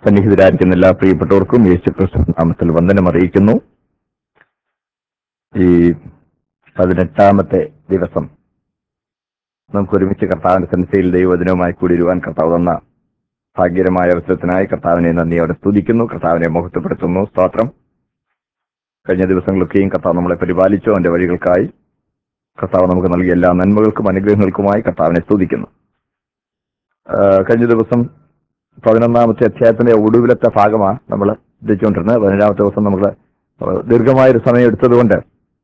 സന്നിഹിതരായിരിക്കുന്ന എല്ലാ പ്രിയപ്പെട്ടവർക്കും യേശു ക്രിസ്തു നാമത്തിൽ വന്ദനം അറിയിക്കുന്നു ഈ പതിനെട്ടാമത്തെ ദിവസം നമുക്ക് ഒരുമിച്ച് കർത്താവിന്റെ സന്നിധിയിൽ ദൈവവചനവുമായി കൂടി ഇരുവാൻ കർത്താവ് തന്ന ഭാഗ്യകരമായ അവസരത്തിനായി കർത്താവിനെ നന്ദിയോടെ സ്തുതിക്കുന്നു കർത്താവിനെ മുഖത്തപ്പെടുത്തുന്നു സ്തോത്രം കഴിഞ്ഞ ദിവസങ്ങളൊക്കെയും കർത്താവ് നമ്മളെ പരിപാലിച്ചു അവന്റെ വഴികൾക്കായി കർത്താവ് നമുക്ക് നൽകിയ എല്ലാ നന്മകൾക്കും അനുഗ്രഹങ്ങൾക്കുമായി കർത്താവിനെ സ്തുതിക്കുന്നു ആ, കഴിഞ്ഞ ദിവസം പതിനൊന്നാമത്തെ അധ്യായത്തിന്റെ ഒടുവിലത്തെ ഭാഗമാണ് നമ്മൾ ചിന്തിച്ചുകൊണ്ടിരുന്നത് പതിനേഴാമത്തെ ദിവസം നമ്മൾ ദീർഘമായൊരു സമയം എടുത്തതുകൊണ്ട്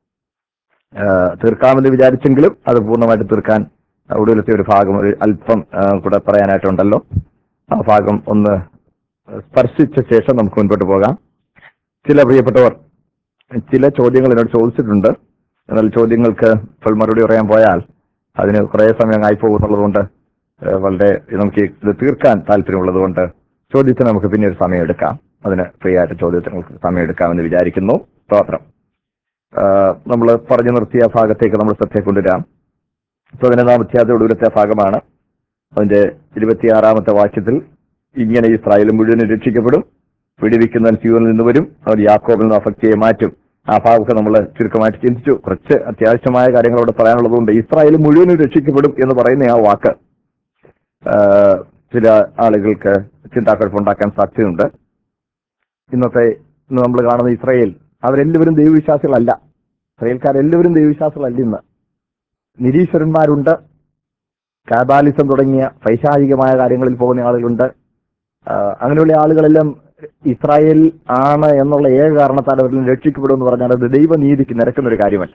ആ, തീർക്കാമെന്ന് വിചാരിച്ചെങ്കിലും അത് പൂർണ്ണമായിട്ട് തീർക്കാൻ ഒടുവിലത്തെ ഒരു ഭാഗം ഒരു അല്പം ആ, കൂടെ പറയാനായിട്ടുണ്ടല്ലോ ആ ഭാഗം ഒന്ന് സ്പർശിച്ച ശേഷം നമുക്ക് മുൻപോട്ട് പോകാം ചില പ്രിയപ്പെട്ടവർ ചില ചോദ്യങ്ങൾ എന്നോട് ചോദിച്ചിട്ടുണ്ട് എന്നാൽ ചോദ്യങ്ങൾക്ക് ഇപ്പോൾ മറുപടി പറയാൻ പോയാൽ അതിന് കുറേ സമയം ആയി പോകുന്നുള്ളതുകൊണ്ട് ഏഹ് വളരെ നമുക്ക് ഇത് തീർക്കാൻ താല്പര്യമുള്ളതുകൊണ്ട് ചോദ്യത്തിന് നമുക്ക് പിന്നെ ഒരു സമയം എടുക്കാം അതിന് ഫ്രീ ആയിട്ട് ചോദ്യത്തിന് നമുക്ക് സമയം എടുക്കാമെന്ന് വിചാരിക്കുന്നു സ്തോത്രം നമ്മൾ പറഞ്ഞു നിർത്തിയ ഭാഗത്തേക്ക് നമ്മൾ ശ്രദ്ധ കൊണ്ടുവരാം പതിനൊന്നാം അധ്യായത്തിന്റെ ഒടുവിലത്തെ ഭാഗമാണ് അതിന്റെ ഇരുപത്തിയാറാമത്തെ വാക്യത്തിൽ ഇങ്ങനെ ഇസ്രായേൽ മുഴുവനും രക്ഷിക്കപ്പെടും വിടുവിക്കുന്നവൻ സിയോനിൽ നിന്ന് വരും അവർ യാക്കോബിൽ നിന്ന് അഫക്തിയെ മാറ്റും ആ ഭാഗമൊക്കെ നമ്മൾ ചുരുക്കമായിട്ട് ചിന്തിച്ചു കുറച്ച് അത്യാവശ്യമായ കാര്യങ്ങൾ അവിടെ പറയാനുള്ളതുകൊണ്ട് ഇസ്രായേൽ മുഴുവനും രക്ഷിക്കപ്പെടും എന്ന് പറയുന്ന ആ വാക്ക് ആ, ചില ആളുകൾക്ക് ചിന്താക്കുഴപ്പമുണ്ടാക്കാൻ സാധ്യതയുണ്ട് ഇന്നത്തെ ഇന്ന് നമ്മൾ കാണുന്ന ഇസ്രായേൽ അവരെല്ലാവരും ദൈവവിശ്വാസികളല്ല ഇസ്രായേൽക്കാരെല്ലാവരും ദൈവവിശ്വാസികളല്ല ഇന്ന് നിരീശ്വരന്മാരുണ്ട് കാബാലിസം തുടങ്ങിയ പൈശാചികമായ കാര്യങ്ങളിൽ പോകുന്ന ആളുകളുണ്ട് ആ, അങ്ങനെയുള്ള ആളുകളെല്ലാം ഇസ്രായേൽ ആണ് എന്നുള്ള ഏക കാരണത്താൽ അവരിൽ രക്ഷിക്കപ്പെടുമെന്ന് പറഞ്ഞാൽ അത് ദൈവനീതിക്ക് നിരക്കുന്ന ഒരു കാര്യമല്ല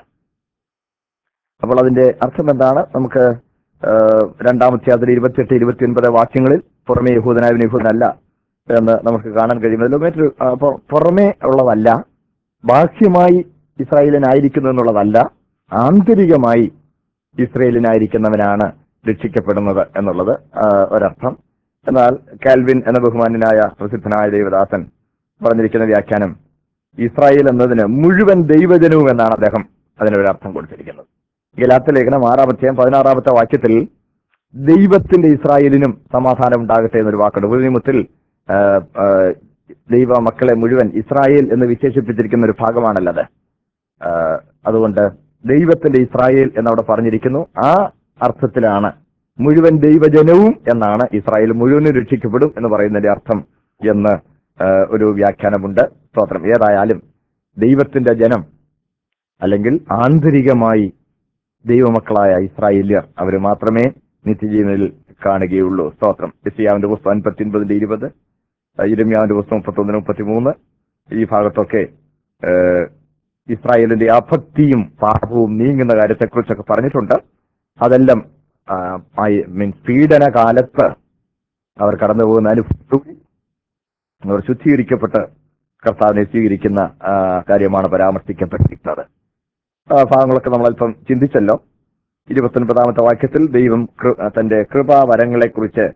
അപ്പോൾ അതിന്റെ അർത്ഥം എന്താണ് നമുക്ക് ആ, രണ്ടാമത്തെ അതിൽ ഇരുപത്തിയെട്ട് ഇരുപത്തി ഒൻപത് വാക്യങ്ങളിൽ പുറമേ യഹൂദനായ യഹൂദനല്ല എന്ന് നമുക്ക് കാണാൻ കഴിയുന്നതിൽ മറ്റൊരു ആ, പൊ- പുറമേ ഉള്ളതല്ല ബാഹ്യമായി ഇസ്രായേലിനായിരിക്കുന്നു എന്നുള്ളതല്ല ആന്തരികമായി ഇസ്രയേലിനായിരിക്കുന്നവനാണ് രക്ഷിക്കപ്പെടുന്നത് എന്നുള്ളത് ആ, ഒരർത്ഥം എന്നാൽ കാൽവിൻ എന്ന ബഹുമാന്യനായ പ്രസിദ്ധനായ ദേവദാസൻ പറഞ്ഞിരിക്കുന്ന വ്യാഖ്യാനം ഇസ്രായേൽ എന്നതിന് മുഴുവൻ ദൈവജനവും എന്നാണ് അദ്ദേഹം അതിനൊരു അർത്ഥം കൊടുത്തിരിക്കുന്നത് ഗലാത്ത ലേഖനം ആറാമത്തെയും പതിനാറാമത്തെ വാക്യത്തിൽ ദൈവത്തിന്റെ ഇസ്രായേലിനും സമാധാനം ഉണ്ടാകട്ടെ എന്നൊരു വാക്കുണ്ട് ഒരു നിയമത്തിൽ ആ, ആ, ദൈവ മക്കളെ മുഴുവൻ ഇസ്രായേൽ എന്ന് വിശേഷിപ്പിച്ചിരിക്കുന്ന ഒരു ഭാഗമാണല്ലത് ആ, അതുകൊണ്ട് ദൈവത്തിന്റെ ഇസ്രായേൽ എന്നവിടെ പറഞ്ഞിരിക്കുന്നു ആ അർത്ഥത്തിലാണ് മുഴുവൻ ദൈവജനവും എന്നാണ് ഇസ്രായേൽ മുഴുവനും രക്ഷിക്കപ്പെടും എന്ന് പറയുന്നതിന്റെ അർത്ഥം എന്ന് ആ, ഒരു വ്യാഖ്യാനമുണ്ട് സ്തോത്രം ഏതായാലും ദൈവത്തിന്റെ ജനം അല്ലെങ്കിൽ ആന്തരികമായി ദൈവമക്കളായ ഇസ്രായേല്യർ അവർ മാത്രമേ നിത്യജീവനിൽ കാണുകയുള്ളൂ സ്തോത്രം ഇസിയാവിന്റെ പുസ്തകം അൻപത്തിൻപതിന്റെ ഇരുപത് ഇരമ്യാവിന്റെ പുസ്തകം മുപ്പത്തൊന്നിന് മുപ്പത്തിമൂന്ന് ഈ ഭാഗത്തൊക്കെ ഏഹ്, ഇസ്രായേലിന്റെ അഭക്തിയും പാപവും നീങ്ങുന്ന കാര്യത്തെക്കുറിച്ചൊക്കെ പറഞ്ഞിട്ടുണ്ട് അതെല്ലാം മീൻസ് പീഡന കാലത്ത് അവർ കടന്നു പോകുന്ന അനുഭവം അവർ ശുദ്ധീകരിക്കപ്പെട്ട് കർത്താവിനെ സ്വീകരിക്കുന്ന ആ, കാര്യമാണ് പരാമർശിക്കപ്പെട്ടിരിക്കുന്നത് ആ ഭാഗങ്ങളൊക്കെ നമ്മൾ അല്പം ചിന്തിച്ചല്ലോ ഇരുപത്തൊൻപതാമത്തെ വാക്യത്തിൽ ദൈവം കൃ- തന്റെ കൃപാവരങ്ങളെ കുറിച്ച്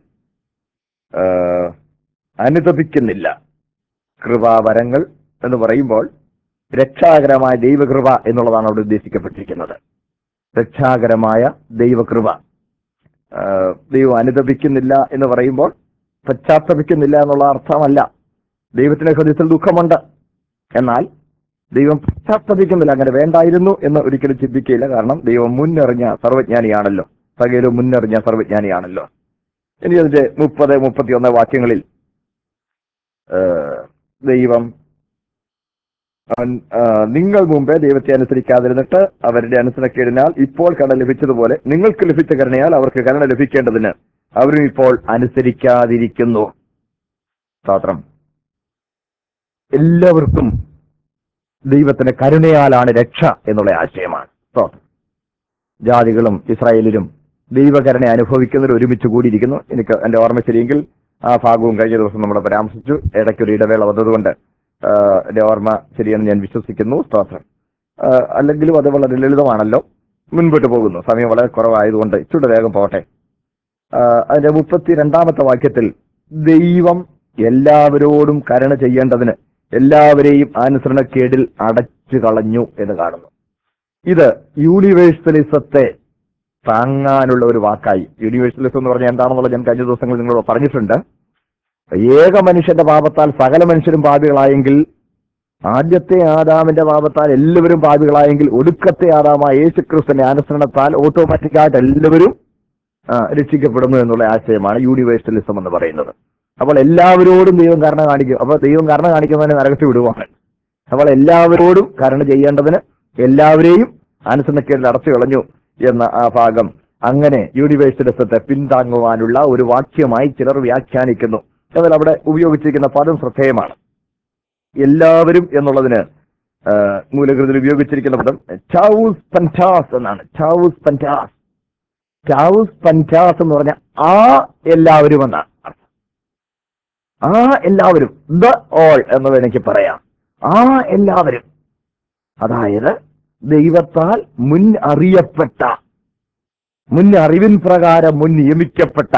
അനുദപിക്കുന്നില്ല കൃപാവരങ്ങൾ എന്ന് പറയുമ്പോൾ രക്ഷാകരമായ ദൈവകൃപ എന്നുള്ളതാണ് അവിടെ ഉദ്ദേശിക്കപ്പെട്ടിരിക്കുന്നത് രക്ഷാകരമായ ദൈവകൃപ ആ, ദൈവം അനുദപിക്കുന്നില്ല എന്ന് പറയുമ്പോൾ പശ്ചാത്തപിക്കുന്നില്ല എന്നുള്ള അർത്ഥമല്ല ദൈവത്തിന്റെ ഹൃദയത്തിൽ ദുഃഖമുണ്ട് എന്നാൽ ദൈവം പശ്ചാത്തപിക്കുന്നില്ല അങ്ങനെ വേണ്ടായിരുന്നു എന്ന് ഒരിക്കലും ചിന്തിക്കുകയില്ല കാരണം ദൈവം മുന്നറിഞ്ഞ സർവജ്ഞാനിയാണല്ലോ സകലവും മുന്നറിഞ്ഞ സർവജ്ഞാനിയാണല്ലോ ഇനി അതിന്റെ മുപ്പത് മുപ്പത്തിയൊന്ന് വാക്യങ്ങളിൽ ആ, ദൈവം അവൻ, ആ, നിങ്ങൾ മുമ്പേ ദൈവത്തെ അനുസരിക്കാതിരുന്നിട്ട് അവരുടെ അനുസരണക്കേടിനാൽ ഇപ്പോൾ കരുണ ലഭിച്ചതുപോലെ നിങ്ങൾക്ക് ലഭിച്ച കരുണയാൽ അവർക്ക് കരുണ ലഭിക്കേണ്ടതിന് അവരും ഇപ്പോൾ അനുസരിക്കാതിരിക്കുന്നു സ്തോത്രം എല്ലാവർക്കും ദൈവത്തിന്റെ കരുണയാലാണ് രക്ഷ എന്നുള്ള ആശയമാണ് സ്തോത്രം ജാതികളും ഇസ്രായേലിലും ദൈവകരുണ അനുഭവിക്കുന്നവർ ഒരുമിച്ച് കൂടിയിരിക്കുന്നു എനിക്ക് എന്റെ ഓർമ്മ ശരിയെങ്കിൽ ആ ഭാഗവും കഴിഞ്ഞ ദിവസം നമ്മൾ പരാമർശിച്ചു ഇടയ്ക്കൊരു ഇടവേള വന്നതുകൊണ്ട് ആ, എന്റെ ഓർമ്മ ശരിയെന്ന് ഞാൻ വിശ്വസിക്കുന്നു സ്തോത്രം ആ, അല്ലെങ്കിലും അത് വളരെ ലളിതമാണല്ലോ മുൻപോട്ട് പോകുന്നു സമയം വളരെ കുറവായതുകൊണ്ട് ഇച്ചിരി വേഗം പോകട്ടെ ആ, അതിന്റെ മുപ്പത്തിരണ്ടാമത്തെ വാക്യത്തിൽ ദൈവം എല്ലാവരോടും കരുണ ചെയ്യേണ്ടതിന് എല്ലാവരെയും അനുസരണക്കേടിൽ അടച്ചു കളഞ്ഞു എന്ന് കാണുന്നു ഇത് യൂണിവേഴ്സലിസത്തെ താങ്ങാനുള്ള ഒരു വാക്കായി യൂണിവേഴ്സലിസം എന്ന് പറഞ്ഞാൽ എന്താണെന്നുള്ളത് ഞാൻ കഴിഞ്ഞ ദിവസങ്ങളിൽ നിങ്ങളോട് പറഞ്ഞിട്ടുണ്ട് ഏക മനുഷ്യന്റെ പാപത്താൽ സകല മനുഷ്യരും പാപികളായെങ്കിൽ ആദ്യത്തെ ആദാമിന്റെ പാപത്താൽ എല്ലാവരും പാപികളായെങ്കിൽ ഒടുക്കത്തെ ആദാമായ യേശുക്രിസ്തുവിന്റെ അനുസരണത്താൽ ഓട്ടോമാറ്റിക്കായിട്ട് എല്ലാവരും ആ, രക്ഷിക്കപ്പെടുന്നു എന്നുള്ള ആശയമാണ് യൂണിവേഴ്സലിസം എന്ന് പറയുന്നത് അപ്പോൾ എല്ലാവരോടും ദൈവം കരുണ കാണിക്കും അപ്പോൾ ദൈവം കരുണ കാണിക്കുന്നതിനെ നരകത്തിൽ വിടുവാണ് അപ്പോൾ എല്ലാവരോടും കരുണ ചെയ്യേണ്ടതിന് എല്ലാവരെയും അനുസരണക്കേടിൽ അടച്ചു കളഞ്ഞു എന്ന ആ ഭാഗം അങ്ങനെ യൂണിവേഴ്സലിസത്തെ പിന്താങ്ങുവാനുള്ള ഒരു വാക്യമായി ചിലർ വ്യാഖ്യാനിക്കുന്നു എന്നാൽ അവിടെ ഉപയോഗിച്ചിരിക്കുന്ന പദം ശ്രദ്ധേയമാണ് എല്ലാവരും എന്നുള്ളതിന് ആ, മൂലകൃതിയിൽ ഉപയോഗിച്ചിരിക്കുന്ന പദം ചാവൂസ് പൻറ്റാസ് എന്നാണ് ചാവൂസ് പൻറ്റാസ് ചാവൂസ് പൻറ്റാസ് എന്ന് പറഞ്ഞ ആ എല്ലാവരും എന്നാണ് അർത്ഥം. ആ എല്ലാവരും ദ ഓൾ എന്ന് എനിക്ക് പറയാം ആ എല്ലാവരും അതായത് ദൈവത്താൽ മുൻ അറിയപ്പെട്ട മുൻ അറിവിൻ പ്രകാരം മുൻ നിയമിക്കപ്പെട്ട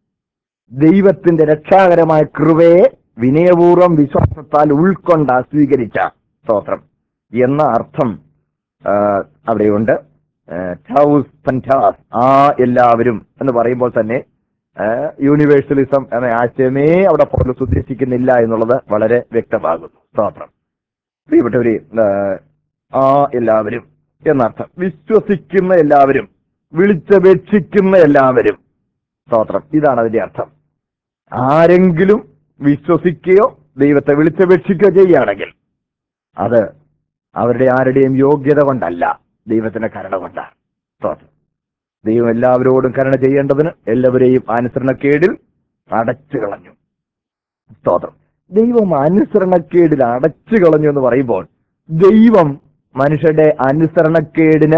ദൈവത്തിന്റെ രക്ഷാകരമായ കൃപയെ വിനയപൂർവ്വം വിശ്വാസത്താൽ ഉൾക്കൊണ്ട സ്വീകരിച്ച സ്തോത്രം എന്ന അർത്ഥം ആ, അവിടെയുണ്ട് ആ, ടൗസ് പൻറ്റാസ് ആ എല്ലാവരും എന്ന് പറയുമ്പോൾ തന്നെ ആ, യൂണിവേഴ്സലിസം എന്ന ആശയമേ അവിടെ പോലും ഉദ്ദേശിക്കുന്നില്ല എന്നുള്ളത് വളരെ വ്യക്തമാകുന്നു സ്തോത്രം പ്രിയപ്പെട്ടവരെ ആ, ആ എല്ലാവരും എന്നർത്ഥം വിശ്വസിക്കുന്ന എല്ലാവരും വിളിച്ചപേക്ഷിക്കുന്ന എല്ലാവരും സ്തോത്രം ഇതാണ് അതിന്റെ അർത്ഥം ആരെങ്കിലും വിശ്വസിക്കുകയോ ദൈവത്തെ വിളിച്ചപേക്ഷിക്കുകയോ ചെയ്യുകയാണെങ്കിൽ അത് അവരുടെ ആരുടെയും യോഗ്യത കൊണ്ടല്ല ദൈവത്തിന്റെ കരുണ കൊണ്ടാണ് സ്തോത്രം ദൈവം എല്ലാവരോടും കരുണ ചെയ്യേണ്ടതിന് എല്ലാവരെയും അനുസരണക്കേടിൽ അടച്ചു കളഞ്ഞു സ്തോത്രം ദൈവം അനുസരണക്കേടിൽ അടച്ചു കളഞ്ഞു എന്ന് പറയുമ്പോൾ ദൈവം മനുഷ്യരുടെ അനുസരണക്കേടിന്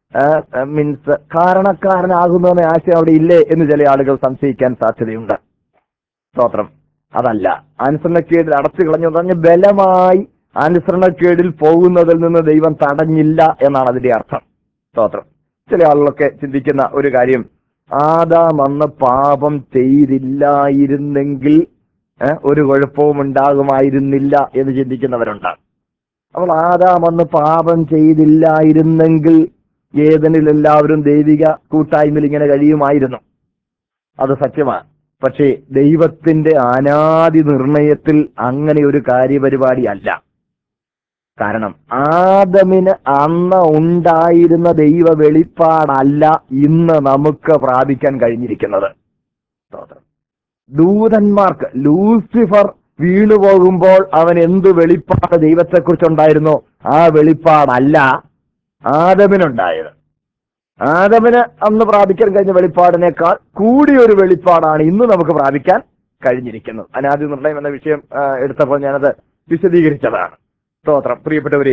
മീൻസ് കാരണക്കാരനാകുന്നു എന്ന ആശയം അവിടെ ഇല്ലേ എന്ന് ചില ആളുകൾ സംശയിക്കാൻ സാധ്യതയുണ്ട് സ്തോത്രം അതല്ല അനുസരണക്കേടിൽ അടച്ചു കളഞ്ഞു എന്ന് പറഞ്ഞ് ബലമായി അനുസരണക്കേടിൽ പോകുന്നതിൽ നിന്ന് ദൈവം തടഞ്ഞില്ല എന്നാണ് അതിന്റെ അർത്ഥം സ്തോത്രം ചില ആളുകളൊക്കെ ചിന്തിക്കുന്ന ഒരു കാര്യം ആദാം അന്ന് പാപം ചെയ്തില്ലായിരുന്നെങ്കിൽ ഏ, ഒരു കുഴപ്പവും ഉണ്ടാകുമായിരുന്നില്ല എന്ന് ചിന്തിക്കുന്നവരുണ്ട് അപ്പോൾ ആദാം അന്ന് പാപം ചെയ്തില്ലായിരുന്നെങ്കിൽ ഏതനിൽ എല്ലാവരും ദൈവിക കൂട്ടായ്മയിൽ ഇങ്ങനെ കഴിയുമായിരുന്നു അത് സത്യമാണ് പക്ഷേ ദൈവത്തിന്റെ അനാദി നിർണയത്തിൽ അങ്ങനെ ഒരു കാര്യപരിപാടി അല്ല കാരണം ആദമിന് അന്ന് ഉണ്ടായിരുന്ന ദൈവ വെളിപ്പാടല്ല ഇന്ന് നമുക്ക് പ്രാപിക്കാൻ കഴിഞ്ഞിരിക്കുന്നത് സ്തോത്രം. ദൂതന്മാർക്ക് ലൂസിഫർ വീണുപോകുമ്പോൾ അവൻ എന്ത് വെളിപ്പാട് ദൈവത്തെക്കുറിച്ചുണ്ടായിരുന്നോ ആ വെളിപ്പാടല്ല ആദമിനുണ്ടായത് ആദമിന് അന്ന് പ്രാപിക്കാൻ കഴിഞ്ഞ വെളിപ്പാടിനേക്കാൾ കൂടിയൊരു വെളിപ്പാടാണ് ഇന്ന് നമുക്ക് പ്രാപിക്കാൻ കഴിഞ്ഞിരിക്കുന്നത് അനാദി നിർണയം എന്ന വിഷയം ആ, എടുത്തപ്പോൾ ഞാനത് വിശദീകരിച്ചതാണ് സ്തോത്രം പ്രിയപ്പെട്ടവരെ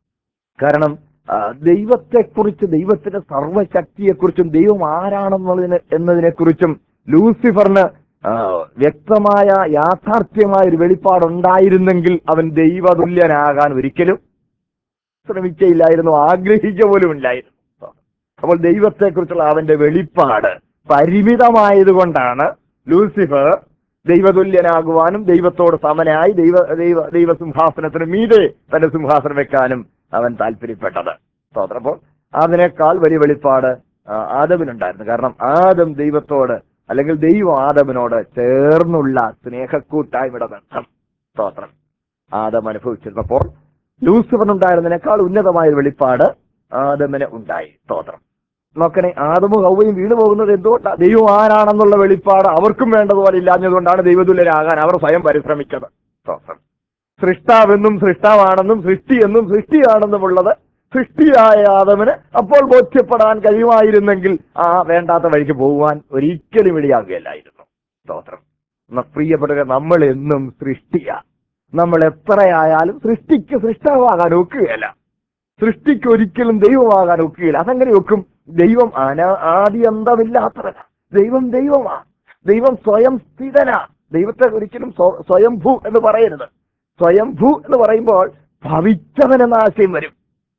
കാരണം ആ, ദൈവത്തെക്കുറിച്ച് ദൈവത്തിന്റെ സർവശക്തിയെക്കുറിച്ചും ദൈവം ആരാണെന്നുള്ളതിന് എന്നതിനെക്കുറിച്ചും ലൂസിഫറിന് ആ, വ്യക്തമായ യാഥാർത്ഥ്യമായ ഒരു വെളിപ്പാടുണ്ടായിരുന്നെങ്കിൽ അവൻ ദൈവതുല്യനാകാൻ ഒരിക്കലും ശ്രമിക്കയില്ലായിരുന്നു ആഗ്രഹിക്കുക പോലും ഇല്ലായിരുന്നു അപ്പോൾ ദൈവത്തെക്കുറിച്ചുള്ള അവന്റെ വെളിപ്പാട് പരിമിതമായതുകൊണ്ടാണ് ലൂസിഫർ ദൈവതുല്യനാകുവാനും ദൈവത്തോട് സമനായി ദൈവ ദൈവ ദൈവസിംഹാസനത്തിന് മീതെ തന്റെ സിംഹാസനം വെക്കാനും അവൻ താല്പര്യപ്പെട്ടത് സ്തോത്രം അപ്പോൾ അതിനേക്കാൾ വലിയ വെളിപ്പാട് ആ, ആദമിനുണ്ടായിരുന്നു കാരണം ആദം ദൈവത്തോട് അല്ലെങ്കിൽ ദൈവം ആദമിനോട് ചേർന്നുള്ള സ്നേഹക്കൂട്ടായ്മയുടെ ബന്ധം സ്തോത്രം ആദം അനുഭവിച്ചിരുന്നപ്പോൾ ലൂസിഫറിനുണ്ടായിരുന്നതിനേക്കാൾ ഉന്നതമായ ഒരു വെളിപ്പാട് ആദമിന് ഉണ്ടായി സ്തോത്രം നോക്കണേ ആദമും ഹൗവയും വീണു പോകുന്നത് എന്തുകൊണ്ടാണ് ദൈവം ആരാണെന്നുള്ള വെളിപ്പാട് അവർക്കും വേണ്ടതുപോലെ ഇല്ലാഞ്ഞതുകൊണ്ടാണ് ദൈവതുല്യരാകാൻ അവർ സ്വയം പരിശ്രമിച്ചത് സ്തോത്രം സൃഷ്ടാവെന്നും സൃഷ്ടാവാണെന്നും സൃഷ്ടി എന്നും സൃഷ്ടിയാണെന്നുമുള്ളത് സൃഷ്ടിയായ ആദമിന് അപ്പോൾ ബോധ്യപ്പെടാൻ കഴിയുമായിരുന്നെങ്കിൽ ആ വേണ്ടാത്ത വഴിക്ക് പോകുവാൻ ഒരിക്കലും ഇടയാകുകയില്ലായിരുന്നു സ്തോത്രം ന- പ്രിയപ്പെട്ടവരെ നമ്മൾ എന്നും സൃഷ്ടിയാ നമ്മൾ എത്രയായാലും സൃഷ്ടിക്ക് സൃഷ്ടാവാകാൻ ഒക്കുകയല്ല സൃഷ്ടിക്ക് ഒരിക്കലും ദൈവമാകാൻ ഒക്കുകയില്ല അതെങ്ങനെ ഒക്കും ദൈവം അന ആദി അന്തമില്ലാത്തവനാ ദൈവം ദൈവമാ ദൈവം സ്വയം സ്ഥിതനാ ദൈവത്തെ ഒരിക്കലും സ്വ- സ്വയംഭൂ എന്ന് പറയരുത് സ്വയംഭൂ എന്ന് പറയുമ്പോൾ ഭവിച്ചവൻ എന്ന ആശയം വരും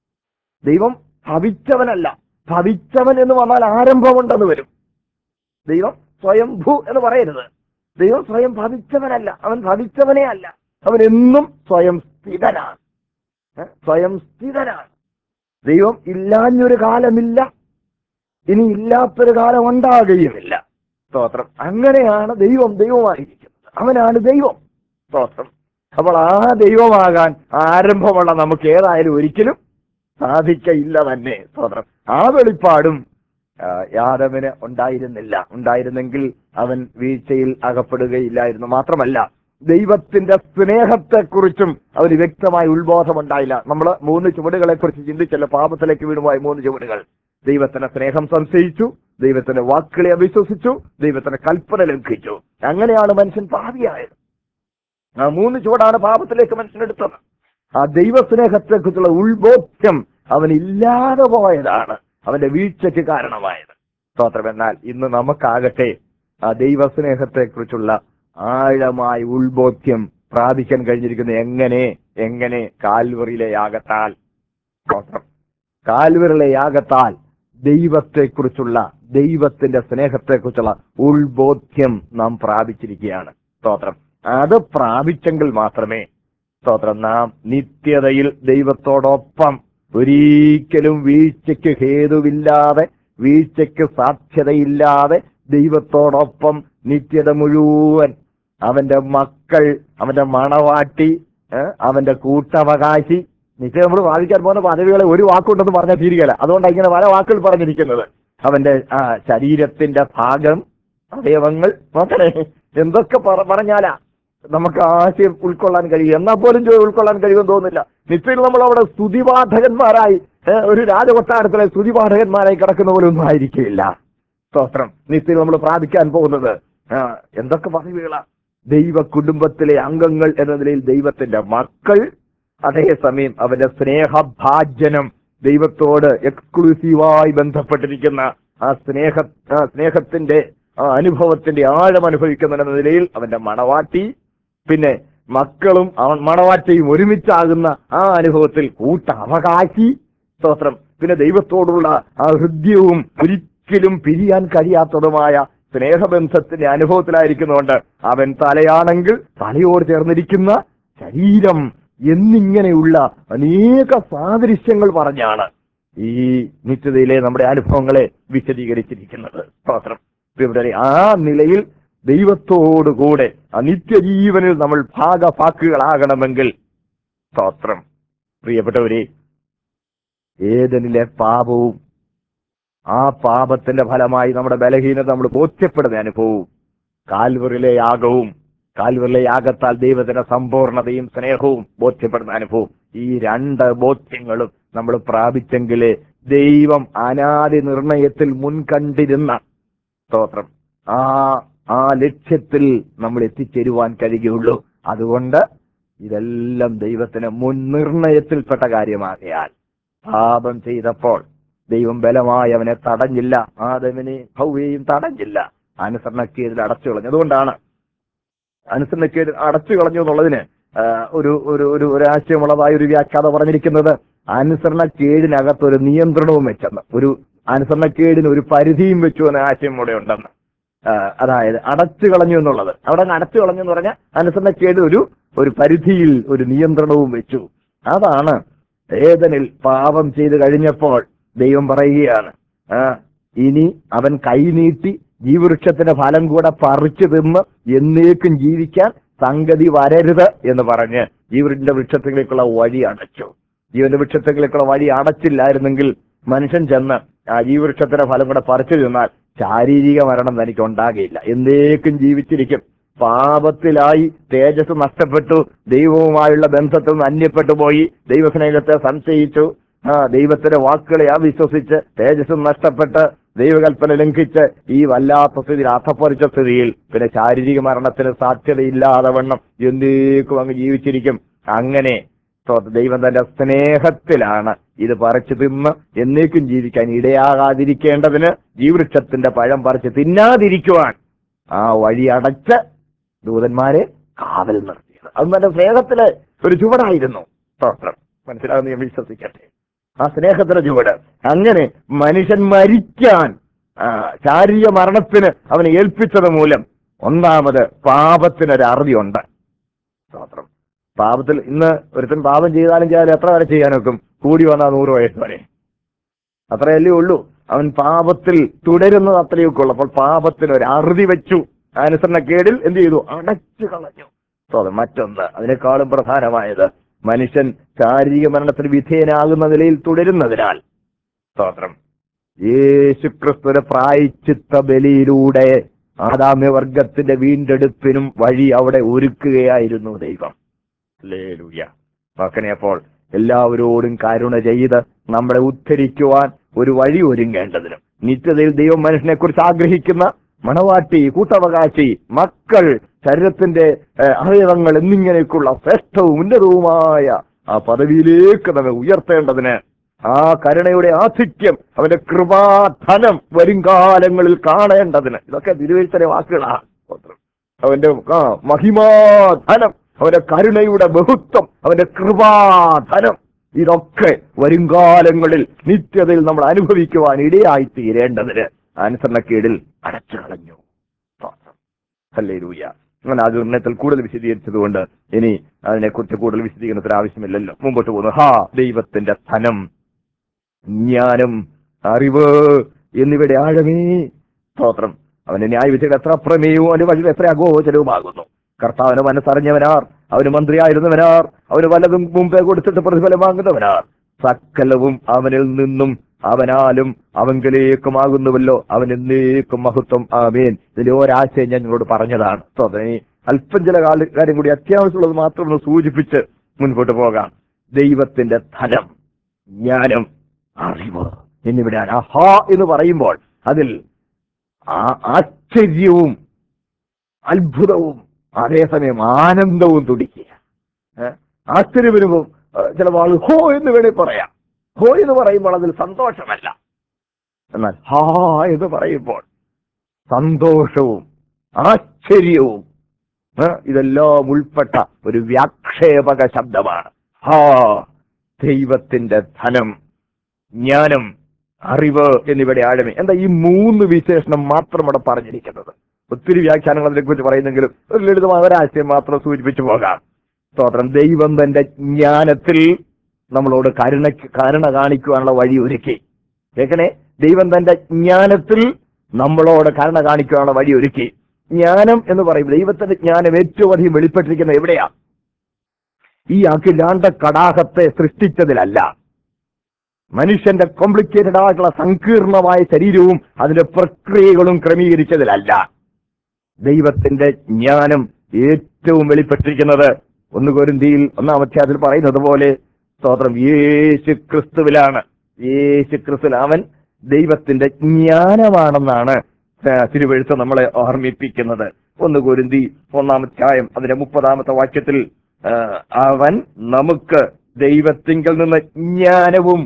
ദൈവം ഭവിച്ചവനല്ല ഭവിച്ചവൻ എന്ന് പറഞ്ഞാൽ ആരംഭമുണ്ടെന്ന് വരും ദൈവം സ്വയംഭൂ എന്ന് പറയരുത് ദൈവം സ്വയം ഭവിച്ചവനല്ല അവൻ ഭവിച്ചവനേ അല്ല അവൻ എന്നും സ്വയം സ്ഥിതനാണ് ഏ? സ്വയം സ്ഥിതനാണ് ദൈവം ഇല്ലാഞ്ഞൊരു കാലമില്ല ഇനി ഇല്ലാത്തൊരു കാലം ഉണ്ടാകുകയുമില്ല സ്തോത്രം അങ്ങനെയാണ് ദൈവം ദൈവമായിരിക്കുന്നത് അവനാണ് ദൈവം സ്തോത്രം അപ്പോൾ ആ ദൈവമാകാൻ ആരംഭമുള്ള നമുക്ക് ഏതായാലും ഒരിക്കലും സാധിക്കയില്ല തന്നെ സ്തോത്രം ആ വെളിപ്പാടും ആ, യാദവിന് ഉണ്ടായിരുന്നില്ല ഉണ്ടായിരുന്നെങ്കിൽ അവൻ വീഴ്ചയിൽ അകപ്പെടുകയില്ലായിരുന്നു മാത്രമല്ല ദൈവത്തിന്റെ സ്നേഹത്തെക്കുറിച്ചും അവന് വ്യക്തമായ ഉത്ബോധം ഉണ്ടായില്ല നമ്മൾ മൂന്ന് ചുവടുകളെ കുറിച്ച് ചിന്തിച്ചല്ലോ പാപത്തിലേക്ക് വീണുപോയ മൂന്ന് ചുവടുകൾ ദൈവത്തിന്റെ സ്നേഹം സംശയിച്ചു ദൈവത്തിന്റെ വാക്കുകളെ അവിശ്വസിച്ചു ദൈവത്തിന്റെ കൽപ്പന ലംഘിച്ചു അങ്ങനെയാണ് മനുഷ്യൻ പാപിയായത് ആ മൂന്ന് ചുവടാണ് പാപത്തിലേക്ക് മനുഷ്യനെടുത്തത് ആ ദൈവസ്നേഹത്തെക്കുറിച്ചുള്ള ഉത്ബോധ്യം അവനില്ലാതെ പോയതാണ് അവന്റെ വീഴ്ചയ്ക്ക് കാരണമായത് സ്തോത്രം എന്നാൽ ഇന്ന് നമുക്കാകട്ടെ ആ ദൈവസ്നേഹത്തെക്കുറിച്ചുള്ള ആഴമായ ഉത്ബോധ്യം പ്രാപിക്കാൻ കഴിഞ്ഞിരിക്കുന്നത് എങ്ങനെ എങ്ങനെ കാൽവറിയിലെ യാഗത്താൽ സ്തോത്രം കാൽവറിലെ യാഗത്താൽ ദൈവത്തെക്കുറിച്ചുള്ള ദൈവത്തിന്റെ സ്നേഹത്തെക്കുറിച്ചുള്ള ഉൾബോധ്യം നാം പ്രാപിച്ചിരിക്കുകയാണ് സ്തോത്രം അത് പ്രാപിച്ചെങ്കിൽ മാത്രമേ സ്തോത്രം നാം നിത്യതയിൽ ദൈവത്തോടൊപ്പം ഒരിക്കലും വീഴ്ചയ്ക്ക് ഹേതുവില്ലാതെ വീഴ്ചയ്ക്ക് സാധ്യതയില്ലാതെ ദൈവത്തോടൊപ്പം നിത്യത മുഴുവൻ അവന്റെ മക്കൾ അവന്റെ മണവാട്ടി ഏ, അവന്റെ കൂട്ടവകാശി നിശ്ചയം നമ്മൾ വാദിക്കാൻ പോകുന്ന പദവികളെ ഒരു വാക്കുകൊണ്ടെന്ന് പറഞ്ഞാൽ തീരുകയില്ല അതുകൊണ്ടാണ് ഇങ്ങനെ പല വാക്കുകൾ പറഞ്ഞിരിക്കുന്നത് അവന്റെ ആ ശരീരത്തിന്റെ ഭാഗം അവയവങ്ങൾ നോക്കണേ എന്തൊക്കെ പറ- പറഞ്ഞാലാ നമുക്ക് ആശയം ഉൾക്കൊള്ളാൻ കഴിയും എന്നാൽ പോലും ചോ- ഉൾക്കൊള്ളാൻ കഴിയുമെന്ന് തോന്നുന്നില്ല നിശ്ചയം നമ്മൾ അവിടെ സ്തുതിപാഠകന്മാരായി ഏ, ഒരു രാജകൊട്ടാരത്തിലെ സ്തുതിപാഠകന്മാരായി കിടക്കുന്ന പോലെ ഒന്നും ആയിരിക്കില്ല സ്തോത്രം നിശ്ചയം നമ്മൾ പ്രാപിക്കാൻ പോകുന്നത് ആ, എന്തൊക്കെ പദവികളാ ദൈവ കുടുംബത്തിലെ അംഗങ്ങൾ എന്ന നിലയിൽ ദൈവത്തിന്റെ മക്കൾ അതേസമയം അവന്റെ സ്നേഹഭാജനം ദൈവത്തോട് എക്സ്ക്ലൂസീവായി ബന്ധപ്പെട്ടിരിക്കുന്ന ആ സ്നേഹ ആ സ്നേഹത്തിന്റെ ആ അനുഭവത്തിന്റെ ആഴം അനുഭവിക്കുന്ന നിലയിൽ അവന്റെ മണവാട്ടി പിന്നെ മക്കളും അവൻ മണവാറ്റയും ഒരുമിച്ചാകുന്ന ആ അനുഭവത്തിൽ കൂട്ട അവകാശി സ്തോത്രം പിന്നെ ദൈവത്തോടുള്ള ആ ഹൃദ്യവും ഒരിക്കലും പിരിയാൻ കഴിയാത്തതുമായ സ്നേഹബന്ധത്തിന്റെ അനുഭവത്തിലായിരിക്കുന്നതുകൊണ്ട് അവൻ തലയാണെങ്കിൽ തലയോട് ചേർന്നിരിക്കുന്ന ശരീരം എന്നിങ്ങനെയുള്ള അനേക സാദൃശ്യങ്ങൾ പറഞ്ഞാണ് ഈ നിത്യതയിലെ നമ്മുടെ അനുഭവങ്ങളെ വിശദീകരിച്ചിരിക്കുന്നത് സ്തോത്രം പ്രിയപ്പെട്ടവരെ, ആ നിലയിൽ ദൈവത്തോടുകൂടെ ആ നിത്യജീവനിൽ നമ്മൾ ഭാഗഭാക്കുകളാകണമെങ്കിൽ സ്തോത്രം പ്രിയപ്പെട്ടവരെ ഏതനിലെ പാപവും ആ പാപത്തിന്റെ ഫലമായി നമ്മുടെ ബലഹീനത നമ്മൾ ബോധ്യപ്പെടുന്ന അനുഭവവും കാൽവറിലെ യാഗവും കാൽവറിലെ യാഗത്താൽ ദൈവത്തിന്റെ സമ്പൂർണതയും സ്നേഹവും ബോധ്യപ്പെടുന്ന അനുഭവം ഈ രണ്ട് ബോധ്യങ്ങളും നമ്മൾ പ്രാപിച്ചെങ്കിലേ ദൈവം അനാദി നിർണയത്തിൽ മുൻകണ്ടിരുന്ന സ്തോത്രം ആ ആ ലക്ഷ്യത്തിൽ നമ്മൾ എത്തിച്ചേരുവാൻ കഴിയുകയുള്ളൂ അതുകൊണ്ട് ഇതെല്ലാം ദൈവത്തിന് മുൻനിർണയത്തിൽപ്പെട്ട കാര്യമാകയാൽ പാപം ചെയ്തപ്പോൾ ദൈവം ബലമായി അവനെ തടഞ്ഞില്ല ആദവിനെ ഭൗവയും തടഞ്ഞില്ല അനുസരണക്കേതിൽ അടച്ചു കളഞ്ഞു അതുകൊണ്ടാണ് അനുസരണക്കേട് അടച്ചു കളഞ്ഞു എന്നുള്ളതിന് ആ, ഒരു ഒരു ഒരു ഒരു ആശയമുള്ളതായ ഒരു വ്യാഖ്യാത പറഞ്ഞിരിക്കുന്നത് അനുസരണക്കേടിനകത്ത് ഒരു നിയന്ത്രണവും വെച്ചെന്ന് ഒരു അനുസരണക്കേടിന് ഒരു പരിധിയും വെച്ചു എന്ന ആശയം കൂടെ ഉണ്ടെന്ന് ആ, അതായത് അടച്ചു കളഞ്ഞു എന്നുള്ളത് അവിടെ അങ്ങ് അടച്ചു കളഞ്ഞു എന്ന് പറഞ്ഞാൽ അനുസരണക്കേട് ഒരു ഒരു പരിധിയിൽ ഒരു നിയന്ത്രണവും വെച്ചു അതാണ് ഏതനിൽ പാപം ചെയ്ത് കഴിഞ്ഞപ്പോൾ ദൈവം പറയുകയാണ് ആ ഇനി അവൻ കൈനീട്ടി ജീവവൃക്ഷത്തിന്റെ ഫലം കൂടെ പറിച്ചു തിന്ന് എന്നേക്കും ജീവിക്കാൻ സംഗതി വരരുത് എന്ന് പറഞ്ഞ് ജീവന്റെ വൃക്ഷത്തിലേക്കുള്ള വഴി അടച്ചു ജീവന്റെ വൃക്ഷത്തിലേക്കുള്ള വഴി അടച്ചില്ലായിരുന്നെങ്കിൽ മനുഷ്യൻ ചെന്ന് ആ ജീവവൃക്ഷത്തിന്റെ ഫലം കൂടെ പറിച്ചു തിന്നാൽ ശാരീരിക മരണം തനിക്ക് ഉണ്ടാകുകയില്ല എന്നേക്കും ജീവിച്ചിരിക്കും പാപത്തിലായി തേജസ് നഷ്ടപ്പെട്ടു ദൈവവുമായുള്ള ബന്ധത്തിൽ നിന്ന് അന്യപ്പെട്ടു പോയി ദൈവസ്നേഹത്തെ സംശയിച്ചു ആ ദൈവത്തിന്റെ വാക്കുകളെ അവിശ്വസിച്ച് തേജസ് നഷ്ടപ്പെട്ട് ദൈവകൽപ്പന ലംഘിച്ച് ഈ വല്ലാത്ത സ്ഥിതിയിൽ അധപ്പറിച്ച സ്ഥിതിയിൽ പിന്നെ ശാരീരിക മരണത്തിന് സാധ്യതയില്ലാതെ വണ്ണം എന്നേക്കും അങ്ങ് ജീവിച്ചിരിക്കും അങ്ങനെ സ്തോത്രം. ദൈവം തന്റെ സ്നേഹത്തിലാണ് ഇത് പറിച്ചു തിന്ന് എന്നേക്കും ജീവിക്കാൻ ഇടയാകാതിരിക്കേണ്ടതിന് ജീവവൃക്ഷത്തിന്റെ പഴം പറിച്ച് തിന്നാതിരിക്കുവാൻ ആ വഴി അടച്ച് ദൂതന്മാരെ കാവൽ നിർത്തിയത് അത് തന്റെ സ്നേഹത്തിലെ ഒരു ചുവടായിരുന്നു സ്തോത്രം മനസ്സിലാകുന്ന ഞാൻ വിശ്വസിക്കട്ടെ ആ സ്നേഹത്തിന്റെ ചുവട് അങ്ങനെ മനുഷ്യൻ മരിക്കാൻ ആ, ശാരീരിക മരണത്തിന് അവനെ ഏൽപ്പിച്ചത് മൂലം ഒന്നാമത് പാപത്തിനൊരു അറുതിയുണ്ട് സ്തോത്രം പാപത്തിൽ ഇന്ന് ഒരുത്തൻ പാപം ചെയ്താലും ചെയ്താലും എത്ര വരെ ചെയ്യാൻ വെക്കും കൂടി വന്നാൽ നൂറ് വയസ്സ് വരെ അത്രയല്ലേ ഉള്ളൂ അവൻ പാപത്തിൽ തുടരുന്നത് അത്രയൊക്കെ ഉള്ളൂ അപ്പോൾ പാപത്തിന് ഒരു അറുതി വെച്ചു അനുസരണക്കേടിൽ എന്ത് ചെയ്തു അടച്ചു കളഞ്ഞു സ്തോത്രം മറ്റൊന്ന് അതിനേക്കാളും പ്രധാനമായത് മനുഷ്യൻ ശാരീരിക മരണത്തിന് വിധേയനാകുന്ന നിലയിൽ തുടരുന്നതിനാൽ സ്തോത്രം യേശുക്രിസ്തുവിന്റെ പ്രായച്ചിത്ത ബലിയിലൂടെ ആദാമ്യവർഗത്തിന്റെ വീണ്ടെടുപ്പിനും വഴി അവിടെ ഒരുക്കുകയായിരുന്നു ദൈവം ലേലൂയ നോക്കണേ അപ്പോൾ എല്ലാവരോടും കരുണ ചെയ്ത് നമ്മളെ ഉദ്ധരിക്കുവാൻ ഒരു വഴി ഒരുങ്ങേണ്ടതിന് നിത്യതയിൽ ദൈവം മനുഷ്യനെ കുറിച്ച് ആഗ്രഹിക്കുന്ന മണവാട്ടി കൂട്ടവകാശി മക്കൾ ശരീരത്തിന്റെ ഏഹ്, അവയവങ്ങൾ എന്നിങ്ങനെയൊക്കെയുള്ള ശ്രേഷ്ഠവും ഉന്നതവുമായ ആ പദവിയിലേക്ക് നമ്മെ ഉയർത്തേണ്ടതിന് ആ കരുണയുടെ ആധിക്യം അവന്റെ കൃപാധനം വരും കാലങ്ങളിൽ കാണേണ്ടതിന് ഇതൊക്കെ തിരുവഴുത്തരെ വാക്കുകളാണ് സ്തോത്രം. അവന്റെ ആ മഹിമാധനം അവന്റെ കരുണയുടെ ബഹുത്വം അവന്റെ കൃപാധനം ഇതൊക്കെ വരുംകാലങ്ങളിൽ നിത്യതയിൽ നമ്മൾ അനുഭവിക്കുവാൻ ഇടയായി തീരേണ്ടതിന് അനുസരണക്കേടിൽ അടച്ചു കളഞ്ഞു ഹല്ലേലൂയ അങ്ങനെ ആ നിർണയത്തിൽ കൂടുതൽ വിശദീകരിച്ചതുകൊണ്ട് ഇനി അതിനെക്കുറിച്ച് കൂടുതൽ വിശദീകരണത്തിന് ആവശ്യമില്ലല്ലോ മുമ്പോട്ട് പോകുന്നു ഹാ ദൈവത്തിന്റെ ധനം ജ്ഞാനം അറിവ് എന്നിവയുടെ ആഴമേ സ്തോത്രം അവന്റെ ന്യായവിധികൾ എത്ര പ്രമേയവും അവന്റെ വഴികൾ എത്ര അഗോചരവുമാകുന്നു കർത്താവിന് മനസ്സറിഞ്ഞവനാർ അവന് മന്ത്രിയായിരുന്നവനാർ അവന് വല്ലതും മുമ്പേ കൊടുത്തിട്ട് പ്രതിഫലം വാങ്ങുന്നവനാർ സകലവും അവനിൽ നിന്നും അവനാലും അവങ്കിലേക്കുമാകുന്നുവല്ലോ അവൻ എന്നേക്കും മഹത്വം ആമേൻ ഇതിന്റെ ഒരാശയം ഞാൻ നിങ്ങളോട് പറഞ്ഞതാണ് സ്തോത്രം ഇനി അല്പം ചില കാല- കാര്യം കൂടി അത്യാവശ്യമുള്ളത് മാത്രം ഒന്ന് സൂചിപ്പിച്ച് മുൻപോട്ട് പോകാം ദൈവത്തിന്റെ ധനം ജ്ഞാനം അറിവ് എന്നിവിടെയാണ് അഹാ എന്ന് പറയുമ്പോൾ അതിൽ ആ ആശ്ചര്യവും അത്ഭുതവും അതേസമയം ആനന്ദവും തുടിക്കുക ഏ? ആശ്ചര്യം വരുമ്പോൾ ഏ, ചില ആൾ ഹോ എന്ന് വേണേ പറയാം ഹോ എന്ന് പറയുമ്പോൾ അതിൽ സന്തോഷമല്ല എന്നാൽ ഹാ എന്ന് പറയുമ്പോൾ സന്തോഷവും ആശ്ചര്യവും ഏ, ഇതെല്ലാം ഉൾപ്പെട്ട ഒരു വ്യാക്ഷേപക ശബ്ദമാണ് ഹാ ദൈവത്തിന്റെ ധനം ജ്ഞാനം അറിവ് എന്നിവയുടെ ആഴമേ എന്താ ഈ മൂന്ന് വിശേഷണം മാത്രം ഇവിടെ പറഞ്ഞിരിക്കുന്നത് ഒത്തിരി വ്യാഖ്യാനങ്ങൾ അതിനെക്കുറിച്ച് പറയുന്നെങ്കിലും ഒരു ലളിതമായ ഒരാശയം മാത്രം സൂചിപ്പിച്ചു പോകാം സ്തോത്രം ദൈവം തന്റെ ജ്ഞാനത്തിൽ നമ്മളോട് കരുണ കരുണ കാണിക്കുവാനുള്ള വഴി ഒരുക്കി കേൾക്കണേ ദൈവം തന്റെ ജ്ഞാനത്തിൽ നമ്മളോട് കരുണ കാണിക്കുവാനുള്ള വഴി ഒരുക്കി ജ്ഞാനം എന്ന് പറയുമ്പോൾ ദൈവത്തിന്റെ ജ്ഞാനം ഏറ്റവും അധികം വെളിപ്പെട്ടിരിക്കുന്നത് എവിടെയാ ഈ അഖിലാണ്ട കടാഹത്തെ സൃഷ്ടിച്ചതിലല്ല മനുഷ്യന്റെ കോംപ്ലിക്കേറ്റഡ് ആയിട്ടുള്ള സങ്കീർണമായ ശരീരവും അതിന്റെ പ്രക്രിയകളും ക്രമീകരിച്ചതിലല്ല ദൈവത്തിന്റെ ജ്ഞാനം ഏറ്റവും വെളിപ്പെട്ടിരിക്കുന്നത് ഒന്ന് കൊരിന്തിയിൽ ഒന്നാം അധ്യായത്തിൽ പറയുന്നത് പോലെ സ്തോത്രം യേശു ക്രിസ്തുവിലാണ് യേശു ക്രിസ്തുവിൽ അവൻ ദൈവത്തിന്റെ ജ്ഞാനമാണെന്നാണ് ആ, തിരുവെഴുത്ത് നമ്മളെ ഓർമ്മിപ്പിക്കുന്നത് ഒന്ന് കൊരിന്തി ഒന്നാം അധ്യായം അതിന്റെ മുപ്പതാമത്തെ വാക്യത്തിൽ ആ, അവൻ നമുക്ക് ദൈവത്തിങ്കിൽ നിന്ന് ജ്ഞാനവും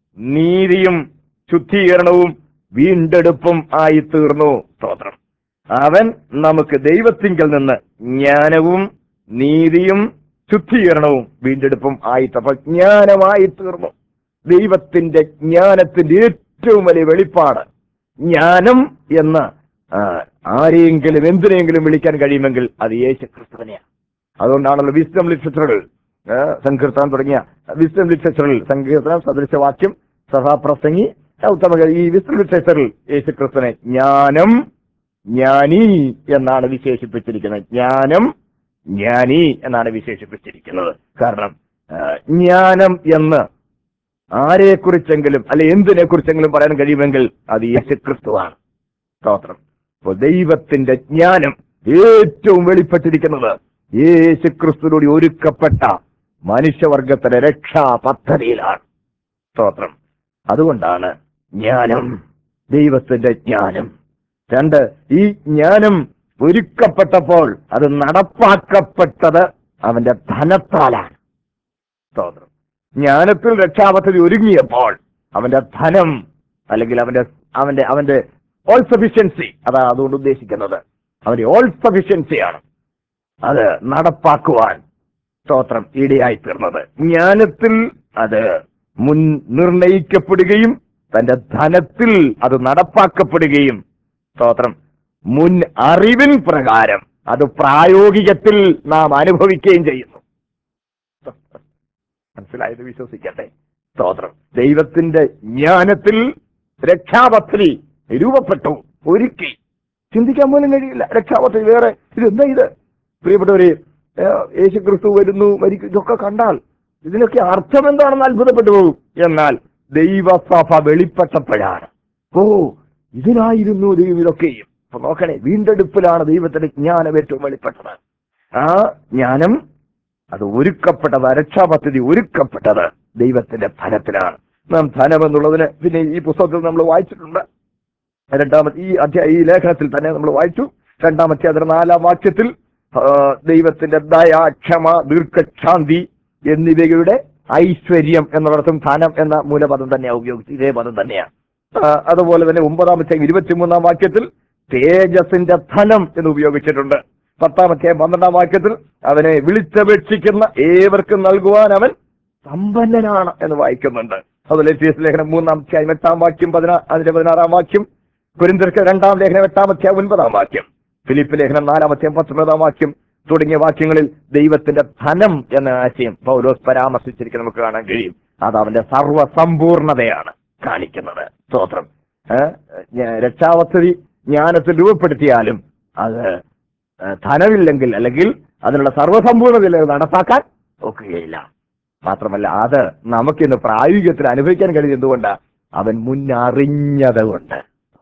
നീതിയും ശുദ്ധീകരണവും വീണ്ടെടുപ്പും ആയി തീർന്നു സ്തോത്രം അവൻ നമുക്ക് ദൈവത്തിങ്കിൽ നിന്ന് ജ്ഞാനവും നീതിയും ശുദ്ധീകരണവും വീണ്ടെടുപ്പും ആയി അപ്പൊ ജ്ഞാനമായി തീർന്നു ദൈവത്തിന്റെ ജ്ഞാനത്തിന്റെ ഏറ്റവും വലിയ വെളിപ്പാട് ജ്ഞാനം എന്ന് ആ, ആരെയെങ്കിലും എന്തിനെങ്കിലും വിളിക്കാൻ കഴിയുമെങ്കിൽ അത് യേശു ക്രിസ്തുവിനെയാണ് അതുകൊണ്ടാണല്ലോ വിസ്ഡം ലിറ്ററേച്ചറുകൾ സങ്കീർത്തനം തുടങ്ങിയ വിസ്ഡം ലിറ്ററേച്ചറിൽ സങ്കീർത്തനം സദൃശവാക്യം സഭാപ്രസംഗി ഉത്തമ ഈ വിസ്ഡം ലിറ്ററേച്ചറിൽ യേശു ക്രിസ്തുവിനെ ജ്ഞാനം ജ്ഞാനി എന്നാണ് വിശേഷിപ്പിച്ചിരിക്കുന്നത് ജ്ഞാനം ജ്ഞാനി എന്നാണ് വിശേഷിപ്പിച്ചിരിക്കുന്നത് കാരണം ആ, ജ്ഞാനം എന്ന് ആരെക്കുറിച്ചെങ്കിലും അല്ലെ എന്തിനെ കുറിച്ചെങ്കിലും പറയാൻ കഴിയുമെങ്കിൽ അത് യേശുക്രിസ്തുവാണ് സ്തോത്രം അപ്പോൾ ദൈവത്തിന്റെ ജ്ഞാനം ഏറ്റവും വെളിപ്പെട്ടിരിക്കുന്നത് യേശുക്രിസ്തുവിലൂടെ ഒരുക്കപ്പെട്ട മനുഷ്യവർഗത്തിന്റെ രക്ഷാ പദ്ധതിയിലാണ് സ്തോത്രം അതുകൊണ്ടാണ് ജ്ഞാനം ദൈവത്തിന്റെ ജ്ഞാനം രണ്ട് ഈ ജ്ഞാനം ഒരുക്കപ്പെട്ടപ്പോൾ അത് നടപ്പാക്കപ്പെട്ടത് അവന്റെ ധനത്താലാണ് സ്തോത്രം ജ്ഞാനത്തിൽ രക്ഷാപദ്ധതി ഒരുങ്ങിയപ്പോൾ അവന്റെ ധനം അല്ലെങ്കിൽ അവന്റെ അവന്റെ അവന്റെ ഓൾ സഫിഷ്യൻസി അതാ അതുകൊണ്ട് ഉദ്ദേശിക്കുന്നത് അവന്റെ ഓൾ സഫിഷ്യൻസിയാണ് അത് നടപ്പാക്കുവാൻ സ്തോത്രം ഇടയായി തീർന്നത് ജ്ഞാനത്തിൽ അത് മുൻ നിർണയിക്കപ്പെടുകയും തന്റെ ധനത്തിൽ അത് നടപ്പാക്കപ്പെടുകയും സ്തോത്രം മുൻ അറിവിൻ പ്രകാരം അത് പ്രായോഗികത്തിൽ നാം അനുഭവിക്കുകയും ചെയ്യുന്നു മനസ്സിലായത് വിശ്വസിക്കട്ടെ സ്തോത്രം ദൈവത്തിന്റെ ജ്ഞാനത്തിൽ രക്ഷാപദ്ധതി രൂപപ്പെട്ടു ഒരുക്കി ചിന്തിക്കാൻ പോലും കഴിയില്ല രക്ഷാപദ്ധതി വേറെ ഇതെന്താ ഇത് പ്രിയപ്പെട്ടവരെ ഏഹ്, യേശു ക്രിസ്തു വരുന്നു മരിക്കും ഇതൊക്കെ കണ്ടാൽ ഇതിനൊക്കെ അർത്ഥം എന്താണെന്ന് അത്ഭുതപ്പെട്ടു പോകും എന്നാൽ ദൈവസഭ വെളിപ്പെട്ടപ്പോഴാണ് ഓ ഇതിനായിരുന്നു ദൈവം ഇതൊക്കെയും അപ്പൊ നോക്കണേ വീണ്ടെടുപ്പിലാണ് ദൈവത്തിന്റെ ജ്ഞാനം ഏറ്റവും വെളിപ്പെട്ടത് ആ ജ്ഞാനം അത് ഒരുക്കപ്പെട്ടത് രക്ഷാപദ്ധതി ഒരുക്കപ്പെട്ടത് ദൈവത്തിന്റെ ധനത്തിലാണ് നാം ധനം എന്നുള്ളതിന് പിന്നെ ഈ പുസ്തകത്തിൽ നമ്മൾ വായിച്ചിട്ടുണ്ട് രണ്ടാമത്തെ ഈ അധ്യായ ഈ ലേഖനത്തിൽ തന്നെ നമ്മൾ വായിച്ചു രണ്ടാമത്തെ അതിന്റെ നാലാം വാക്യത്തിൽ ആ, ദൈവത്തിന്റെ ദയ ക്ഷമ ദീർഘശാന്തി എന്നിവയുടെ ഐശ്വര്യം എന്നിടത്തും ധനം എന്ന മൂലപദം തന്നെയാണ് ഉപയോഗിച്ചത് ഇതേ പദം തന്നെയാണ് ആ, അതുപോലെ തന്നെ ഒമ്പതാമത്തെ ഇരുപത്തിമൂന്നാം വാക്യത്തിൽ തേജസിന്റെ ധനം എന്ന് ഉപയോഗിച്ചിട്ടുണ്ട് പത്താമത്തെ പന്ത്രണ്ടാം വാക്യത്തിൽ അവനെ വിളിച്ചപേക്ഷിക്കുന്ന ഏവർക്കും നൽകുവാൻ അവൻ സമ്പന്നനാണ് എന്ന് വായിക്കുന്നുണ്ട് അതുപോലെ എഫ് ലേഖനം മൂന്നാം അധ്യായം എട്ടാം വാക്യം പതിനാ അതിന്റെ പതിനാറാം വാക്യം കുരിന്തർക്ക് രണ്ടാം ലേഖനം എട്ടാം അധ്യായം ഒൻപതാം വാക്യം ഫിലിപ്പ് ലേഖനം നാലാം അധ്യായം പത്തൊമ്പതാം വാക്യം തുടങ്ങിയ വാക്യങ്ങളിൽ ദൈവത്തിന്റെ ധനം എന്ന ആശയം പൗലോസ് പരാമർശിച്ചിരിക്കുന്ന നമുക്ക് കാണാൻ കഴിയും അത് അവന്റെ സർവസമ്പൂർണതയാണ് കാണിക്കുന്നത് സ്തോത്രം ഏഹ്? ഞാ- രക്ഷാപദ്ധതി ജ്ഞാനത്തിൽ രൂപപ്പെടുത്തിയാലും അത് ഏഹ്, ധനമില്ലെങ്കിൽ അല്ലെങ്കിൽ അതിനുള്ള സർവസമ്പൂർണ്ണതയില്ലെങ്കിൽ നടപ്പാക്കാൻ ഒക്കുകയില്ല മാത്രമല്ല അത് നമുക്കിന്ന് പ്രായോഗികത്തിൽ അനുഭവിക്കാൻ കഴിയുന്നത് എന്തുകൊണ്ട് അവൻ മുന്നറിഞ്ഞത് കൊണ്ട്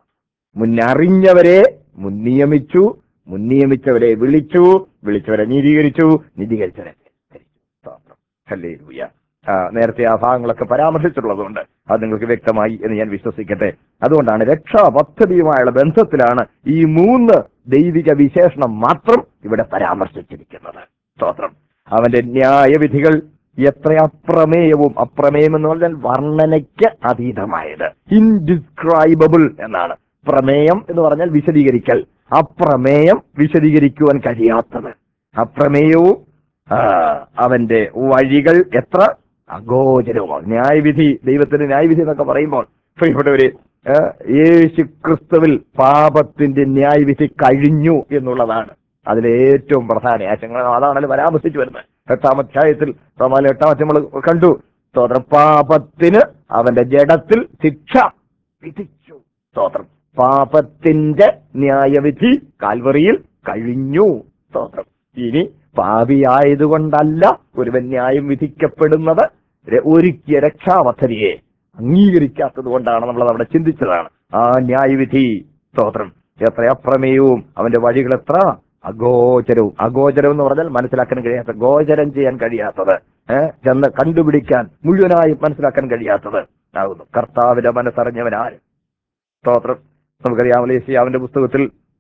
മുന്നറിഞ്ഞവരെ മുൻനിയമിച്ചു മുൻനിയമിച്ചവരെ വിളിച്ചു വിളിച്ചവരെ നീതീകരിച്ചു നീതീകരിച്ചവരെ തിരസ്കരിച്ചു. സ്തോത്രം. ഹല്ലേലൂയ. ആ, നേരത്തെ ആ ഭാഗങ്ങളൊക്കെ പരാമർശിച്ചിട്ടുള്ളതുകൊണ്ട് അത് നിങ്ങൾക്ക് വ്യക്തമായി എന്ന് ഞാൻ വിശ്വസിക്കട്ടെ അതുകൊണ്ടാണ് രക്ഷാ പദ്ധതിയുമായുള്ള ബന്ധത്തിലാണ് ഈ മൂന്ന് ദൈവിക വിശേഷണം മാത്രം ഇവിടെ പരാമർശിച്ചിരിക്കുന്നത് സ്തോത്രം അവന്റെ ന്യായവിധികൾ എത്ര അപ്രമേയവും അപ്രമേയം എന്ന് പറഞ്ഞാൽ വർണ്ണനയ്ക്ക് അതീതമായത് ഇൻഡിസ്ക്രൈബിൾ എന്നാണ് പ്രമേയം എന്ന് പറഞ്ഞാൽ വിശദീകരിക്കൽ അപ്രമേയം വിശദീകരിക്കുവാൻ കഴിയാത്തത് അപ്രമേയവും ആ, അവന്റെ വഴികൾ എത്ര അഗോചരവുമാണ് ന്യായവിധി ദൈവത്തിന്റെ ന്യായവിധി എന്നൊക്കെ പറയുമ്പോൾ പ്രിയപ്പെട്ടവര് ആ, യേശു ക്രിസ്തുവിൽ പാപത്തിന്റെ ന്യായവിധി കഴിഞ്ഞു എന്നുള്ളതാണ് അതിലെ ഏറ്റവും പ്രധാന ആശയങ്ങൾ അതാണല്ലോ പരാമർശിച്ചു വരുന്നത് എട്ടാം അധ്യായത്തിൽ റോമാലെ എട്ടാം അധ്യായം നമ്മൾ കണ്ടു സ്തോത്രം പാപത്തിന് അവന്റെ ജഡത്തിൽ ശിക്ഷ വിധിച്ചു സ്തോത്രം പാപത്തിന്റെ ന്യായവിധി കാൽവറിയിൽ കഴിഞ്ഞു സ്തോത്രം ഇനി പാപിയായതുകൊണ്ടല്ല ഒരുവൻ ന്യായം വിധിക്കപ്പെടുന്നത് ര- ഒരുക്കിയ രക്ഷാപദ്ധതിയെ അംഗീകരിക്കാത്തത് കൊണ്ടാണ് നമ്മൾ അവിടെ ചിന്തിച്ചതാണ് ആ ന്യായവിധി സ്തോത്രം എത്ര അപ്രമേയവും അവന്റെ വഴികൾ എത്ര അഗോചരവും അഗോചരം എന്ന് പറഞ്ഞാൽ മനസ്സിലാക്കാൻ കഴിയാത്ത ഗോചരം ചെയ്യാൻ കഴിയാത്തത് ഏഹ് ചെന്ന് കണ്ടുപിടിക്കാൻ മുഴുവനായും മനസ്സിലാക്കാൻ കഴിയാത്തത് ആകുന്നു കർത്താവിന്റെ മനസ്സറിഞ്ഞവനാര് സ്തോത്രം നമുക്കറിയാമല്ലോ യേശയ്യാവിന്റെ പുസ്തകത്തിൽ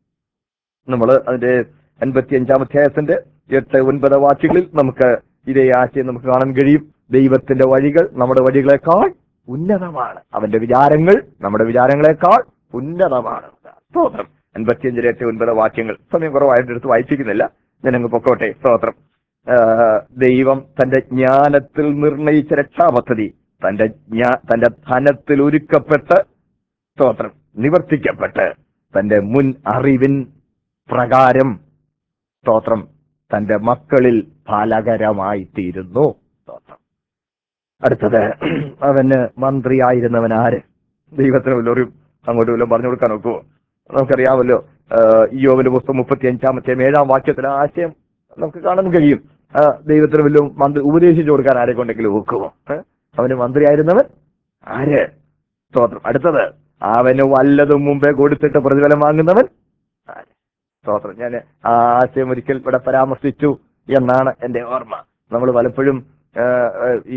നമ്മൾ അതിന്റെ അൻപത്തി അഞ്ചാം അധ്യായത്തിന്റെ എട്ട് ഒൻപത് വാക്യങ്ങളിൽ നമുക്ക് ഇതേ ആശയം നമുക്ക് കാണാൻ കഴിയും ദൈവത്തിന്റെ വഴികൾ നമ്മുടെ വഴികളെക്കാൾ ഉന്നതമാണ് അവന്റെ വിചാരങ്ങൾ നമ്മുടെ വിചാരങ്ങളെക്കാൾ ഉന്നതമാണ് സ്തോത്രം അൻപത്തിയഞ്ചിലെ എട്ട് ഒൻപത് വാക്യങ്ങൾ സമയം കുറവായിട്ട് എടുത്ത് വായിപ്പിക്കുന്നില്ല ഞാനങ്ങ് പൊക്കോട്ടെ സ്തോത്രം ആ, ദൈവം തന്റെ ജ്ഞാനത്തിൽ നിർണയിച്ച രക്ഷാപദ്ധതി തന്റെ ജ്ഞാ- തന്റെ ധനത്തിൽ ഒരുക്കപ്പെട്ട് സ്തോത്രം നിവർത്തിക്കപ്പെട്ട് തന്റെ മുൻ അറിവിൻ പ്രകാരം സ്തോത്രം തന്റെ മക്കളിൽ ഫലകരമായി തീരുന്നു സ്തോത്രം അടുത്തത് അവന് മന്ത്രിയായിരുന്നവൻ ആര് ദൈവത്തിന് വല്ലവരും അങ്ങോട്ടും വല്ലതും പറഞ്ഞു കൊടുക്കാൻ നോക്കുവോ നമുക്കറിയാമല്ലോ യോവിന്റെ പുസ്തകം മുപ്പത്തി അഞ്ചാമത്തെ ഏഴാം വാക്യത്തിലെ ആശയം നമുക്ക് കാണാൻ കഴിയും ആ, ദൈവത്തിന് വല്ലതും മന്ത്രി ഉപദേശിച്ചു കൊടുക്കാൻ ആരെ കൊണ്ടെങ്കിലും ഒക്കുമോ ഏ? അവന് മന്ത്രിയായിരുന്നവൻ ആര് സ്തോത്രം അടുത്തത് അവന് വല്ലതും മുമ്പേ കൊടുത്തിട്ട് പ്രതിഫലം വാങ്ങുന്നവൻ ആര് സ്തോത്രം ഞാൻ ആ ആശയം ഒരിക്കൽ ഇവിടെ പരാമർശിച്ചു എന്നാണ് എന്റെ ഓർമ്മ നമ്മൾ പലപ്പോഴും ആ, ആ, ഈ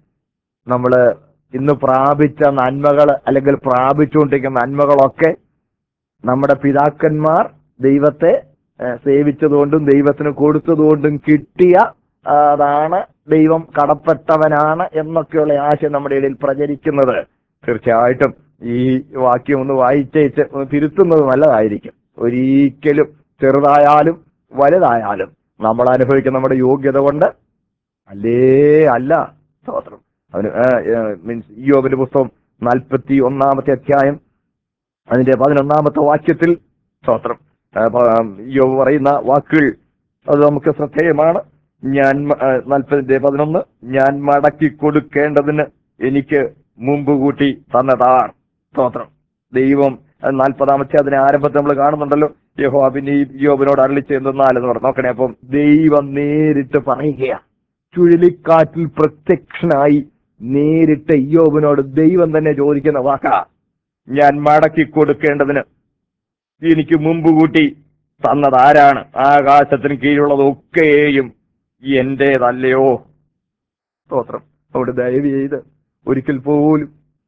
നമ്മള് ഇന്ന് പ്രാപിച്ച നന്മകൾ അല്ലെങ്കിൽ പ്രാപിച്ചുകൊണ്ടിരിക്കുന്ന നന്മകളൊക്കെ നമ്മുടെ പിതാക്കന്മാർ ദൈവത്തെ ആ, സേവിച്ചതുകൊണ്ടും ദൈവത്തിന് കൊടുത്തതുകൊണ്ടും കിട്ടിയ ആ, അതാണ് ദൈവം കടപ്പെട്ടവനാണ് എന്നൊക്കെയുള്ള ആശയം നമ്മുടെ ഇടയിൽ പ്രചരിക്കുന്നത് തീർച്ചയായിട്ടും ഈ വാക്യം ഒന്ന് വായിച്ചേച്ച് ഒന്ന് തിരുത്തുന്നത് നല്ലതായിരിക്കും ഒരിക്കലും ചെറുതായാലും വലുതായാലും നമ്മൾ അനുഭവിക്കുന്ന നമ്മുടെ യോഗ്യത കൊണ്ട് അല്ലേ അല്ല സ്തോത്രം അവന് മീൻസ് യോബിന്റെ പുസ്തകം നാൽപ്പത്തി ഒന്നാമത്തെ അധ്യായം അതിന്റെ പതിനൊന്നാമത്തെ വാക്യത്തിൽ സ്തോത്രം ആ, പ- യോബ് പറയുന്ന വാക്കുകൾ അത് നമുക്ക് ശ്രദ്ധേയമാണ് ഞാൻ മ- ആ, നാൽപ്പതിന്റെ പതിനൊന്ന് ഞാൻ മടക്കി കൊടുക്കേണ്ടതിന് എനിക്ക് മുമ്പ് കൂട്ടി തന്നതാണ് സ്തോത്രം ദൈവം നാൽപ്പതാമത്തെ അതിന് ആരംഭത്തിൽ നമ്മൾ കാണുന്നുണ്ടല്ലോ യഹോ പിന്നെ ഈ യോബിനോട് അരളി ചെയ്യുന്നാലെന്ന് പറഞ്ഞു നോക്കണേ അപ്പം ദൈവം നേരിട്ട് പറയുകയാ ചുഴലിക്കാറ്റിൽ പ്രത്യക്ഷനായി നേരിട്ട് യോബിനോട് ദൈവം തന്നെ ചോദിക്കുന്ന വാക്കാ ഞാൻ മടക്കി കൊടുക്കേണ്ടതിന് എനിക്ക് മുമ്പ് കൂട്ടി തന്നത് ആരാണ് ആകാശത്തിന് കീഴിലുള്ളതൊക്കെയും എന്റേതല്ലയോ സ്തോത്രം അവിടെ ദയവ് ചെയ്ത് ഒരിക്കൽ പോലും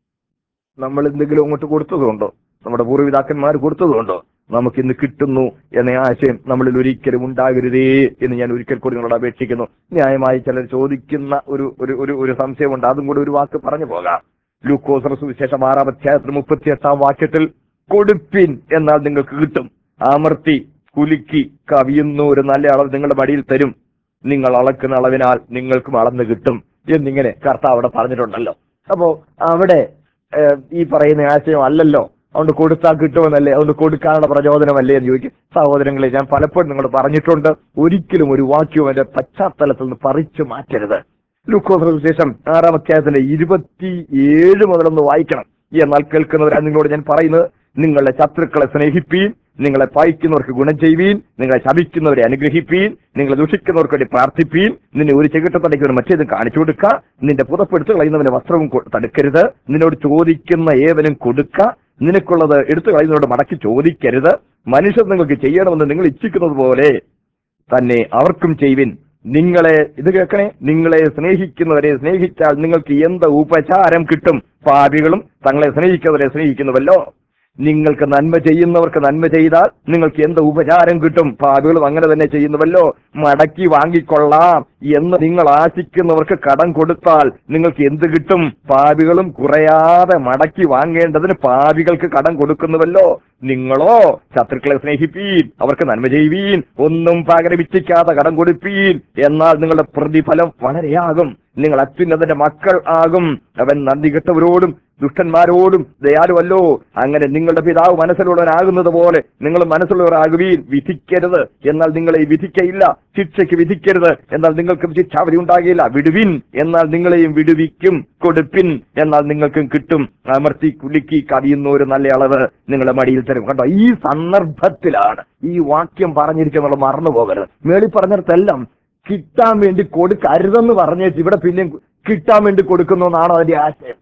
നമ്മൾ എന്തെങ്കിലും അങ്ങോട്ട് കൊടുത്തതുകൊണ്ടോ നമ്മുടെ പൂർവ്വപിതാക്കന്മാർ കൊടുത്തതുകൊണ്ടോ നമുക്കിന്ന് കിട്ടുന്നു എന്ന ആശയം നമ്മളിൽ ഒരിക്കലും ഉണ്ടാകരുതേ എന്ന് ഞാൻ ഒരിക്കൽ കൂടി നിങ്ങളോട് അപേക്ഷിക്കുന്നു ന്യായമായി ചിലർ ചോദിക്കുന്ന ഒരു ഒരു ഒരു ഒരു സംശയമുണ്ട് അതും കൂടി ഒരു വാക്ക് പറഞ്ഞു പോകാം ലൂക്കോസർ സുവിശേഷം ആറാം അധ്യായത്തിൽ മുപ്പത്തി എട്ടാം വാക്യത്തിൽ കൊടുപ്പിൻ എന്നാൽ നിങ്ങൾക്ക് കിട്ടും അമർത്തി കുലുക്കി കവിയുന്ന ഒരു നല്ല അളവ് നിങ്ങളുടെ മടിയിൽ തരും നിങ്ങൾ അളക്കുന്ന അളവിനാൽ നിങ്ങൾക്കും അളന്ന് കിട്ടും എന്നിങ്ങനെ കർത്താവ് അവിടെ പറഞ്ഞിട്ടുണ്ടല്ലോ അപ്പോ അവിടെ ഏഹ്, ഈ പറയുന്ന ആശയം അല്ലല്ലോ അതുകൊണ്ട് കൊടുത്താൽ കിട്ടുമെന്നല്ലേ അതുകൊണ്ട് കൊടുക്കാനുള്ള പ്രചോദനമല്ലേ എന്ന് ചോദിക്കും സഹോദരങ്ങളെ ഞാൻ പലപ്പോഴും നിങ്ങൾ പറഞ്ഞിട്ടുണ്ട് ഒരിക്കലും ഒരു വാക്യവും എന്റെ പശ്ചാത്തലത്തിൽ നിന്ന് പറിച്ചു മാറ്റരുത് ലൂക്കോസിന് ശേഷം ആറാം അധ്യായത്തിന്റെ ഇരുപത്തി ഏഴ് മുതലൊന്ന് വായിക്കണം എന്നാൽ കേൾക്കുന്നവരാ നിങ്ങളോട് ഞാൻ പറയുന്നത് നിങ്ങളുടെ ശത്രുക്കളെ സ്നേഹിപ്പീൻ നിങ്ങളെ പായിക്കുന്നവർക്ക് ഗുണം ചെയ്യുവീൻ നിങ്ങളെ ശപിക്കുന്നവരെ അനുഗ്രഹിപ്പീൻ നിങ്ങളെ ദുഷിക്കുന്നവർക്ക് വേണ്ടി പ്രാർത്ഥിപ്പീൻ നിന്നെ ഒരു ചെകിട്ടത്തടയ്ക്ക് മറ്റേതും കാണിച്ചു കൊടുക്ക നിന്റെ പുതപ്പെടുത്ത് കളയുന്നവന് വസ്ത്രവും കൊ- തടുക്കരുത് നിന്നോട് ചോദിക്കുന്ന ഏവനും കൊടുക്ക നിനക്കുള്ളത് എടുത്തു കളയുന്നവരോട് മടക്കി ചോദിക്കരുത് മനുഷ്യർ നിങ്ങൾക്ക് ചെയ്യണമെന്ന് നിങ്ങൾ ഇച്ഛിക്കുന്നത് പോലെ തന്നെ അവർക്കും ചെയ്യുവിൻ നിങ്ങളെ ഇത് കേൾക്കണേ നിങ്ങളെ സ്നേഹിക്കുന്നവരെ സ്നേഹിച്ചാൽ നിങ്ങൾക്ക് എന്ത് ഉപചാരം കിട്ടും പാപികളും തങ്ങളെ സ്നേഹിക്കുന്നവരെ സ്നേഹിക്കുന്നുവല്ലോ നിങ്ങൾക്ക് നന്മ ചെയ്യുന്നവർക്ക് നന്മ ചെയ്താൽ നിങ്ങൾക്ക് എന്ത് ഉപചാരം കിട്ടും പാപികളും അങ്ങനെ തന്നെ ചെയ്യുന്നുവല്ലോ മടക്കി വാങ്ങിക്കൊള്ളാം എന്ന് നിങ്ങൾ ആശിക്കുന്നവർക്ക് കടം കൊടുത്താൽ നിങ്ങൾക്ക് എന്ത് കിട്ടും പാപികളും കുറയാതെ മടക്കി വാങ്ങേണ്ടതിന് പാപികൾക്ക് കടം കൊടുക്കുന്നുവല്ലോ നിങ്ങളോ ശത്രുക്കളെ സ്നേഹിപ്പീൻ അവർക്ക് നന്മ ചെയ്യുവീൻ ഒന്നും പകരമിച്ചിക്കാതെ കടം കൊടുപ്പീൻ എന്നാൽ നിങ്ങളുടെ പ്രതിഫലം വളരെയാകും നിങ്ങൾ അത്യുന്നതന്റെ മക്കൾ ആകും അവൻ നന്ദി കെട്ടവരോടും ദുഷ്ടന്മാരോടും ദയാലുവല്ലോ അങ്ങനെ നിങ്ങളുടെ പിതാവ് മനസ്സിലുള്ളവനാകുന്നത് പോലെ നിങ്ങൾ മനസ്സുള്ളവരാകുവീൻ വിധിക്കരുത് എന്നാൽ നിങ്ങളെ വിധിക്കയില്ല ശിക്ഷയ്ക്ക് വിധിക്കരുത് എന്നാൽ നിങ്ങൾക്കും ശിക്ഷാവധി ഉണ്ടാകില്ല വിടുവിൻ എന്നാൽ നിങ്ങളെയും വിടുവിക്കും കൊടുപ്പിൻ എന്നാൽ നിങ്ങൾക്കും കിട്ടും അമർത്തി കുലുക്കി കവിയുന്ന ഒരു നല്ല അളവ് നിങ്ങളുടെ മടിയിൽ തരും കണ്ടോ ഈ സന്ദർഭത്തിലാണ് ഈ വാക്യം പറഞ്ഞിരിക്കുന്നത് മറന്നു പോകരുത് മേളി പറഞ്ഞിടത്തെല്ലാം കിട്ടാൻ വേണ്ടി കൊടുക്കരുതെന്ന് പറഞ്ഞേച്ച് ഇവിടെ പിന്നെയും കിട്ടാൻ വേണ്ടി കൊടുക്കുന്നു എന്നാണോ അതിന്റെ ആശയം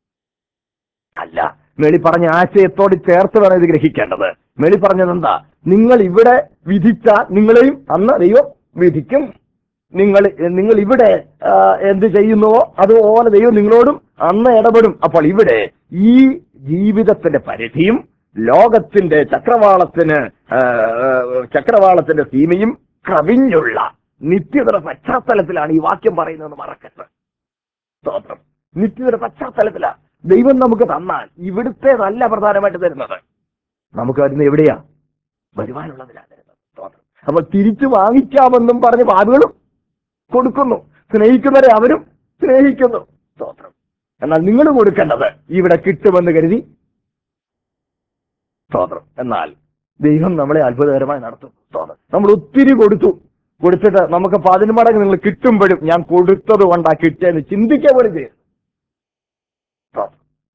അല്ല മേളി പറഞ്ഞ ആശയത്തോട് ചേർത്ത് വേണം ഇത് ഗ്രഹിക്കേണ്ടത് മേളി പറഞ്ഞത് എന്താ നിങ്ങൾ ഇവിടെ വിധിച്ചാൽ നിങ്ങളെയും അന്ന് ദൈവം വിധിക്കും നിങ്ങൾ നിങ്ങൾ ഇവിടെ ആ, എന്ത് ചെയ്യുന്നുവോ അതുപോലെ ദൈവം നിങ്ങളോടും അന്ന് ഇടപെടും അപ്പോൾ ഇവിടെ ഈ ജീവിതത്തിന്റെ പരിധിയും ലോകത്തിന്റെ ചക്രവാളത്തിന് ആ, ആ, ചക്രവാളത്തിന്റെ സീമയും കവിഞ്ഞുള്ള നിത്യതയുടെ പശ്ചാത്തലത്തിലാണ് ഈ വാക്യം പറയുന്നതെന്ന് മറക്കരുത് സ്തോത്രം നിത്യതയുടെ പശ്ചാത്തലത്തിലാ ദൈവം നമുക്ക് തന്നാൽ ഇവിടുത്തേതല്ല പ്രധാനമായിട്ട് തരുന്നത് നമുക്ക് വരുന്ന എവിടെയാ വരുവാനുള്ളതിലാണ് തരുന്നത് സ്തോത്രം അപ്പൊ തിരിച്ചു വാങ്ങിക്കാമെന്നും പറഞ്ഞ് പാടുകളും കൊടുക്കുന്നു സ്നേഹിക്കുന്നവരെ അവരും സ്നേഹിക്കുന്നു സ്തോത്രം എന്നാൽ നിങ്ങൾ കൊടുക്കേണ്ടത് ഇവിടെ കിട്ടുമെന്ന് കരുതി സ്തോത്രം എന്നാൽ ദൈവം നമ്മളെ അത്ഭുതകരമായി നടത്തും സ്തോത്രം നമ്മൾ ഒത്തിരി കൊടുത്തു കൊടുത്തിട്ട് നമുക്ക് പതിന് മടങ്ങ് നിങ്ങൾ കിട്ടുമ്പോഴും ഞാൻ കൊടുത്തത് കൊണ്ടാ കിട്ടിയെന്ന് ചിന്തിക്കുക പോലും ചെയ്യും സ്തോത്രം.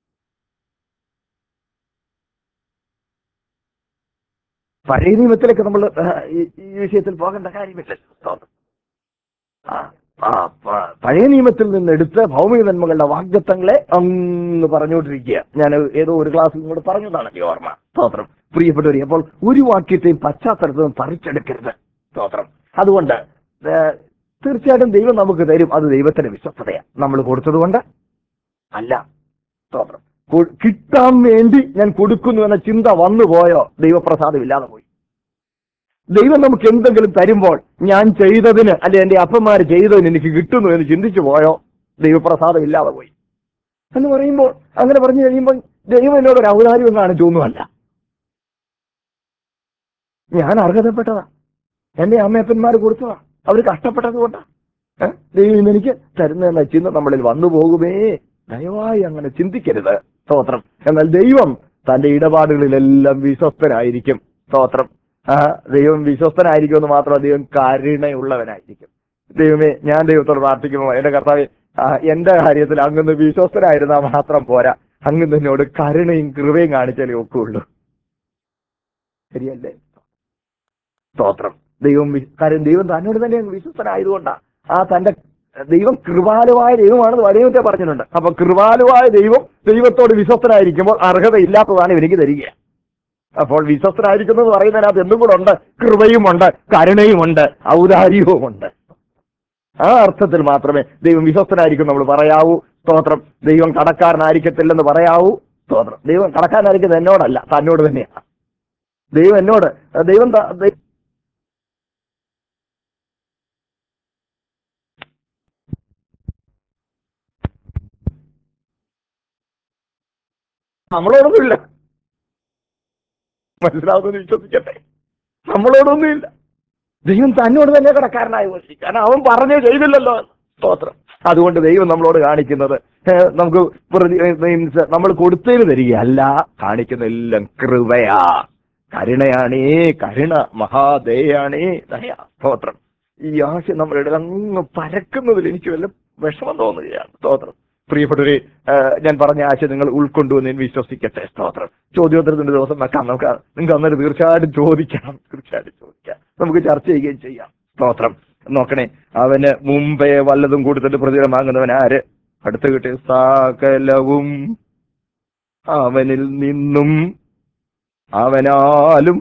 പഴയ നിയമത്തിലേക്ക് നമ്മൾ ഈ ഈ വിഷയത്തിൽ പോകേണ്ട കാര്യമില്ല സ്തോത്രം. ആ ആ പ- പഴയ നിയമത്തിൽ നിന്ന് എടുത്ത് ഭൗമിക നന്മകളുടെ വാഗ്ദത്തങ്ങളെ അങ്ങ് പറഞ്ഞുകൊണ്ടിരിക്കുക ഞാൻ ഏതോ ഒരു ക്ലാസ്സിൽ നിങ്ങളോട് പറഞ്ഞതാണ് ഈ ഓർമ്മ സ്തോത്രം പ്രിയപ്പെട്ടവരെ അപ്പോൾ ഒരു വാക്യത്തെയും പശ്ചാത്തലത്തിൽ നിന്ന് പറിച്ചെടുക്കരുത് സ്തോത്രം അതുകൊണ്ട് ഏ, തീർച്ചയായിട്ടും ദൈവം നമുക്ക് തരും അത് ദൈവത്തിന്റെ വിശ്വസ്തതയാണ് നമ്മൾ കൊടുത്തതുകൊണ്ട് അല്ല സ്തോത്രം കൊ- കിട്ടാൻ വേണ്ടി ഞാൻ കൊടുക്കുന്നു എന്ന ചിന്ത വന്നു പോയോ ദൈവപ്രസാദം ഇല്ലാതെ പോയി ദൈവം നമുക്ക് എന്തെങ്കിലും തരുമ്പോൾ ഞാൻ ചെയ്തതിന് അല്ലെ എന്റെ അപ്പന്മാര് ചെയ്തതിന് എനിക്ക് കിട്ടുന്നു എന്ന് ചിന്തിച്ചു പോയോ ദൈവപ്രസാദം ഇല്ലാതെ പോയി എന്ന് പറയുമ്പോൾ അങ്ങനെ പറഞ്ഞു കഴിയുമ്പോൾ ദൈവം എന്നോട് ഒരു ഔദാര്യം കാണിച്ചൊന്നുമല്ല ഞാൻ അർഹതപ്പെട്ടതാ എന്റെ അമ്മയപ്പന്മാർ കൊടുത്തതാ അവർ കഷ്ടപ്പെട്ടത് കൊണ്ടാ ഏ? ദൈവം ഇന്ന് എനിക്ക് തരുന്നതെന്ന ചിന്ത നമ്മളിൽ വന്നു പോകുമേ ദയവായി അങ്ങനെ ചിന്തിക്കരുത് സ്തോത്രം എന്നാൽ ദൈവം തന്റെ ഇടപാടുകളിലെല്ലാം വിശ്വസ്തനായിരിക്കും സ്തോത്രം ആ ദൈവം വിശ്വസ്തനായിരിക്കുമെന്ന് മാത്രമല്ല ദൈവം കരുണയുള്ളവനായിരിക്കും ദൈവമേ ഞാൻ ദൈവത്തോട് പ്രാർത്ഥിക്കുമ്പോൾ എന്റെ കർത്താവ് എന്റെ കാര്യത്തിൽ അങ്ങന്ന് വിശ്വസ്തനായിരുന്നാൽ മാത്രം പോരാ അങ്ങ് എന്നോട് കരുണയും കൃപയും കാണിച്ചാലേ ഒക്കുള്ളൂ ശരിയല്ലേ സ്തോത്രം ദൈവം വി- കാര്യം ദൈവം തന്നോട് തന്നെ അങ്ങ് വിശ്വസ്തനായതുകൊണ്ടാ ആ തന്റെ ദൈവം കൃപാലുവായ ദൈവമാണെന്ന് വലയത്തെ പറഞ്ഞിട്ടുണ്ട് അപ്പൊ കൃപാലുവായ ദൈവം ദൈവത്തോട് വിശ്വസ്തനായിരിക്കുമ്പോൾ അർഹതയില്ലാത്തതാണ് ഇവനിക്ക് തരിക അപ്പോൾ വിശ്വസ്തനായിരിക്കുന്നു എന്ന് പറയുന്നതിനകത്ത് എന്തും കൂടെ ഉണ്ട് കൃപയുമുണ്ട് കരുണയുമുണ്ട് ഔദാര്യവുമുണ്ട് ആ അർത്ഥത്തിൽ മാത്രമേ ദൈവം വിശ്വസ്തനായിരിക്കും നമ്മൾ പറയാവൂ സ്തോത്രം ദൈവം കടക്കാരനായിരിക്കത്തില്ലെന്ന് പറയാവൂ സ്തോത്രം ദൈവം കടക്കാരനായിരിക്കുന്നത് എന്നോടല്ല തന്നോട് തന്നെയാണ് ദൈവം എന്നോട് ദൈവം ത- ദൈ- നമ്മളോടൊന്നുമില്ല മനസ്സിലാവുന്നത് വിശ്വസിക്കട്ടെ നമ്മളോടൊന്നുമില്ല ദൈവം തന്നോട് തന്നെ കടക്കാരനായി പോയി കാരണം അവൻ പറഞ്ഞേ ചെയ്തില്ലല്ലോ സ്തോത്രം അതുകൊണ്ട് ദൈവം നമ്മളോട് കാണിക്കുന്നത് ഏ, നമുക്ക് പ്രതി- ഏ, means നമ്മൾ കൊടുത്തതിന് തരികയല്ല കാണിക്കുന്ന എല്ലാം കൃപയാ കരുണയാണേ കരുണ മഹാദയാണേ ദയാ സ്തോത്രം ഈ ആശയം നമ്മളുടെ അങ്ങ് പരക്കുന്നതിൽ എനിക്ക് വല്ല വിഷമം തോന്നുകയാണ് സ്തോത്രം പ്രിയപ്പെട്ടവരെ ആ, ഞാൻ പറഞ്ഞ ആശയം നിങ്ങൾ ഉൾക്കൊണ്ടു എന്ന് ഞാൻ വിശ്വസിക്കട്ടെ സ്തോത്രം ചോദ്യോത്തരത്തിന്റെ ദിവസം വെക്കാം നമുക്ക് നിങ്ങൾക്ക് അന്നേരം തീർച്ചയായിട്ടും ചോദിക്കാം തീർച്ചയായിട്ടും ചോദിക്കാം നമുക്ക് ചർച്ച ചെയ്യുകയും ചെയ്യാം സ്തോത്രം നോക്കണേ അവന് മുമ്പേ വല്ലതും കൊടുത്തിട്ട് പ്രതിഫലം വാങ്ങുന്നവൻ ആര് അടുത്ത് കിട്ടിയ സകലവും അവനിൽ നിന്നും അവനാലും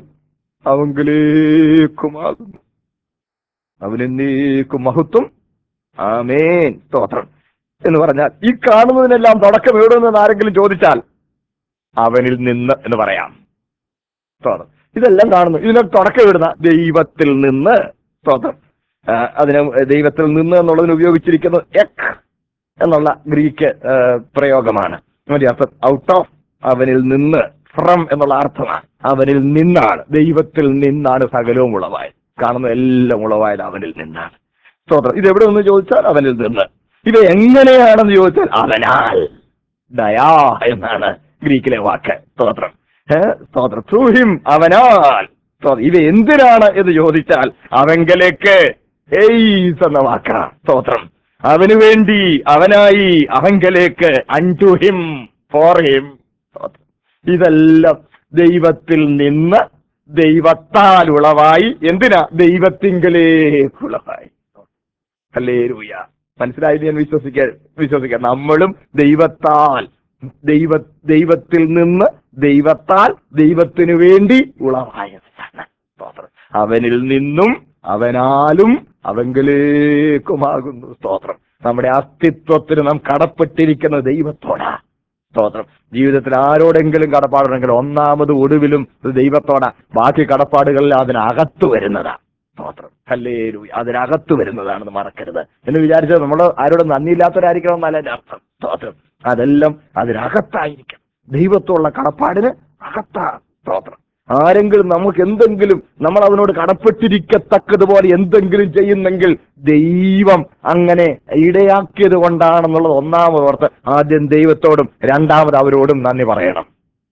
അവങ്കിലേക്കുമാകുന്നു അവനെന്നേക്കും മഹത്വം ആമേൻ സ്തോത്രം എന്ന് പറഞ്ഞാൽ ഈ കാണുന്നതിനെല്ലാം തുടക്കം എവിടെ നിന്ന് ആരെങ്കിലും ചോദിച്ചാൽ അവനിൽ നിന്ന് എന്ന് പറയാം സ്തോത്രം ഇതെല്ലാം കാണുന്നു ഇതിനെ തുടക്കം ഇടുന്ന ദൈവത്തിൽ നിന്ന് സ്തോത്രം ആ, അതിന് ദൈവത്തിൽ നിന്ന് എന്നുള്ളതിന് ഉപയോഗിച്ചിരിക്കുന്നത് എക് എന്നുള്ള ഗ്രീക്ക് ആ, പ്രയോഗമാണ് അതിന്റെ അർത്ഥം ഔട്ട് ഓഫ് അവനിൽ നിന്ന് ഫ്രം എന്നുള്ള അർത്ഥമാണ് അവനിൽ നിന്നാണ് ദൈവത്തിൽ നിന്നാണ് സകലവും ഉളവായത് കാണുന്ന എല്ലാം ഉളവായത് അവനിൽ നിന്നാണ് സ്തോത്രം ഇത് എവിടെ നിന്ന് ചോദിച്ചാൽ അവനിൽ നിന്ന് ഇത് എങ്ങനെയാണെന്ന് ചോദിച്ചാൽ അവനാൽ ദയാ എന്നാണ് ഗ്രീക്കിലെ വാക്ക് സ്തോത്രം ഏഹ് സ്തോത്രം ത്രൂ ഹിം അവനാൽ സ്തോത്രം. ഇത് എന്തിനാണ് എന്ന് ചോദിച്ചാൽ അവങ്കലേക്ക് എയ്സ് എന്ന വാക്കാണ് സ്തോത്രം അവന് വേണ്ടി അവനായി അവങ്കലേക്ക് അൻടു ഹിം ഫോർ ഹിം സ്തോത്രം ഇതെല്ലാം ദൈവത്തിൽ നിന്ന് ദൈവത്താൽ ഉളവായി എന്തിനാ ദൈവത്തിങ്കലേക്കുളവായി ഹല്ലേലൂയ മനസ്സിലായത് ഞാൻ വിശ്വസിക്കാൻ വിശ്വസിക്കാം നമ്മളും ദൈവത്താൽ ദൈവ ദൈവത്തിൽ നിന്ന് ദൈവത്താൽ ദൈവത്തിനു വേണ്ടി ഉളവായവരാണ് സ്തോത്രം അവനിൽ നിന്നും അവനാലും അവങ്കിലേക്കുമാകുന്നു സ്തോത്രം നമ്മുടെ അസ്തിത്വത്തിന് നാം കടപ്പെട്ടിരിക്കുന്ന ദൈവത്തോടാ സ്തോത്രം ജീവിതത്തിൽ ആരോടെങ്കിലും കടപ്പാടുണ്ടെങ്കിൽ ഒന്നാമത് ഒടുവിലും ഇത് ദൈവത്തോടാ ബാക്കി കടപ്പാടുകളിൽ അതിനകത്ത് വരുന്നതാ സ്തോത്രം ഹല്ലേലൂയ അതിനകത്ത് വരുന്നതാണെന്ന് മറക്കരുത് എന്ന് വിചാരിച്ചത് നമ്മൾ ആരോടും നന്ദിയില്ലാത്തവരായിരിക്കണം എന്നല്ല എന്റെ അർത്ഥം സ്തോത്രം അതെല്ലാം അതിനകത്തായിരിക്കണം ദൈവത്തോടുള്ള കടപ്പാടിന് അകത്താ സ്തോത്രം ആരെങ്കിലും നമുക്ക് എന്തെങ്കിലും നമ്മൾ അതിനോട് കടപ്പെട്ടിരിക്കത്തക്കതുപോലെ എന്തെങ്കിലും ചെയ്യുന്നെങ്കിൽ ദൈവം അങ്ങനെ ഇടയാക്കിയത് കൊണ്ടാണെന്നുള്ളത് ഒന്നാമത് ഓർത്ത് ആദ്യം ദൈവത്തോടും രണ്ടാമത് അവരോടും നന്ദി പറയണം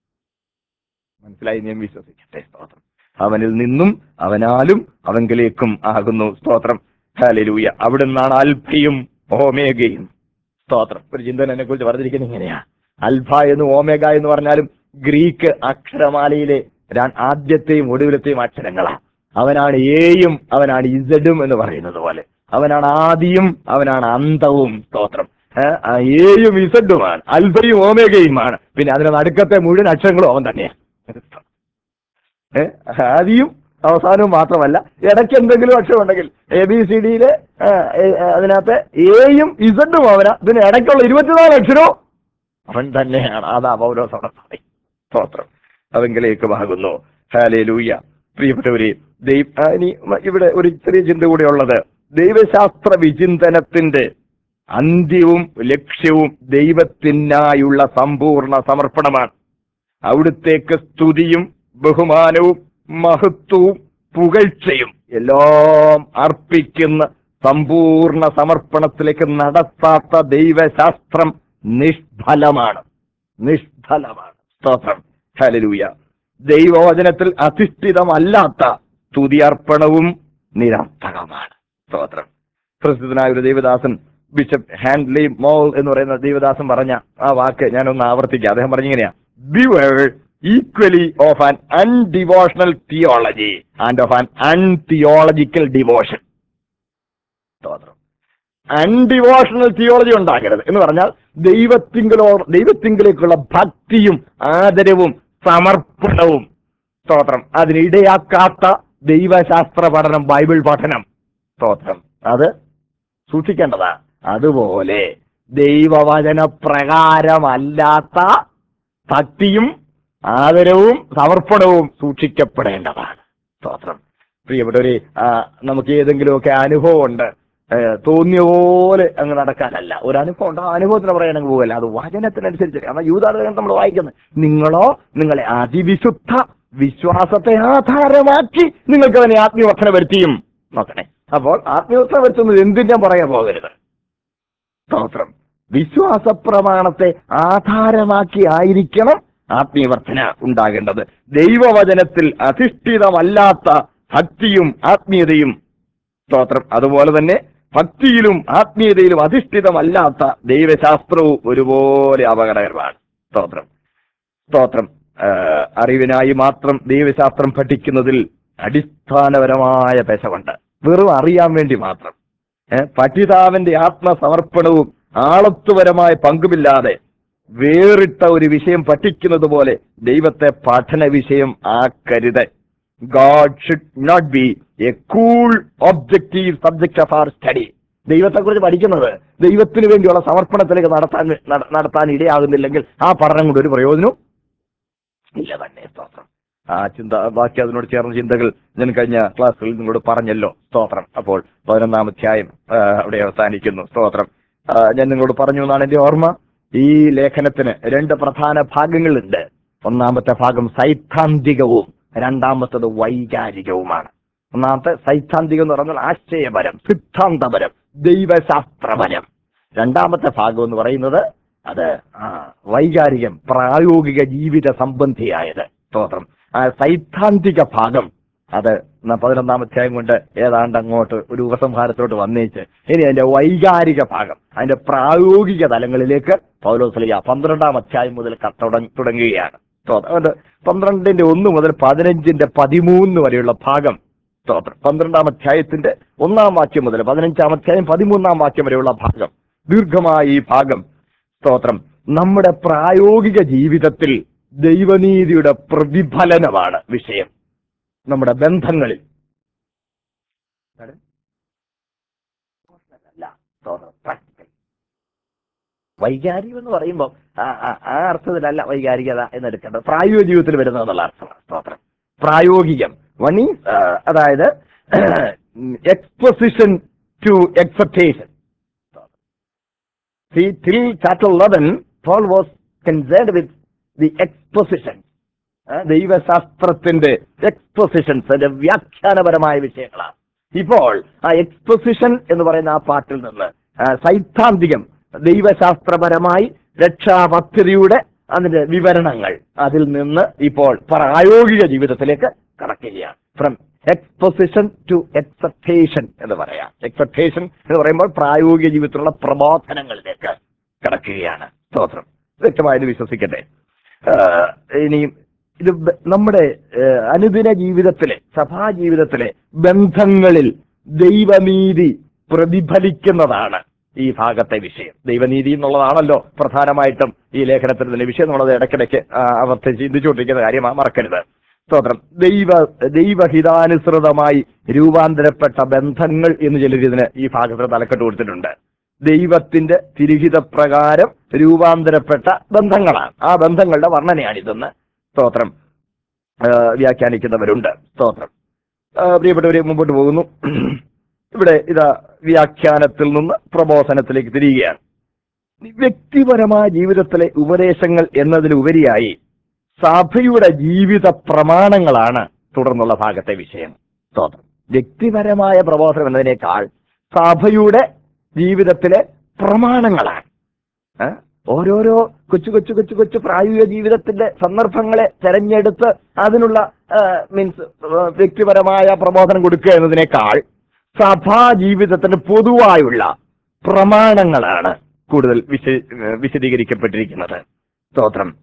മനസ്സിലായി ഞാൻ വിശ്വസിക്കട്ടെ സ്തോത്രം അവനിൽ നിന്നും അവനാലും അവങ്കിലേക്കും ആകുന്നു സ്തോത്രം ഹാലലൂയ അവിടെ നിന്നാണ് അൽഫയും ഓമേഗയും സ്തോത്രം ഒരു ചിന്തന എന്നെ കുറിച്ച് പറഞ്ഞിരിക്കുന്നത് ഇങ്ങനെയാ അൽഫ എന്ന് ഓമേഗ എന്ന് പറഞ്ഞാലും ഗ്രീക്ക് അക്ഷരമാലയിലെ ര- ആദ്യത്തെയും ഒടുവിലത്തെയും അക്ഷരങ്ങളാ അവനാണ് എയും അവനാണ് ഇസഡും എന്ന് പറയുന്നത് പോലെ അവനാണ് ആദിയും അവനാണ് അന്തവും സ്തോത്രം ഏ, ആ എയും ഇസഡുമാണ് അൽഫയും ഓമേഗയുമാണ് പിന്നെ അതിന് നടുക്കത്തെ മുഴുവൻ അക്ഷരങ്ങളും അവൻ തന്നെയാണ് ഏ, ആദിയും അവസാനവും മാത്രമല്ല ഇടയ്ക്ക് എന്തെങ്കിലും അക്ഷരം ഉണ്ടെങ്കിൽ എ ബി സി ഡിയിലെ അതിനകത്ത് എയും ഇസഡും അവന ഇതിന് ഇടയ്ക്കുള്ള ഇരുപത്തിനാല് അക്ഷരവും അവൻ തന്നെയാണ് അതാ പൗരോസോടെ പറയും സ്തോത്രം അവങ്കിലേക്കുമാകുന്നു ഹാലേ ലൂയ പ്രിയപ്പെട്ടവരെ ദൈവ ആ, ഇനി മ- ഇവിടെ ഒരു ചെറിയ ചിന്ത കൂടെ ഉള്ളത് ദൈവശാസ്ത്ര വിചിന്തനത്തിന്റെ അന്ത്യവും ലക്ഷ്യവും ദൈവത്തിനായുള്ള സമ്പൂർണ്ണ സമർപ്പണമാണ് അവിടുത്തേക്ക് സ്തുതിയും ബഹുമാനവും മഹത്വവും പുകഴ്ചയും എല്ലാം അർപ്പിക്കുന്ന സമ്പൂർണ്ണ സമർപ്പണത്തിലേക്ക് നടത്താത്ത ദൈവശാസ്ത്രം നിഷ്ഫലമാണ് നിഷ്ഫലമാണ് സ്തോത്രം ഹലലൂയ ദൈവവചനത്തിൽ അധിഷ്ഠിതമല്ലാത്ത സ്തുതിയർപ്പണവും നിരർത്ഥകമാണ് സ്തോത്രം പ്രസിദ്ധനായ ഒരു ദേവദാസൻ ബിഷപ്പ് ഹാൻഡ്ലി മോൾ എന്ന് പറയുന്ന ദേവദാസൻ പറഞ്ഞ ആ വാക്ക് ഞാനൊന്ന് ആവർത്തിക്കാം അദ്ദേഹം പറഞ്ഞിങ്ങനെയാ beware equally of an undevotional theology and of an untheological devotion സ്തോത്രം അൺഡിവോഷണൽ തിയോളജി ഉണ്ടാകരുത് എന്ന് പറഞ്ഞാൽ ദൈവത്തിങ്കിലോ ദൈവത്തിങ്കിലേക്കുള്ള ഭക്തിയും ആദരവും സമർപ്പണവും സ്തോത്രം അതിനിടയാക്കാത്ത ദൈവശാസ്ത്ര പഠനം ബൈബിൾ പഠനം സ്തോത്രം അത് സൂക്ഷിക്കേണ്ടതാ അതുപോലെ ദൈവവചന പ്രകാരമല്ലാത്ത ഭക്തിയും ആദരവും സമർപ്പണവും സൂക്ഷിക്കപ്പെടേണ്ടതാണ് സ്തോത്രം പ്രിയപ്പെട്ടവരെ ആ, നമുക്ക് ഏതെങ്കിലുമൊക്കെ അനുഭവം ഉണ്ട് ഏഹ്, തോന്നിയ പോലെ അങ്ങ് നടക്കാനല്ല ഒരു അനുഭവം ഉണ്ട് ആ അനുഭവത്തിന് പറയാനങ്ങ് പോകല്ല അത് വചനത്തിനനുസരിച്ച് കാരണം യൂതാദം നമ്മൾ വായിക്കുന്നത് നിങ്ങളോ നിങ്ങളെ അതിവിശുദ്ധ വിശ്വാസത്തെ ആധാരമാക്കി നിങ്ങൾക്ക് തന്നെ ആത്മീയവർദ്ധന വരുത്തിയും നോക്കണേ അപ്പോൾ ആത്മീയവർദ്ധന വരുത്തുന്നത് എന്തിനാ പറയാൻ പോകരുത് സ്തോത്രം വിശ്വാസ പ്രമാണത്തെ ആധാരമാക്കി ആയിരിക്കണം ആത്മീയവർദ്ധന ഉണ്ടാകേണ്ടത് ദൈവവചനത്തിൽ അധിഷ്ഠിതമല്ലാത്ത ഭക്തിയും ആത്മീയതയും സ്തോത്രം അതുപോലെ തന്നെ ഭക്തിയിലും ആത്മീയതയിലും അധിഷ്ഠിതമല്ലാത്ത ദൈവശാസ്ത്രവും ഒരുപോലെ അപകടകരമാണ് സ്തോത്രം സ്തോത്രം ആ, അറിവിനായി മാത്രം ദൈവശാസ്ത്രം പഠിക്കുന്നതിൽ അടിസ്ഥാനപരമായ പെശവുണ്ട് വെറും അറിയാൻ വേണ്ടി മാത്രം ഏ, പഠിതാവിന്റെ ആത്മസമർപ്പണവും ആളത്വപരമായ പങ്കുമില്ലാതെ വേറിട്ട ഒരു വിഷയം പഠിക്കുന്നത് പോലെ ദൈവത്തെ പഠന വിഷയം ആക്കരുത് God should not be a cool objective subject of our study ദൈവത്തെക്കുറിച്ച് പഠിക്കുന്നത് ദൈവത്തിന് വേണ്ടിയുള്ള സമർപ്പണത്തിലേക്ക് നടത്താൻ നട- നടത്താൻ ഇടയാകുന്നില്ലെങ്കിൽ ആ പഠനം കൊണ്ട് ഒരു പ്രയോജനവും ഇല്ല തന്നെ സ്തോത്രം ആ ചിന്ത ബാക്കി അതിനോട് ചേർന്ന ചിന്തകൾ ഞാൻ കഴിഞ്ഞ ക്ലാസ്സുകളിൽ നിങ്ങളോട് പറഞ്ഞല്ലോ സ്തോത്രം അപ്പോൾ പതിനൊന്നാം അധ്യായം ആ, അവിടെ അവസാനിക്കുന്നു സ്തോത്രം ആ, ഞാൻ നിങ്ങളോട് പറഞ്ഞു എന്നാണ് എന്റെ ഓർമ്മ ഈ ലേഖനത്തിന് രണ്ട് പ്രധാന ഭാഗങ്ങളുണ്ട് ഒന്നാമത്തെ ഭാഗം സൈദ്ധാന്തികവും രണ്ടാമത്തത് വൈകാരികവുമാണ് ഒന്നാമത്തെ സൈദ്ധാന്തികം എന്ന് പറഞ്ഞാൽ ആശയപരം സിദ്ധാന്തപരം ദൈവശാസ്ത്രപരം രണ്ടാമത്തെ ഭാഗം എന്ന് പറയുന്നത് അത് ആ, വൈകാരികം പ്രായോഗിക ജീവിത സംബന്ധിയായത് സ്തോത്രം ആ സൈദ്ധാന്തിക ഭാഗം അത് ന- പതിനൊന്നാം അധ്യായം കൊണ്ട് ഏതാണ്ട് അങ്ങോട്ട് ഒരു ഉപസംഹാരത്തോട്ട് വന്നേച്ച് ഇനി അതിന്റെ വൈകാരിക ഭാഗം അതിന്റെ പ്രായോഗിക തലങ്ങളിലേക്ക് പൗലോസ്ലിയ പന്ത്രണ്ടാം അധ്യായം മുതൽ ക- തുടങ്ങ- തുടങ്ങുകയാണ് സ്തോത്രം അതുകൊണ്ട് പന്ത്രണ്ടിന്റെ ഒന്ന് മുതൽ പതിനഞ്ചിന്റെ പതിമൂന്ന് വരെയുള്ള ഭാഗം സ്തോത്രം പന്ത്രണ്ടാം അധ്യായത്തിന്റെ ഒന്നാം വാക്യം മുതൽ പതിനഞ്ചാം അധ്യായം പതിമൂന്നാം വാക്യം വരെയുള്ള ഭാഗം ദീർഘമായ ഈ ഭാഗം സ്തോത്രം നമ്മുടെ പ്രായോഗിക ജീവിതത്തിൽ ദൈവനീതിയുടെ പ്രതിഫലനമാണ് വിഷയം നമ്മുടെ ബന്ധങ്ങളിൽ അല്ല, സ്തോത്രം, practical. വൈകാരികം എന്ന് പറയുമ്പോൾ ആ ആ- ആ അർത്ഥത്തിലല്ല വൈകാരികത എന്നെടുക്കേണ്ടത് പ്രായോഗിക ജീവിതത്തിൽ വരുന്നതെന്നുള്ള അർത്ഥമാണ് സ്തോത്രം പ്രായോഗികം വൺ ഈ അതായത് exposition to expectation See, till chapter 11, Paul was concerned with the exposition. ആ, ദൈവശാസ്ത്രത്തിന്റെ എക്സ്പൊസിഷൻസ് അതിന്റെ വ്യാഖ്യാനപരമായ വിഷയങ്ങളാണ് ഇപ്പോൾ ആ എക്സ്പൊസിഷൻ എന്ന് പറയുന്ന ആ പാട്ടിൽ നിന്ന് ആ, സൈദ്ധാന്തികം ദൈവശാസ്ത്രപരമായി രക്ഷാപദ്ധതിയുടെ അതിന്റെ വിവരണങ്ങൾ അതിൽ നിന്ന് ഇപ്പോൾ പ്രായോഗിക ജീവിതത്തിലേക്ക് കടക്കുകയാണ് ഫ്രം എക്സ്പൊസിഷൻ ടു എക്സെപ്റ്റേഷൻ എന്ന് പറയാം എക്സെപ്റ്റേഷൻ എന്ന് പറയുമ്പോൾ പ്രായോഗിക ജീവിതത്തിലുള്ള പ്രബോധനങ്ങളിലേക്ക് കടക്കുകയാണ് സ്തോത്രം വ്യക്തമായത് വിശ്വസിക്കട്ടെ ആ, ഇനി ഇത് ബ- നമ്മുടെ ആ, അനുദിന ജീവിതത്തിലെ സഭാ ജീവിതത്തിലെ ബന്ധങ്ങളിൽ ദൈവനീതി പ്രതിഫലിക്കുന്നതാണ് ഈ ഭാഗത്തെ വിഷയം ദൈവനീതി എന്നുള്ളതാണല്ലോ പ്രധാനമായിട്ടും ഈ ലേഖനത്തിൽ തന്നെ വിഷയം എന്നുള്ളത് ഇടയ്ക്കിടയ്ക്ക് ആ, ആവർത്തിച്ച് ചിന്തിച്ചുകൊണ്ടിരിക്കുന്ന കാര്യമാണ് മറക്കരുത് സ്തോത്രം ദൈവ ദൈവഹിതാനുസൃതമായി രൂപാന്തരപ്പെട്ട ബന്ധങ്ങൾ എന്ന് ചിലർ ഇതിന് ഈ ഭാഗത്തിന് തലക്കെട്ട് കൊടുത്തിട്ടുണ്ട് ദൈവത്തിന്റെ തിരുഹിത പ്രകാരം രൂപാന്തരപ്പെട്ട ബന്ധങ്ങളാണ് ആ ബന്ധങ്ങളുടെ വർണ്ണനയാണിതെന്ന് സ്തോത്രം ആ, വ്യാഖ്യാനിക്കുന്നവരുണ്ട് സ്തോത്രം ആ, പ്രിയപ്പെട്ടവരെ മുമ്പോട്ട് പോകുന്നു ഇവിടെ ഇതാ വ്യാഖ്യാനത്തിൽ നിന്ന് പ്രബോധനത്തിലേക്ക് തിരികുകയാണ് വ്യക്തിപരമായ ജീവിതത്തിലെ ഉപദേശങ്ങൾ എന്നതിലുപരിയായി സഭയുടെ ജീവിത പ്രമാണങ്ങളാണ് തുടർന്നുള്ള ഭാഗത്തെ വിഷയം സ്തോത്രം വ്യക്തിപരമായ പ്രബോധനം എന്നതിനേക്കാൾ സഭയുടെ ജീവിതത്തിലെ പ്രമാണങ്ങളാണ് ഏ? ഓരോരോ കൊച്ചു കൊച്ചു കൊച്ചു കൊച്ചു പ്രായോഗിക ജീവിതത്തിന്റെ സന്ദർഭങ്ങളെ തെരഞ്ഞെടുത്ത് അതിനുള്ള മീൻസ് വ്യക്തിപരമായ പ്രബോധനം കൊടുക്കുക എന്നതിനേക്കാൾ സഭാ ജീവിതത്തിന് പൊതുവായുള്ള പ്രമാണങ്ങളാണ് കൂടുതൽ വിശ ഏ, വിശദീകരിക്കപ്പെട്ടിരിക്കുന്നത് സ്തോത്രം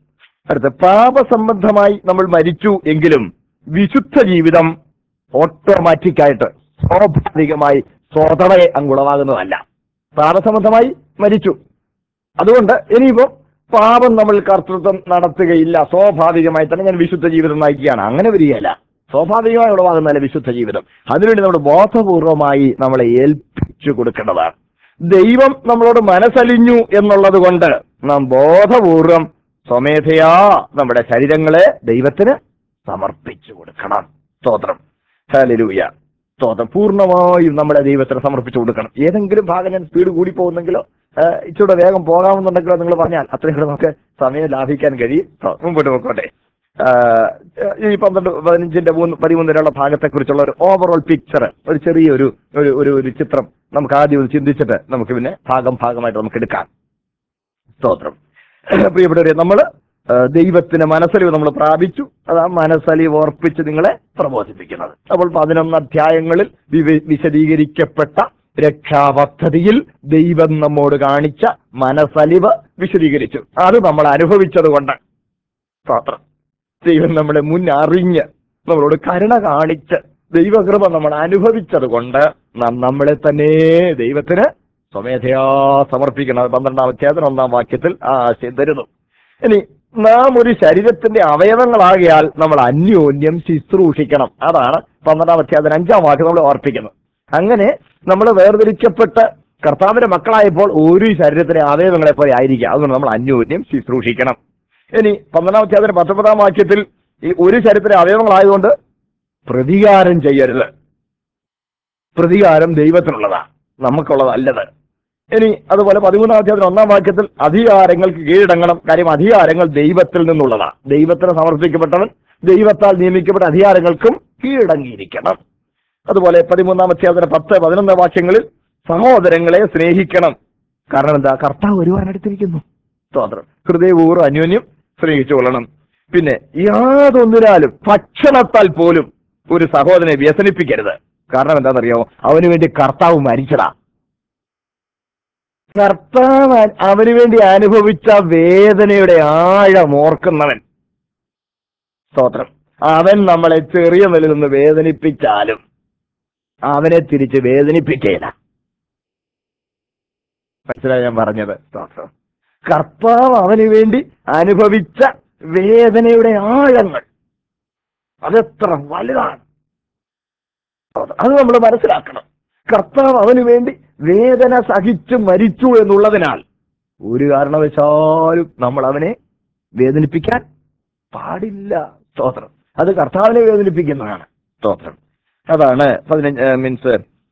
അടുത്ത പാപസംബന്ധമായി നമ്മൾ മരിച്ചു എങ്കിലും വിശുദ്ധ ജീവിതം ഓട്ടോമാറ്റിക് ആയിട്ട് സ്വാഭാവികമായി സ്വതവയെ അങ്ങുളവാകുന്നതല്ല പാപസംബന്ധമായി മരിച്ചു അതുകൊണ്ട് ഇനിയിപ്പോ പാപം നമ്മൾ കർത്തൃത്വം നടത്തുകയില്ല സ്വാഭാവികമായി തന്നെ ഞാൻ വിശുദ്ധ ജീവിതം നയിക്കുകയാണ് അങ്ങനെ വരികയല്ല സ്വാഭാവികമായി ഉളവാകുന്നതല്ല വിശുദ്ധ ജീവിതം അതിനുവേണ്ടി നമ്മൾ ബോധപൂർവമായി നമ്മളെ ഏൽപ്പിച്ചു കൊടുക്കേണ്ടതാണ് ദൈവം നമ്മളോട് മനസ്സലിഞ്ഞു എന്നുള്ളത് കൊണ്ട് നാം ബോധപൂർവം സ്വമേധയാ നമ്മുടെ ശരീരങ്ങളെ ദൈവത്തിന് സമർപ്പിച്ചു കൊടുക്കണം സ്തോത്രം ഹല്ലേലൂയ സ്തോത്രം പൂർണ്ണമായും നമ്മുടെ ദൈവത്തിന് സമർപ്പിച്ചു കൊടുക്കണം ഏതെങ്കിലും ഭാഗം ഞാൻ സ്പീഡ് കൂടി പോകുന്നെങ്കിലോ ഏഹ്, ഇച്ചിരൂടെ വേഗം പോകാമെന്നുണ്ടെങ്കിലോ നിങ്ങൾ പറഞ്ഞാൽ അത്രയും കൂടെ നമുക്ക് സമയം ലാഭിക്കാൻ കഴിയും ആ, മുമ്പോട്ട് പോയിക്കോട്ടെ ആഹ്, ഈ പന്ത്രണ്ട് പതിനഞ്ചിന്റെ മൂന്ന് പതിമൂന്ന് വരെയുള്ള ഭാഗത്തെക്കുറിച്ചുള്ള ഒരു ഓവറോൾ പിക്ചർ ഒരു ചെറിയൊരു ഒരു ഒരു ഒരു ചിത്രം നമുക്ക് ആദ്യം ഒന്ന് ചിന്തിച്ചിട്ട് നമുക്ക് പിന്നെ ഭാഗം ഭാഗമായിട്ട് നമുക്ക് എടുക്കാം സ്തോത്രം പ്രിയപ്പെട്ടവരെ നമ്മൾ ദൈവത്തിന് മനസ്സലിവ് നമ്മൾ പ്രാപിച്ചു അത് ആ മനസ്സലിവ് ഓർപ്പിച്ച് നിങ്ങളെ പ്രബോധിപ്പിക്കുന്നത് അപ്പോൾ പതിനൊന്ന് അധ്യായങ്ങളിൽ വിവ- വിശദീകരിക്കപ്പെട്ട രക്ഷാപദ്ധതിയിൽ ദൈവം നമ്മോട് കാണിച്ച മനസ്സലിവ് വിശദീകരിച്ചു അത് നമ്മൾ അനുഭവിച്ചത് കൊണ്ട് സ്തോത്രം ദൈവം നമ്മളെ മുൻ അറിഞ്ഞ് നമ്മളോട് കരുണ കാണിച്ച് ദൈവകൃപ നമ്മൾ അനുഭവിച്ചത് കൊണ്ട് നാം നമ്മളെ തന്നെ ദൈവത്തിന് സ്വമേധയാ സമർപ്പിക്കണം അത് പന്ത്രണ്ടാം അധ്യായത്തിന് ഒന്നാം വാക്യത്തിൽ ആ ആശയം തരുന്നു ഇനി നാം ഒരു ശരീരത്തിന്റെ അവയവങ്ങളാകിയാൽ നമ്മൾ അന്യോന്യം ശുശ്രൂഷിക്കണം അതാണ് പന്ത്രണ്ടാം അധ്യായത്തിന് അഞ്ചാം വാക്യം നമ്മൾ ഓർപ്പിക്കുന്നത് അങ്ങനെ നമ്മൾ വേർതിരിക്കപ്പെട്ട് കർത്താവിന്റെ മക്കളായപ്പോൾ ഒരു ശരീരത്തിലെ അവയവങ്ങളെ പോലെ ആയിരിക്കുക അതുകൊണ്ട് നമ്മൾ അന്യോന്യം ശുശ്രൂഷിക്കണം ഇനി പന്ത്രണ്ടാം അധ്യായത്തിന് പത്തൊമ്പതാം വാക്യത്തിൽ ഈ ഒരു ശരീരത്തിലെ അവയവങ്ങളായതുകൊണ്ട് പ്രതികാരം ചെയ്യരുത് പ്രതികാരം ദൈവത്തിനുള്ളതാ നമുക്കുള്ളതല്ലത് ഇനി അതുപോലെ പതിമൂന്നാം അധ്യായത്തിന് ഒന്നാം വാക്യത്തിൽ അധികാരങ്ങൾക്ക് കീഴടങ്ങണം കാര്യം അധികാരങ്ങൾ ദൈവത്തിൽ നിന്നുള്ളതാ ദൈവത്തിന് സമർപ്പിക്കപ്പെട്ടവൻ ദൈവത്താൽ നിയമിക്കപ്പെട്ട അധികാരങ്ങൾക്കും കീഴടങ്ങിയിരിക്കണം അതുപോലെ പതിമൂന്നാം അധ്യായത്തിന് പത്ത് പതിനൊന്ന് വാക്യങ്ങളിൽ സഹോദരങ്ങളെ സ്നേഹിക്കണം കാരണം എന്താ കർത്താവ് വരുവാനടുത്തിരിക്കുന്നു സ്തോത്രം ഹൃദയപൂർവ്വം അന്യോന്യം സ്നേഹിച്ചു കൊള്ളണം പിന്നെ യാതൊന്നിനാലും ഭക്ഷണത്താൽ പോലും ഒരു സഹോദരനെ വ്യസനിപ്പിക്കരുത് കാരണം എന്താണെന്നറിയോ അവന് വേണ്ടി കർത്താവ് മരിച്ചതാ കർത്താവ് അവന് വേണ്ടി അനുഭവിച്ച വേദനയുടെ ആഴം ഓർക്കുന്നവൻ സ്തോത്രം അവൻ നമ്മളെ ചെറിയ നിലയിൽ നിന്ന് വേദനിപ്പിച്ചാലും അവനെ തിരിച്ച് വേദനിപ്പിക്കേല മനസ്സിലായി ഞാൻ പറഞ്ഞത് സ്തോത്രം കർത്താവ് അവന് വേണ്ടി അനുഭവിച്ച വേദനയുടെ ആഴങ്ങൾ അതെത്ര വലുതാണ് അത് നമ്മൾ മനസ്സിലാക്കണം കർത്താവ് അവന് വേണ്ടി വേദന സഹിച്ച് മരിച്ചു എന്നുള്ളതിനാൽ ഒരു കാരണവശാലും നമ്മൾ അവനെ വേദനിപ്പിക്കാൻ പാടില്ല സ്തോത്രം അത് കർത്താവിനെ വേദനിപ്പിക്കുന്നതാണ് സ്തോത്രം അതാണ് പതിനഞ്ച് മീൻസ്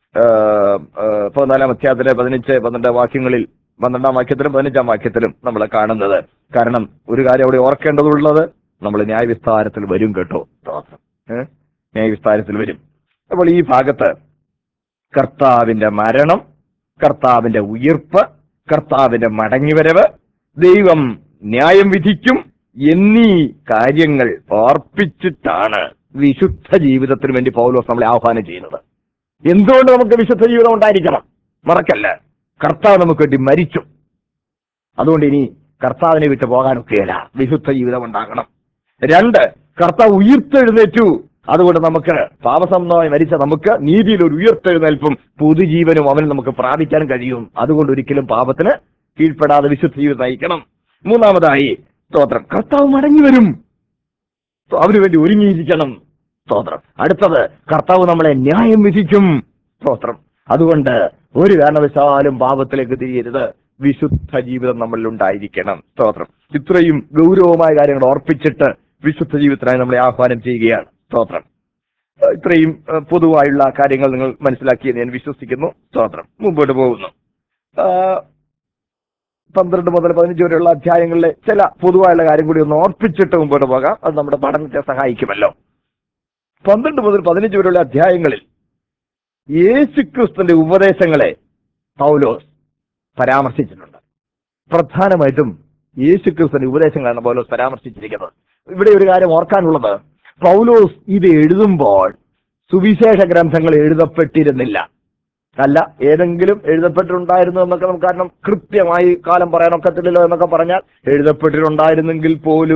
പതിനാലാം അധ്യായത്തിലെ പതിനഞ്ച് പന്ത്രണ്ട് വാക്യങ്ങളിൽ പന്ത്രണ്ടാം വാക്യത്തിലും പതിനഞ്ചാം വാക്യത്തിലും നമ്മൾ കാണുന്നത് കാരണം ഒരു കാര്യം അവിടെ ഓർക്കേണ്ടതുള്ളത് നമ്മൾ ന്യായവിസ്താരത്തിൽ വരും കേട്ടോ സ്തോത്രം ഏഹ് ന്യായവിസ്താരത്തിൽ വരും അപ്പോൾ ഈ ഭാഗത്ത് കർത്താവിന്റെ മരണം കർത്താവിന്റെ ഉയിർപ്പ് കർത്താവിന്റെ മടങ്ങിവരവ് ദൈവം ന്യായം വിധിക്കും എന്നീ കാര്യങ്ങൾ ഓർപ്പിച്ചിട്ടാണ് വിശുദ്ധ ജീവിതത്തിന് വേണ്ടി പൗലോസ് നമ്മളെ ആഹ്വാനം ചെയ്യുന്നത് എന്തുകൊണ്ട് നമുക്ക് വിശുദ്ധ ജീവിതം ഉണ്ടായിരിക്കണം മറക്കല്ല കർത്താവ് നമുക്ക് വേണ്ടി മരിച്ചു അതുകൊണ്ട് ഇനി കർത്താവിനെ വിട്ട് പോകാനൊക്കെയല്ല വിശുദ്ധ ജീവിതം ഉണ്ടാകണം രണ്ട് കർത്താവ് ഉയർത്തെഴുന്നേറ്റു അതുകൊണ്ട് നമുക്ക് പാപസംബന്ധമായി മരിച്ച നമുക്ക് നീതിയിൽ ഒരു ഉയർത്തെഴുന്നേൽപ്പും പുതുജീവനും അവന് നമുക്ക് പ്രാപിക്കാൻ കഴിയും അതുകൊണ്ട് ഒരിക്കലും പാപത്തിന് കീഴ്പ്പെടാതെ വിശുദ്ധ ജീവിതം നയിക്കണം മൂന്നാമതായി സ്തോത്രം കർത്താവ് മടങ്ങി വരും സോ അവന് വേണ്ടി ഒരുങ്ങിയിരിക്കണം സ്തോത്രം അടുത്തത് കർത്താവ് നമ്മളെ ന്യായം വിധിക്കും സ്തോത്രം അതുകൊണ്ട് ഒരു കാരണവശാലും പാപത്തിലേക്ക് തിരിയരുത് വിശുദ്ധ ജീവിതം നമ്മളിൽ ഉണ്ടായിരിക്കണം സ്തോത്രം ഇത്രയും ഗൗരവമായ കാര്യങ്ങൾ ഓർപ്പിച്ചിട്ട് വിശുദ്ധ ജീവിതത്തിനായി നമ്മളെ ആഹ്വാനം ചെയ്യുകയാണ് സ്തോത്രം ഏഹ് ഇത്രയും ഏഹ് പൊതുവായുള്ള കാര്യങ്ങൾ നിങ്ങൾ മനസ്സിലാക്കിയെന്ന് ഞാൻ വിശ്വസിക്കുന്നു സ്തോത്രം മുമ്പോട്ട് പോകുന്നു ആഹ് പന്ത്രണ്ട് മുതൽ പതിനഞ്ച് വരെയുള്ള അധ്യായങ്ങളിലെ ചില പൊതുവായുള്ള കാര്യം കൂടി ഒന്ന് ഓർപ്പിച്ചിട്ട് മുമ്പോട്ട് പോകാം അത് നമ്മുടെ പഠനത്തെ സഹായിക്കുമല്ലോ പന്ത്രണ്ട് മുതൽ പതിനഞ്ച് വരെയുള്ള അധ്യായങ്ങളിൽ യേശുക്രിസ്തുവിന്റെ ഉപദേശങ്ങളെ പൗലോസ് പരാമർശിച്ചിട്ടുണ്ട് പ്രധാനമായിട്ടും യേശുക്രിസ്തുവിന്റെ ഉപദേശങ്ങളാണ് പൗലോസ് പരാമർശിച്ചിരിക്കുന്നത് ഇവിടെ ഒരു കാര്യം ഓർക്കാനുള്ളത് പൗലോസ് ഇത് എഴുതുമ്പോൾ സുവിശേഷ ഗ്രന്ഥങ്ങൾ എഴുതപ്പെട്ടിരുന്നില്ല അല്ല ഏതെങ്കിലും എഴുതപ്പെട്ടിട്ടുണ്ടായിരുന്നു എന്നൊക്കെ നമുക്ക് കാരണം കൃത്യമായി കാലം പറയാനൊക്കത്തില്ലല്ലോ എന്നൊക്കെ പറഞ്ഞാൽ എഴുതപ്പെട്ടിട്ടുണ്ടായിരുന്നെങ്കിൽ പോലും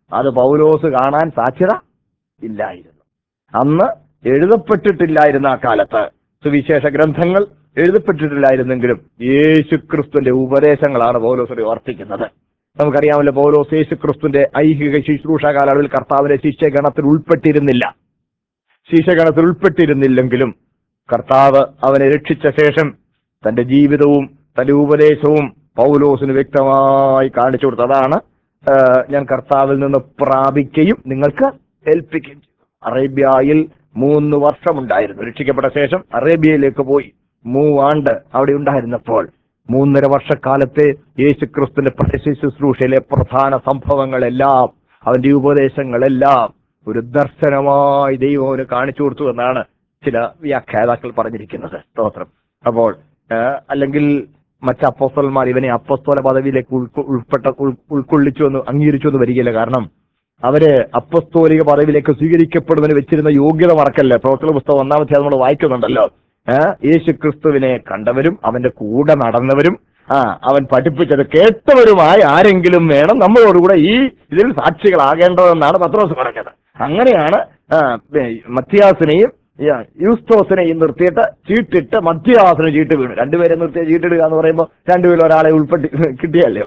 അത് പൗലോസ് കാണാൻ സാധ്യത ഇല്ലായിരുന്നു അന്ന് എഴുതപ്പെട്ടിട്ടില്ലായിരുന്ന ആ കാലത്ത് സുവിശേഷ ഗ്രന്ഥങ്ങൾ എഴുതപ്പെട്ടിട്ടില്ലായിരുന്നെങ്കിലും യേശുക്രിസ്തുവിന്റെ ഉപദേശങ്ങളാണ് പൗലോസിനെ ഓർപ്പിക്കുന്നത് നമുക്കറിയാമല്ലോ പൗലോസ് യേശുക്രിസ്തുവിന്റെ ഐഹിക ശുശ്രൂഷ കാലയളവിൽ കർത്താവിന്റെ ശിഷ്യഗണത്തിൽ ഉൾപ്പെട്ടിരുന്നില്ല ശിഷ്യഗണത്തിൽ ഉൾപ്പെട്ടിരുന്നില്ലെങ്കിലും കർത്താവ് അവനെ രക്ഷിച്ച ശേഷം തന്റെ ജീവിതവും തന്റെ ഉപദേശവും പൗലോസിന് വ്യക്തമായി കാണിച്ചു കൊടുത്തു അതാണ് ആ, ഞാൻ കർത്താവിൽ നിന്ന് പ്രാപിക്കുകയും നിങ്ങൾക്ക് ഏൽപ്പിക്കുകയും ചെയ്തു അറേബ്യയിൽ മൂന്ന് വർഷമുണ്ടായിരുന്നു രക്ഷിക്കപ്പെട്ട ശേഷം അറേബ്യയിലേക്ക് പോയി മൂവാണ്ട് അവിടെ ഉണ്ടായിരുന്നപ്പോൾ മൂന്നര വർഷക്കാലത്തെ യേശുക്രിസ്തുവിന്റെ പരസ്യ ശുശ്രൂഷയിലെ പ്രധാന സംഭവങ്ങളെല്ലാം അവന്റെ ഉപദേശങ്ങളെല്ലാം ഒരു ദർശനമായി ദൈവം അവന് കാണിച്ചു കൊടുത്തു എന്നാണ് ചില വ്യാഖ്യാതാക്കൾ പറഞ്ഞിരിക്കുന്നത് സ്തോത്രം അപ്പോൾ ആ, അല്ലെങ്കിൽ മറ്റ് അപ്പോസ്തലന്മാർ ഇവനെ അപ്പസ്തോല പദവിയിലേക്ക് ഉൾക്കൊ- ഉൾപ്പെട്ട ഉൾ- ഉൾക്കൊള്ളിച്ചു എന്ന് അംഗീകരിച്ചു എന്ന് വരികയില്ല കാരണം അവര് അപ്പസ്തോലിക പദവിയിലേക്ക് സ്വീകരിക്കപ്പെടുന്നതിന് വെച്ചിരുന്ന യോഗ്യത മറക്കല്ലേ പ്രവർത്തന പുസ്തകം ഒന്നാമത്തെ നമ്മൾ വായിക്കുന്നുണ്ടല്ലോ ഏഹ് യേശു ക്രിസ്തുവിനെ കണ്ടവരും അവന്റെ കൂടെ നടന്നവരും ആ അവൻ പഠിപ്പിച്ചത് കേട്ടവരുമായി ആരെങ്കിലും വേണം നമ്മളോടുകൂടെ ഈ ഇതിൽ സാക്ഷികളാകേണ്ടതെന്നാണ് പത്രോസ് പറഞ്ഞത് അങ്ങനെയാണ് ആ, ഏ, മത്തിയാസിനെയും ഈ, യൂസ്തോസിനെയും നിർത്തിയിട്ട് ചീട്ടിട്ട് മധ്യാസിന് ചീട്ട് വീണു രണ്ടുപേരെ നിർത്തിയ ചീട്ടിടുക എന്ന് പറയുമ്പോൾ രണ്ടുപേരും ഒരാളെ ഉൾപ്പെട്ടി കിട്ടിയല്ലേ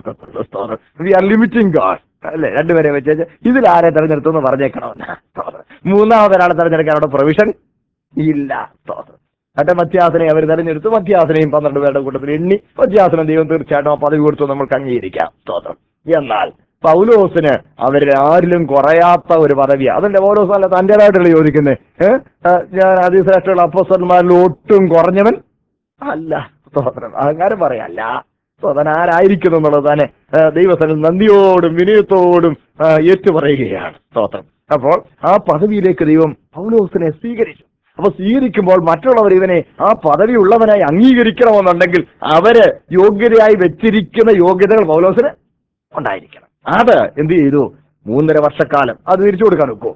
വി ആർ ലിമിറ്റിംഗ് ഗാഡ് അല്ലേ രണ്ടുപേരെ വെച്ച് ഇതിൽ ആരെ തെരഞ്ഞെടുത്തു പറഞ്ഞേക്കണമെന്ന് സ്തോത്രം. മൂന്നാമത് ഒരാളെ തെരഞ്ഞെടുക്കാൻ അവിടെ പ്രൊവിഷൻ ഇല്ല സ്തോത്രം എന്നിട്ട് മധ്യാസനെ അവർ തെരഞ്ഞെടുത്തു മധ്യാസനെയും പന്ത്രണ്ട് പേരുടെ കൂട്ടത്തിൽ എണ്ണി മധ്യാസനം ദൈവം തീർച്ചയായിട്ടും ആ പദവി കൊടുത്തു നമ്മൾക്ക് അംഗീകരിക്കാം സ്തോത്രം എന്നാൽ പൗലോസിന് അവരിൽ ആരിലും കുറയാത്ത ഒരു പദവിയാണ് അതിന്റെ പൗലോസ് അല്ല തന്റേതായിട്ടുള്ള ചോദിക്കുന്നത് ഏഹ് ഞാൻ അതിശ്രേഷ്ഠമുള്ള അപ്പോസ്റ്റന്മാരിൽ ഒട്ടും കുറഞ്ഞവൻ അല്ല സ്തോത്രം അഹങ്കാരം പറയല്ല സ്വതൻ ആരായിരിക്കുന്നു എന്നുള്ളത് തന്നെ ആ, ദൈവത്തിന് നന്ദിയോടും വിനയത്തോടും ആ, ഏറ്റുപറയുകയാണ് സ്തോത്രം അപ്പോൾ ആ പദവിയിലേക്ക് ദൈവം പൗലോസിനെ സ്വീകരിച്ചു അപ്പൊ സ്വീകരിക്കുമ്പോൾ മറ്റുള്ളവർ ഇവനെ ആ പദവി ഉള്ളവനായി അംഗീകരിക്കണമെന്നുണ്ടെങ്കിൽ അവര് യോഗ്യതയായി വെച്ചിരിക്കുന്ന യോഗ്യതകൾ പൗലോസിന് ഉണ്ടായിരിക്കണം അത് എന്ത് ചെയ്തു മൂന്നര വർഷക്കാലം അത് തിരിച്ചു കൊടുക്കാൻ ഒക്കുമോ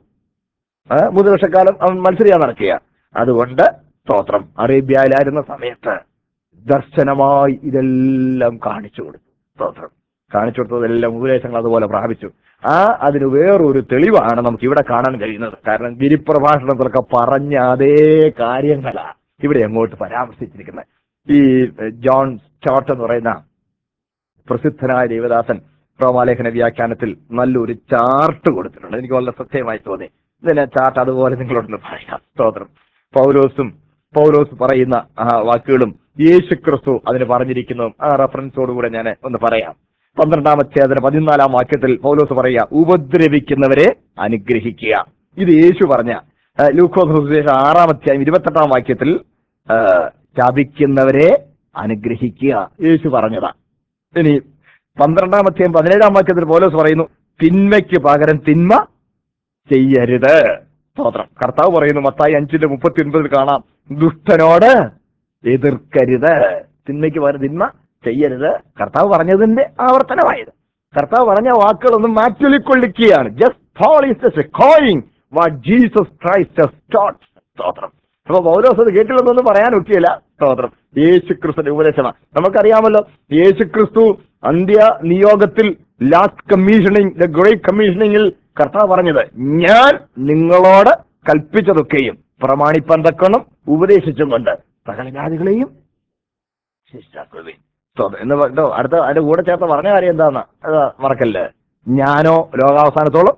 ആ, മൂന്ന് വർഷക്കാലം അവൻ മത്സരിക്കാൻ നടക്കുക അതുകൊണ്ട് സ്തോത്രം അറേബ്യയിലായിരുന്ന സമയത്ത് ദർശനമായി ഇതെല്ലാം കാണിച്ചു കൊടുത്തു സ്തോത്രം കാണിച്ചു കൊടുത്തതെല്ലാം ഉപദേശങ്ങൾ അതുപോലെ പ്രാപിച്ചു ആ അതിന് വേറൊരു തെളിവാണ് നമുക്ക് ഇവിടെ കാണാൻ കഴിയുന്നത് കാരണം ഗിരിപ്രഭാഷണത്തിലൊക്കെ പറഞ്ഞ അതേ കാര്യങ്ങളാ ഇവിടെ അങ്ങോട്ട് പരാമർശിച്ചിരിക്കുന്നത് ഈ എഹ്, ജോൺ സ്റ്റോട്ട് എന്ന് പറയുന്ന പ്രസിദ്ധനായ ദേവദാസൻ റോമാലേഖന വ്യാഖ്യാനത്തിൽ നല്ലൊരു ചാർട്ട് കൊടുത്തിട്ടുണ്ട് എനിക്ക് വളരെ ശ്രദ്ധേയമായി തോന്നി ഇതിനെ ചാർട്ട് അതുപോലെ നിങ്ങളോടൊന്ന് പറയാം സ്തോത്രം പൗലോസും പൗലോസ് പറയുന്ന ആ വാക്കുകളും യേശു ക്രിസ്തു അതിന് പറഞ്ഞിരിക്കുന്നതും ആ റെഫറൻസോടുകൂടെ ഞാൻ ഒന്ന് പറയാം പന്ത്രണ്ടാമത്തെ അതിന് പതിനാലാം വാക്യത്തിൽ പൗലോസ് പറയുക ഉപദ്രവിക്കുന്നവരെ അനുഗ്രഹിക്കുക ഇത് യേശു പറഞ്ഞ ആ, ലൂക്കോസ് സുവിശേഷം ആറാമത്തെ ഇരുപത്തെട്ടാം വാക്യത്തിൽ ആ, ശപിക്കുന്നവരെ അനുഗ്രഹിക്കുക യേശു പറഞ്ഞതാ ഇനി പന്ത്രണ്ടാമത്തെയും പതിനേഴാം വാക്യത്തിൽ പൗലോസ് പറയുന്നു തിന്മയ്ക്ക് പകരം തിന്മ ചെയ്യരുത് സ്തോത്രം കർത്താവ് പറയുന്നു മത്തായി അഞ്ചിന്റെ മുപ്പത്തി ഒൻപതിൽ കാണാം ദുഷ്ടനോട് എതിർക്കരുത് തിന്മയ്ക്ക് പകരം തിന്മ ചെയ്യരുത് കർത്താവ് പറഞ്ഞതിന്റെ ആവർത്തനമായത് കർത്താവ് പറഞ്ഞ വാക്കുകളൊന്നും മാറ്റൊലിക്കൊള്ളിക്കുകയാണ് just Paul is just quoting what Jesus Christ taught സ്തോത്രം അപ്പൊ പൗലോസ് അത് കേട്ടില്ലെന്നൊന്നും പറയാൻ ഒക്കെയില്ല സ്തോത്രം യേശു ക്രിസ്തുന്റെ ഉപദേശമാണ് നമുക്കറിയാമല്ലോ യേശു ക്രിസ്തു അന്ത്യ നിയോഗത്തിൽ ലാസ്റ്റ് കമ്മീഷനിങ് ദ ഗ്രേറ്റ് കമ്മീഷനിങ്ങിൽ കർത്താവ് പറഞ്ഞത് ഞാൻ നിങ്ങളോട് കൽപ്പിച്ചതൊക്കെയും പ്രമാണിപ്പാൻ തക്കണം ഉപദേശിച്ചും കൊണ്ട് സകല ജാതികളെയും ശിഷ്ടാക്കുവേ സ്തോത്രം. എന്ന് പറഞ്ഞോ അടുത്ത അതിന്റെ കൂടെ ചേർത്ത് പറഞ്ഞ കാര്യം എന്താന്ന് അത് മറക്കല്ലേ ഞാനോ ലോകാവസാനത്തോളം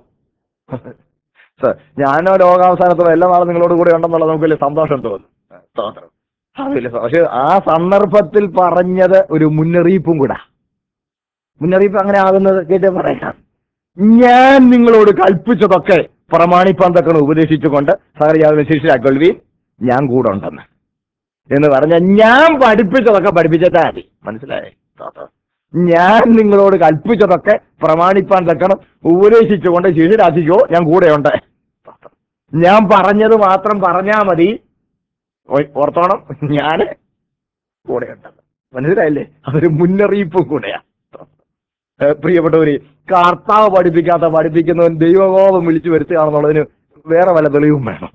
സർ, ഞാനോ ലോകാവസാനത്തോളം എല്ലാ നാളും നിങ്ങളോട് കൂടെ ഉണ്ടെന്നുള്ളത് നമുക്ക് വലിയ സന്തോഷം തോന്നും സ്തോത്രം അതില്ല പക്ഷെ ആ സന്ദർഭത്തിൽ പറഞ്ഞത് ഒരു മുന്നറിയിപ്പും കൂടാ മുന്നറിയിപ്പ് അങ്ങനെ ആകുന്നത് കേട്ട് പറയാം ഞാൻ നിങ്ങളോട് കൽപ്പിച്ചതൊക്കെ പ്രമാണിപ്പാൻ തക്കണം ഉപദേശിച്ചുകൊണ്ട് സഹരിയാവിനെ ശിഷ്യരാക്കൊള്ളുവീൻ ഞാൻ കൂടെ ഉണ്ടെന്ന് എന്ന് പറഞ്ഞ ഞാൻ പഠിപ്പിച്ചതൊക്കെ പഠിപ്പിച്ചിട്ടാ മതി മനസ്സിലായേ സ്തോത്രം. ഞാൻ നിങ്ങളോട് കൽപ്പിച്ചതൊക്കെ പ്രമാണിപ്പാൻ തക്കണം ഉപദേശിച്ചുകൊണ്ട് ശിഷ്യരാശിക്കോ ഞാൻ കൂടെയുണ്ട് സ്തോത്രം. ഞാൻ പറഞ്ഞത് മാത്രം പറഞ്ഞാ മതി ഓ- ഓർത്തോണം ഞാൻ കൂടെയുണ്ടെന്ന് മനസ്സിലായില്ലേ അതൊരു മുന്നറിയിപ്പും കൂടെയാ ഏ, പ്രിയപ്പെട്ടവര് കർത്താവ് പഠിപ്പിക്കാത്ത പഠിപ്പിക്കുന്നവൻ ദൈവകോപം വിളിച്ചു വരുത്തുകയാണെന്നുള്ളതിന് വേറെ വല്ല തെളിവും വേണം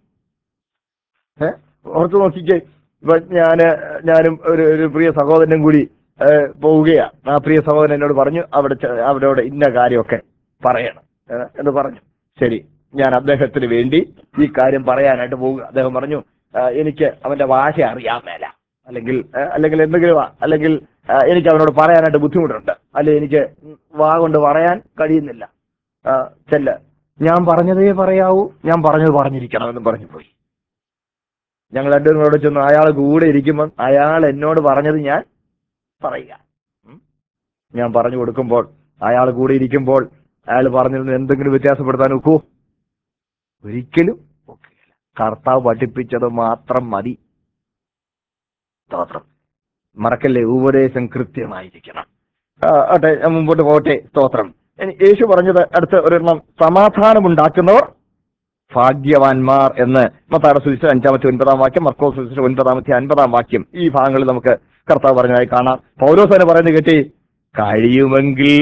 ഏഹ് ഓർത്ത് നോക്കിക്കേ ഇപ്പൊ ഞാന് ഞാനും ഒരു ഒരു പ്രിയ സഹോദരനും കൂടി ഏ, പോവുകയാ ആ പ്രിയ സഹോദരൻ എന്നോട് പറഞ്ഞു അവിടെ ചെ- അവരോട് ഇന്ന കാര്യമൊക്കെ പറയണം ഏഹ്, എന്ന് പറഞ്ഞു ശരി ഞാൻ അദ്ദേഹത്തിന് വേണ്ടി ഈ കാര്യം പറയാനായിട്ട് പോകുക അദ്ദേഹം പറഞ്ഞു "ആ, എനിക്ക് അവന്റെ ഭാഷ അറിയാൻ മേല അല്ലെങ്കിൽ ഏഹ്, അല്ലെങ്കിൽ എന്തെങ്കിലും ആ, അല്ലെങ്കിൽ ആ, എനിക്ക് അവനോട് പറയാനായിട്ട് ബുദ്ധിമുട്ടുണ്ട് അല്ലെങ്കിൽ എനിക്ക് വാ കൊണ്ട് പറയാൻ കഴിയുന്നില്ല ആ, ചെല്ല് ഞാൻ പറഞ്ഞതേ പറയാവൂ ഞാൻ പറഞ്ഞത് പറഞ്ഞിരിക്കണം എന്ന് പറഞ്ഞു പോയി ഞങ്ങൾ രണ്ടുപേരും കൂടെ ചെന്നു അയാൾ കൂടെ ഇരിക്കുമ്പോൾ അയാൾ എന്നോട് പറഞ്ഞത് ഞാൻ പറയുക ഉം. ഞാൻ പറഞ്ഞു കൊടുക്കുമ്പോൾ അയാൾ കൂടെ ഇരിക്കുമ്പോൾ അയാൾ പറഞ്ഞതിൽ നിന്ന് എന്തെങ്കിലും വ്യത്യാസപ്പെടുത്താൻ ഒക്കുവോ ഒരിക്കലും ഒക്കുകയില്ല കർത്താവ് പഠിപ്പിച്ചത് മാത്രം മതി സ്തോത്രം മറക്കല്ലേ ഉപദേശം കൃത്യമായിരിക്കണം ആ, ആട്ടെ ഞാൻ മുമ്പോട്ട് പോകട്ടെ സ്തോത്രം ഇനി യേശു പറഞ്ഞത് അടുത്ത ഒരെണ്ണം സമാധാനമുണ്ടാക്കുന്നവർ ഭാഗ്യവാന്മാർ എന്ന് മത്താടെ സുവിശേഷം അഞ്ചാമത്തെ ഒൻപതാം വാക്യം മർക്കോ സുവിശേഷം ഒൻപതാമത്തെ അൻപതാം വാക്യം ഈ ഭാഗങ്ങളിൽ നമുക്ക് കർത്താവ് പറഞ്ഞതായി കാണാം പൗലോസ് തന്നെ പറയുന്നത് കേട്ടി കഴിയുമെങ്കിൽ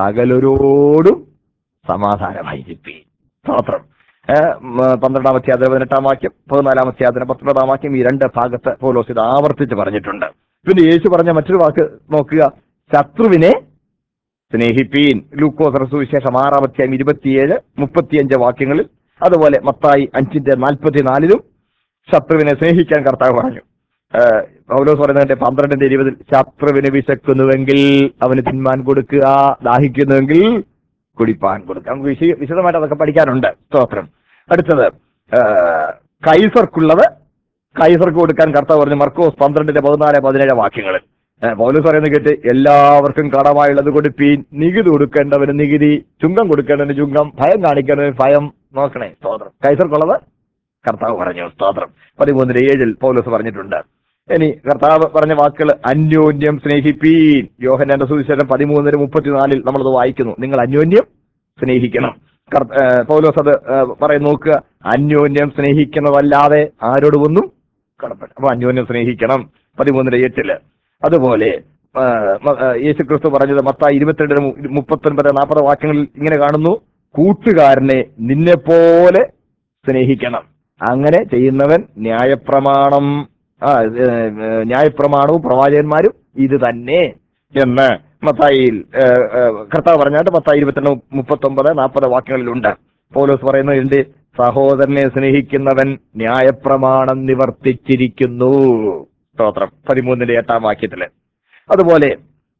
സകലരോടും സമാധാനമായിരിക്കും സ്തോത്രം ഏഹ്, ഉം, പന്ത്രണ്ടാമത്തെ അധ്യായം പതിനെട്ടാം വാക്യം പതിനാലാമത്തെ അധ്യായം പത്തൊമ്പതാം വാക്യം ഈ രണ്ട് ഭാഗത്ത് പൗലോസ് ഇത് ആവർത്തിച്ച് പറഞ്ഞിട്ടുണ്ട് പിന്നെ യേശു പറഞ്ഞ മറ്റൊരു വാക്ക് നോക്കുക ശത്രുവിനെ സ്നേഹിപ്പീൻ ലൂക്കോസ് സുവിശേഷം ആറാം അധ്യായം ഇരുപത്തിയേഴ് മുപ്പത്തിയഞ്ച് വാക്യങ്ങളിൽ അതുപോലെ മത്തായി അഞ്ചിന്റെ നാൽപ്പത്തിനാലിലും ശത്രുവിനെ സ്നേഹിക്കാൻ കർത്താവ് പറഞ്ഞു ഏഹ് പൗലോസ് പറയുന്നതിന്റെ പന്ത്രണ്ടിന്റെ ഇരുപതിൽ ശത്രുവിന് വിശക്കുന്നുവെങ്കിൽ അവന് തിന്മാൻ കൊടുക്കുക ദാഹിക്കുന്നുവെങ്കിൽ കുടിപ്പാൻ കൊടുക്കുക നമുക്ക് വിശ വിശദമായിട്ട് അതൊക്കെ പഠിക്കാനുണ്ട് സ്തോത്രം അടുത്തത് ഏഹ് കൈസർക്കുള്ളത് കൈസർക്ക് കൊടുക്കാൻ കർത്താവ് പറഞ്ഞു മർക്കോസ് പന്ത്രണ്ടിന്റെ പതിനാല് പതിനേഴ് വാക്യങ്ങളിൽ ഏഹ് പൗലോസ് പറയുന്നത് കേട്ട് എല്ലാവർക്കും കടമായുള്ളത് കൊടുപ്പീൻ നികുതി കൊടുക്കേണ്ടവന് നികുതി ചുങ്കം കൊടുക്കേണ്ടവന് ചുങ്കം ഭയം കാണിക്കേണ്ടവന് ഭയം നോക്കണേ സ്തോത്രം കൈസർക്കുള്ളത് കർത്താവ് പറഞ്ഞു സ്തോത്രം പതിമൂന്നിന് ഏഴിൽ പൗലോസ് പറഞ്ഞിട്ടുണ്ട് ഇനി കർത്താവ് പറഞ്ഞ വാക്കുകൾ അന്യോന്യം സ്നേഹിപ്പീൻ യോഹനാന്റെ സുവിശേഷം പതിമൂന്നിന് മുപ്പത്തിനാലിൽ നമ്മളത് വായിക്കുന്നു നിങ്ങൾ അന്യോന്യം സ്നേഹിക്കണം കർ- ഏഹ് പൗലോസ് അത് ഏഹ് പറയും നോക്കുക അന്യോന്യം സ്നേഹിക്കുന്നതല്ലാതെ ആരോടും ഒന്നും കടപ്പെട്ടു അപ്പൊ അന്യോന്യം സ്നേഹിക്കണം പതിമൂന്നിന് എട്ടില് അതുപോലെ ആ, മ- ആ, യേശു ക്രിസ്തു പറഞ്ഞത് മത്തായി ഇരുപത്തിരണ്ടിന് മു- മുപ്പത്തൊൻപത് നാൽപ്പത് വാക്യങ്ങളിൽ ഇങ്ങനെ കാണുന്നു കൂട്ടുകാരനെ നിന്നെ പോലെ സ്നേഹിക്കണം അങ്ങനെ ചെയ്യുന്നവൻ ന്യായപ്രമാണം ആ ഏ, ഏ, ന്യായപ്രമാണവും പ്രവാചകന്മാരും ഇത് തന്നെ എന്ന് മത്തായിയിൽ ഏ, ഏ, കർത്താവ് പറഞ്ഞാട്ട് മത്തായി ഇരുപത്തിരണ്ട് മുപ്പത്തൊമ്പത് നാൽപ്പത് വാക്യങ്ങളിലുണ്ട് പൗലോസ് പറയുന്നതിന്റെ സഹോദരനെ സ്നേഹിക്കുന്നവൻ ന്യായപ്രമാണം നിവർത്തിച്ചിരിക്കുന്നു സ്തോത്രം പതിമൂന്നിന്റെ എട്ടാം വാക്യത്തില് അതുപോലെ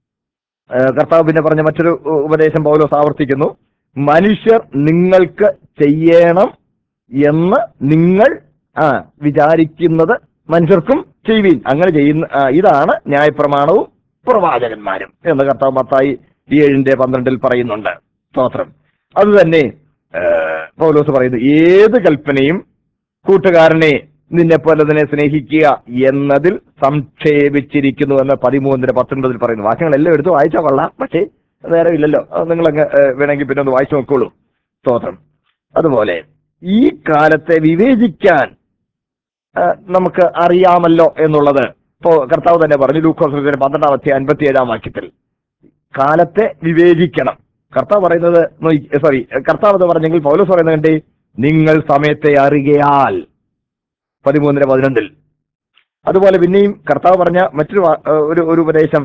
ആ, കർത്താവ് പിന്നെ പറഞ്ഞ മറ്റൊരു ഉ- ഉപദേശം പൗലോസ് ആവർത്തിക്കുന്നു മനുഷ്യർ നിങ്ങൾക്ക് ചെയ്യണം എന്ന് നിങ്ങൾ ആ വിചാരിക്കുന്നത് മനുഷ്യർക്കും ചെയ്യുവീൻ അങ്ങനെ ചെയ്യുന്ന ആ, ഇതാണ് ന്യായപ്രമാണവും പ്രവാചകന്മാരും എന്ന് കർത്താവ് മത്തായി ഏഴിന്റെ പന്ത്രണ്ടിൽ പറയുന്നുണ്ട് സ്തോത്രം അത് തന്നെ ആ, പൗലോസ് പറയുന്നു ഏത് കൽപ്പനയും കൂട്ടുകാരനെ നിന്നെ പോലെ തന്നെ സ്നേഹിക്കുക എന്നതിൽ സംക്ഷേപിച്ചിരിക്കുന്നു എന്ന് പതിമൂന്നിന് പത്തൊൻപതിൽ പറയുന്നു വാക്യങ്ങളെല്ലാം എടുത്ത് വായിച്ചാൽ കൊള്ളാം പക്ഷേ നേരം ഇല്ലല്ലോ അത് നിങ്ങളങ്ങ് ഏഹ്, വേണമെങ്കിൽ പിന്നെ ഒന്ന് വായിച്ചു നോക്കോളൂ സ്തോത്രം അതുപോലെ ഈ കാലത്തെ വിവേചിക്കാൻ ആ, നമുക്ക് അറിയാമല്ലോ എന്നുള്ളത് ഇപ്പോ കർത്താവ് തന്നെ പറഞ്ഞു ലൂക്കോസ് പന്ത്രണ്ടാമത്തെ അൻപത്തി ഏഴാം വാക്യത്തിൽ കാലത്തെ വിവേചിക്കണം കർത്താവ് പറയുന്നത് സോറി കർത്താവ് എന്ന് പറഞ്ഞെങ്കിൽ പൗലോസ് പറയുന്നത് കണ്ടേ നിങ്ങൾ സമയത്തെ അറിയയാൽ പതിമൂന്നിന് പതിനൊന്നിൽ അതുപോലെ പിന്നെയും കർത്താവ് പറഞ്ഞ മറ്റൊരു വാ- ഏഹ് ഒരു ഒരു ഉപദേശം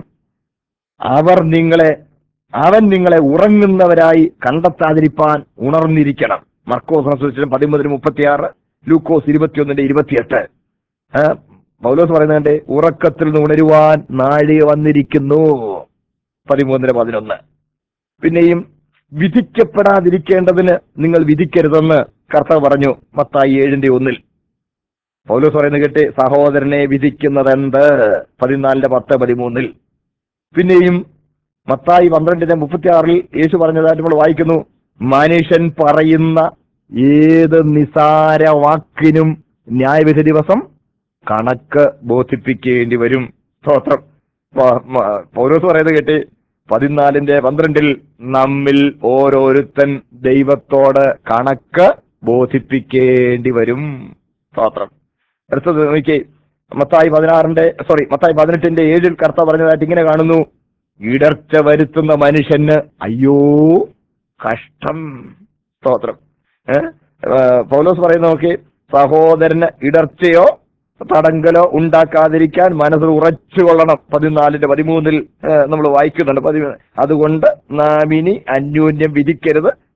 അവർ നിങ്ങളെ അവൻ നിങ്ങളെ ഉറങ്ങുന്നവരായി കണ്ടെത്താതിരിപ്പാൻ ഉണർന്നിരിക്കണം മർക്കോസ് സുവിശേഷം പതിമൂന്നിന് മുപ്പത്തിയാറ് ലൂക്കോസ് ഇരുപത്തിയൊന്നിന്റെ ഇരുപത്തിയെട്ട് ഏഹ് പൗലോസ് പറയുന്നതിന്റെ ഉറക്കത്തിൽ നിന്ന് ഉണരുവാൻ നാഴിക വന്നിരിക്കുന്നു പതിമൂന്നിന് പതിനൊന്ന് പിന്നെയും വിധിക്കപ്പെടാതിരിക്കേണ്ടതിന് നിങ്ങൾ വിധിക്കരുതെന്ന് കർത്താവ് പറഞ്ഞു മത്തായി ഏഴിന്റെ ഒന്നിൽ പൗലോസ് പറയുന്നത് കേട്ട് സഹോദരനെ വിധിക്കുന്നത് എന്ത് പതിനാലിന്റെ പത്ത് പതിമൂന്നിൽ പിന്നെയും മത്തായി പന്ത്രണ്ടിന്റെ മുപ്പത്തിയാറിൽ യേശു പറഞ്ഞതായിട്ട് നമ്മൾ വായിക്കുന്നു മനുഷ്യൻ പറയുന്ന ഏത് നിസാര വാക്കിനും ന്യായവിധി ദിവസം കണക്ക് ബോധിപ്പിക്കേണ്ടി വരും സ്തോത്രം പ- മ- പൗലോസ് പറയുന്നത് കേട്ട് പതിനാലിന്റെ പന്ത്രണ്ടിൽ നമ്മിൽ ഓരോരുത്തൻ ദൈവത്തോട് കണക്ക് ബോധിപ്പിക്കേണ്ടി വരും സ്തോത്രം അടുത്തത് നോക്കി മത്തായി പതിനാറിന്റെ സോറി മത്തായി പതിനെട്ടിന്റെ ഏഴിൽ കർത്ത പറഞ്ഞതായിട്ട് ഇങ്ങനെ കാണുന്നു ഇടർച്ച വരുത്തുന്ന മനുഷ്യന് അയ്യോ കഷ്ടം സ്തോത്രം ഏഹ് പൗലോസ് പറയുന്ന നോക്കി സഹോദരന് ഇടർച്ചയോ തടങ്കലോ ഉണ്ടാക്കാതിരിക്കാൻ മനസ്സിൽ ഉറച്ചുകൊള്ളണം പതിനാലിന്റെ പതിമൂന്നിൽ നമ്മൾ വായിക്കുന്നുണ്ട് പതിമൂന്ന് അതുകൊണ്ട് നാം ഇനി അന്യോന്യം വിധിക്കരുത്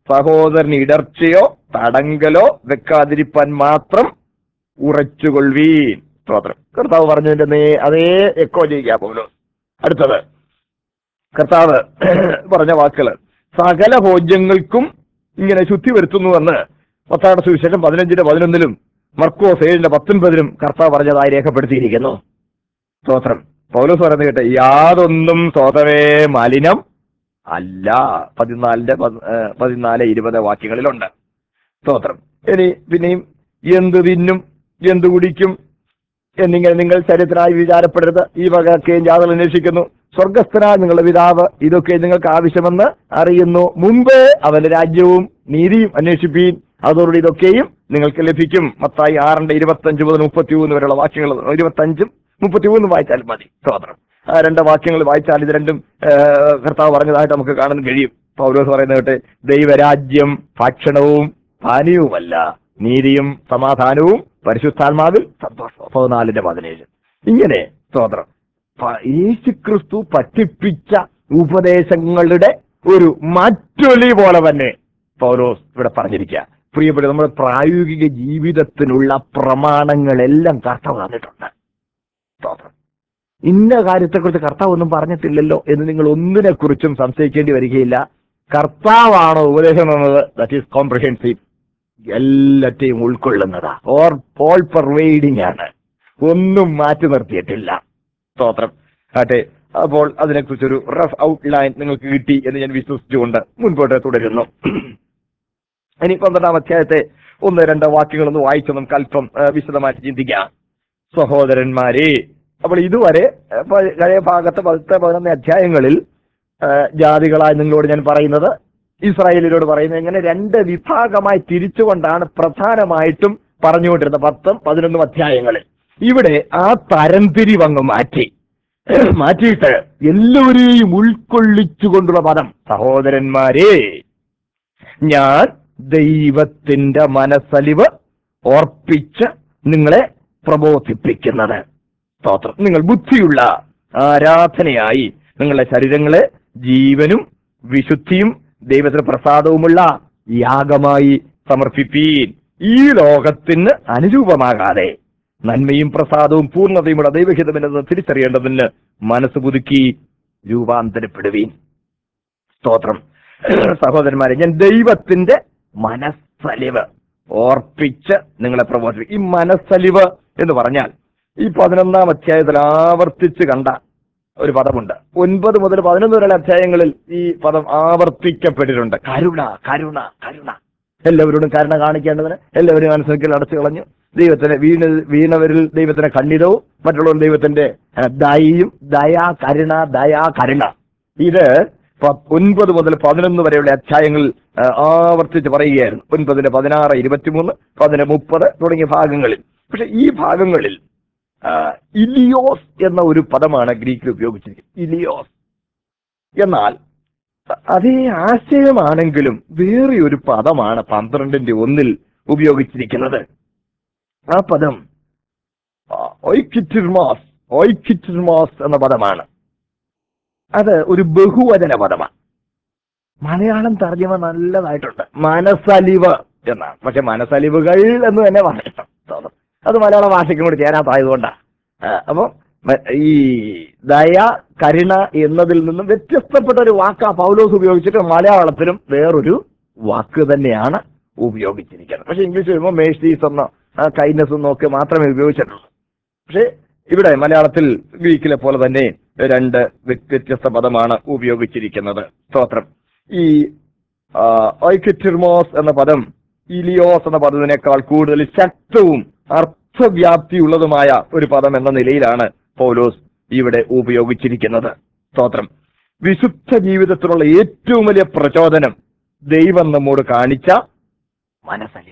സഹോദരന് ഇടർച്ചയോ തടങ്കലോ വെക്കാതിരിപ്പാൻ മാത്രം ഉറച്ചുകൊള്ളുവീൻ സ്തോത്രം കർത്താവ് പറഞ്ഞതിന്റെ നേ അതേ എക്കോ ചെയ്യാ പോലും അടുത്തത് കർത്താവ് പറഞ്ഞ വാക്കുകൾ സകല ഭോജ്യങ്ങൾക്കും ഇങ്ങനെ ശുദ്ധി വരുത്തുന്നുവെന്ന് പത്താട് സുവിശേഷം പതിനഞ്ചിന്റെ പതിനൊന്നിലും മർക്കോസ് ഏഴിന്റെ പത്തൊൻപതിലും കർത്താവ് പറഞ്ഞതായി രേഖപ്പെടുത്തിയിരിക്കുന്നു സ്തോത്രം പൗലോസ് പറയുന്നത് കേട്ടെ യാതൊന്നും സ്വതവേ മലിനം അല്ല പതിനാലിന്റെ പത്- ഏ, പതിനാല് ഇരുപത് വാക്യങ്ങളിലുണ്ട് സ്തോത്രം ഇനി പിന്നെയും എന്ത് തിന്നും എന്ത് കുടിക്കും എന്നിങ്ങനെ നിങ്ങൾ ചരിത്രമായി വിചാരപ്പെടരുത് ഈ വകയൊക്കെയും ജാതകൾ അന്വേഷിക്കുന്നു സ്വർഗസ്ഥനായ നിങ്ങളുടെ പിതാവ് ഇതൊക്കെ നിങ്ങൾക്ക് ആവശ്യമെന്ന് അറിയുന്നു മുമ്പ് അവന്റെ രാജ്യവും നീതിയും അന്വേഷിപ്പീൻ അതോടുകൂടി ഇതൊക്കെയും നിങ്ങൾക്ക് ലഭിക്കും മത്തായി ആറിന്റെ ഇരുപത്തഞ്ച് മുതൽ മുപ്പത്തിമൂന്ന് വരെയുള്ള വാക്യങ്ങൾ ഇരുപത്തഞ്ചും മുപ്പത്തിമൂന്നും വായിച്ചാൽ മതി സ്തോത്രം ആ രണ്ട് വാക്യങ്ങൾ വായിച്ചാൽ ഇത് രണ്ടും ആ, കർത്താവ് പറഞ്ഞതായിട്ട് നമുക്ക് കാണാൻ കഴിയും പൗലോസ് പറയുന്നത് കേട്ടെ ദൈവരാജ്യം ഭക്ഷണവും പാനീയവുമല്ല നീതിയും സമാധാനവും പരിശുദ്ധാത്മാവിൽ സന്തോഷവും പതിനാലിന്റെ പതിനേഴ് ഇങ്ങനെ സ്തോത്രം പ- യേശുക്രിസ്തു പഠിപ്പിച്ച ഉപദേശങ്ങളുടെ ഒരു മറ്റൊലി പോലെ തന്നെ പൗലോസ് ഇവിടെ പറഞ്ഞിരിക്കുക പ്രിയപ്പെട്ട നമ്മുടെ പ്രായോഗിക ജീവിതത്തിനുള്ള പ്രമാണങ്ങളെല്ലാം കർത്താവ് തന്നിട്ടുണ്ട് സ്തോത്രം ഇന്ന കാര്യത്തെക്കുറിച്ച് കർത്താവ് ഒന്നും പറഞ്ഞിട്ടില്ലല്ലോ എന്ന് നിങ്ങൾ ഒന്നിനെ കുറിച്ചും സംശയിക്കേണ്ടി വരികയില്ല കർത്താവാണോ ഉപദേശം എന്നത് ദാറ്റ് ഈസ് കോംപ്രഹെൻസീവ് എല്ലാറ്റെയും ഉൾക്കൊള്ളുന്നതാ ഓർ ഓൾ പെർവെയ്ഡിങ് ആണ് ഒന്നും മാറ്റി നിർത്തിയിട്ടില്ല സ്തോത്രം ആട്ടെ അപ്പോൾ അതിനെക്കുറിച്ചൊരു റഫ് ഔട്ട്ലൈൻ നിങ്ങൾക്ക് കിട്ടി എന്ന് ഞാൻ വിശ്വസിച്ചുകൊണ്ട് മുൻപോട്ട് തുടരുന്നു ഇനി പന്ത്രണ്ടാം അധ്യായത്തെ ഒന്ന് രണ്ട് വാക്യങ്ങളൊന്ന് വായിച്ച് നമുക്ക് അല്പം ആ, വിശദമായിട്ട് ചിന്തിക്കാം സഹോദരന്മാരെ അപ്പോൾ ഇതുവരെ ആ, പ- പഴയ ഭാഗത്ത് പത്ത് പതിനൊന്ന് അധ്യായങ്ങളിൽ ആ, ജാതികളായി നിങ്ങളോട് ഞാൻ പറയുന്നത് ഇസ്രായേലിനോട് പറയുന്നത് ഇങ്ങനെ രണ്ട് വിഭാഗമായി തിരിച്ചുകൊണ്ടാണ് പ്രധാനമായിട്ടും പറഞ്ഞുകൊണ്ടിരുന്നത് പത്തും പതിനൊന്നും അധ്യായങ്ങളിൽ ഇവിടെ ആ തരംതിരിവങ്ങ് മാറ്റി മാറ്റിയിട്ട് എല്ലാവരെയും ഉൾക്കൊള്ളിച്ചുകൊണ്ടുള്ള പദം സഹോദരന്മാരെ ഞാൻ ദൈവത്തിന്റെ മനസ്സലിവ് ഓർപ്പിച്ച് നിങ്ങളെ പ്രബോധിപ്പിക്കുന്നത് സ്തോത്രം നിങ്ങൾ ബുദ്ധിയുള്ള ആരാധനയായി നിങ്ങളുടെ ശരീരങ്ങളെ ജീവനും വിശുദ്ധിയും ദൈവത്തിന് പ്രസാദവുമുള്ള യാഗമായി സമർപ്പിപ്പീൻ ഈ ലോകത്തിന് അനുരൂപമാകാതെ നന്മയും പ്രസാദവും പൂർണ്ണതയുമുള്ള ദൈവഹിതമെന്നത് തിരിച്ചറിയേണ്ടതിന് മനസ്സ് പുതുക്കി രൂപാന്തരപ്പെടുവീൻ സ്തോത്രം സഹോദരന്മാരെ ഞാൻ ദൈവത്തിന്റെ മനസ്സലിവ് ഓർപ്പിച്ച് നിങ്ങളെ പ്രബോധിപ്പിക്കും ഈ മനസ്സലിവ് എന്ന് പറഞ്ഞാൽ ഈ പതിനൊന്നാം അധ്യായത്തിൽ ആവർത്തിച്ച് കണ്ട ഒരു പദമുണ്ട് ഒൻപത് മുതൽ പതിനൊന്ന് വരെയുള്ള അധ്യായങ്ങളിൽ ഈ പദം ആവർത്തിക്കപ്പെട്ടിട്ടുണ്ട് കരുണ കരുണ കരുണ എല്ലാവരോടും കരുണ കാണിക്കേണ്ടതിന് എല്ലാവരും മനസ്സിൽ അടച്ചു കളഞ്ഞു ദൈവത്തിന് വീണ വീണവരിൽ ദൈവത്തിന് ഖണ്ഡിതവും മറ്റുള്ളവർ ദൈവത്തിന്റെ ആ, ദയയും ദയാ കരുണ ദയാ കരുണ ഇത് പ- ഒൻപത് മുതൽ പതിനൊന്ന് വരെയുള്ള അധ്യായങ്ങളിൽ ആ, ആവർത്തിച്ച് പറയുകയായിരുന്നു ഒൻപതിന് പതിനാറ് ഇരുപത്തിമൂന്ന് പതിന് മുപ്പത് തുടങ്ങിയ ഭാഗങ്ങളിൽ പക്ഷെ ഈ ഭാഗങ്ങളിൽ ആ, ഇലിയോസ് എന്ന ഒരു പദമാണ് ഗ്രീക്കിൽ ഉപയോഗിച്ചിരിക്കുന്നത് ഇലിയോസ് എന്നാൽ അതേ ആശയമാണെങ്കിലും വേറെ ഒരു പദമാണ് പന്ത്രണ്ടിന്റെ ഒന്നിൽ ഉപയോഗിച്ചിരിക്കുന്നത് ആ പദം ഒയ്ക്കിറ്റിർമാസ് ഒയ്ക്കിറ്റിർമാസ് എന്ന പദമാണ് അത് ഒരു ബഹുവചന പദമാണ് മലയാളം തർജ്ജമ നല്ലതായിട്ടുണ്ട് മനസ്സലിവ് എന്നാണ് പക്ഷെ മനസ്സലിവുകൾ എന്ന് തന്നെ പറയണം തോന്നും അത് മലയാള ഭാഷയ്ക്കും കൂടി ചേരാത്തായതുകൊണ്ടാണ് അപ്പൊ മ- ഈ ദയ കരുണ എന്നതിൽ നിന്നും വ്യത്യസ്തപ്പെട്ട ഒരു വാക്കാ പൗലോസ് ഉപയോഗിച്ചിട്ട് മലയാളത്തിലും വേറൊരു വാക്ക് തന്നെയാണ് ഉപയോഗിച്ചിരിക്കുന്നത് പക്ഷെ ഇംഗ്ലീഷ് വരുമ്പോൾ മേഴ്സീസ് എന്നോ കൈനസ് എന്നോ ഒക്കെ മാത്രമേ ഉപയോഗിച്ചിട്ടുള്ളൂ പക്ഷേ ഇവിടെ മലയാളത്തിൽ ഗ്രീക്കിലെ പോലെ തന്നെ രണ്ട് വ്യ- വ്യത്യസ്ത പദമാണ് ഉപയോഗിച്ചിരിക്കുന്നത് സ്തോത്രം ഈ ഐക്കിറ്റിർമോസ് എന്ന പദം ഇലിയോസ് എന്ന പദത്തിനേക്കാൾ കൂടുതൽ ശക്തവും അർത്ഥവ്യാപ്തിയുള്ളതുമായ ഒരു പദം എന്ന നിലയിലാണ് പൗലോസ് ഇവിടെ ഉപയോഗിച്ചിരിക്കുന്നത് സ്തോത്രം വിശുദ്ധ ജീവിതത്തിലുള്ള ഏറ്റവും വലിയ പ്രചോദനം ദൈവം നമ്മോട് കാണിച്ച മനസ്സലിവ്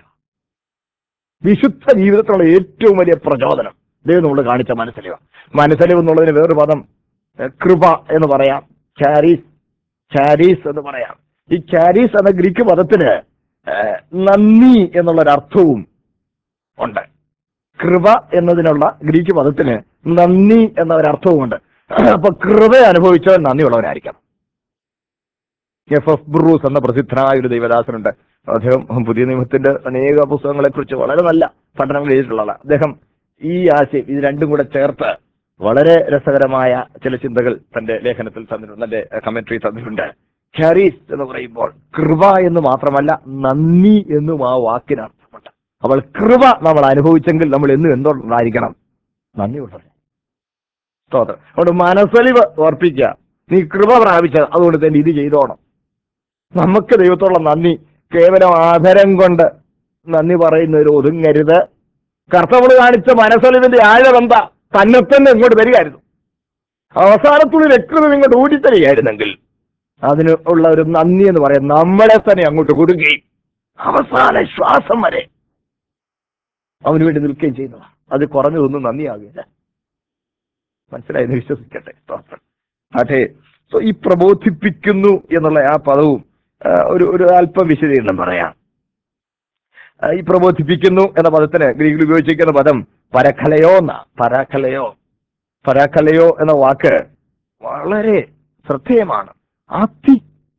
വിശുദ്ധ ജീവിതത്തിലുള്ള ഏറ്റവും വലിയ പ്രചോദനം ദൈവം നമ്മൾ കാണിച്ച മനസ്സലിവ് മനസ്സലിവ് എന്നുള്ളതിന് വേറൊരു പദം ഏഹ്, കൃപ എന്ന് പറയാം ചാരീസ് ചാരീസ് എന്ന് പറയാം ഈ ചാരീസ് എന്ന ഗ്രീക്ക് പദത്തിന് ഏഹ്, നന്ദി എന്നുള്ളൊരു അർത്ഥവും ഉണ്ട് കൃപ എന്നതിനുള്ള ഗ്രീക്ക് പദത്തിന് നന്ദി എന്ന ഒരു അർത്ഥവും ഉണ്ട് അപ്പൊ കൃപ അനുഭവിച്ചവൻ നന്ദിയുള്ളവനായിരിക്കണം എഫ് എഫ് ബ്രൂസ് എന്ന പ്രസിദ്ധനായ ഒരു ദൈവദാസനുണ്ട് അദ്ദേഹം പുതിയ നിയമത്തിന്റെ അനേക പുസ്തകങ്ങളെ കുറിച്ച് വളരെ നല്ല പഠനങ്ങൾ എഴുതിയിട്ടുള്ളതാണ് അദ്ദേഹം ഈ ആശയം ഇത് രണ്ടും കൂടെ ചേർത്ത് വളരെ രസകരമായ ചില ചിന്തകൾ തന്റെ ലേഖനത്തിൽ തന്നിട്ടുണ്ട് തന്റെ കമന്ററി തന്നിട്ടുണ്ട് ഖരീസ് എന്ന് പറയുമ്പോൾ കൃപ എന്ന് മാത്രമല്ല നന്ദി എന്നും ആ വാക്കിന് അർത്ഥമുണ്ട് അപ്പോൾ കൃപ നമ്മൾ അനുഭവിച്ചെങ്കിൽ നമ്മൾ എന്നും എന്തുണ്ടായിരിക്കണം നന്ദി ഉള്ളത് സ്തോത്രം അതുകൊണ്ട് മനസ്സലിവ് ഓർപ്പിക്കുക നീ കൃപ പ്രാപിച്ചത് അതുകൊണ്ട് തന്നെ ഇത് ചെയ്തോണം നമുക്ക് ദൈവത്തോടുള്ള നന്ദി കേവലം ആദരം കൊണ്ട് നന്ദി പറയുന്നതിൽ ഒതുങ്ങരുത് കർത്തവള് കാണിച്ച മനസ്സലിവിന്റെ ആഴമെന്താ തന്നെ തന്നെ ഇങ്ങോട്ട് വരികയായിരുന്നു അവസാനത്തുള്ളിൽ രക്തം ഇങ്ങോട്ട് ഊടിത്തരികയായിരുന്നെങ്കിൽ അതിന് ഉള്ള ഒരു നന്ദി എന്ന് പറയാം നമ്മളെ തന്നെ അങ്ങോട്ട് കൊടുക്കുകയും അവസാന ശ്വാസം വരെ അവന് വേണ്ടി നിൽക്കുകയും ചെയ്യുന്നു അത് കുറഞ്ഞതൊന്നും നന്ദിയാകില്ല മനസ്സിലായെന്ന് വിശ്വസിക്കട്ടെ സ്തോത്രം അതെ സോ ഈ പ്രബോധിപ്പിക്കുന്നു എന്നുള്ള ആ പദവും ആ, ഒരു ഒരു അല്പം വിശദീകരണം പറയാം ആ, ഈ പ്രബോധിപ്പിക്കുന്നു എന്ന പദത്തിന് ഗ്രീക്കിൽ ഉപയോഗിച്ചിരിക്കുന്ന പദം പരഖലയോ എന്ന പരാഖലയോ പരാഖലയോ എന്ന വാക്ക് വളരെ ശ്രദ്ധേയമാണ് അതി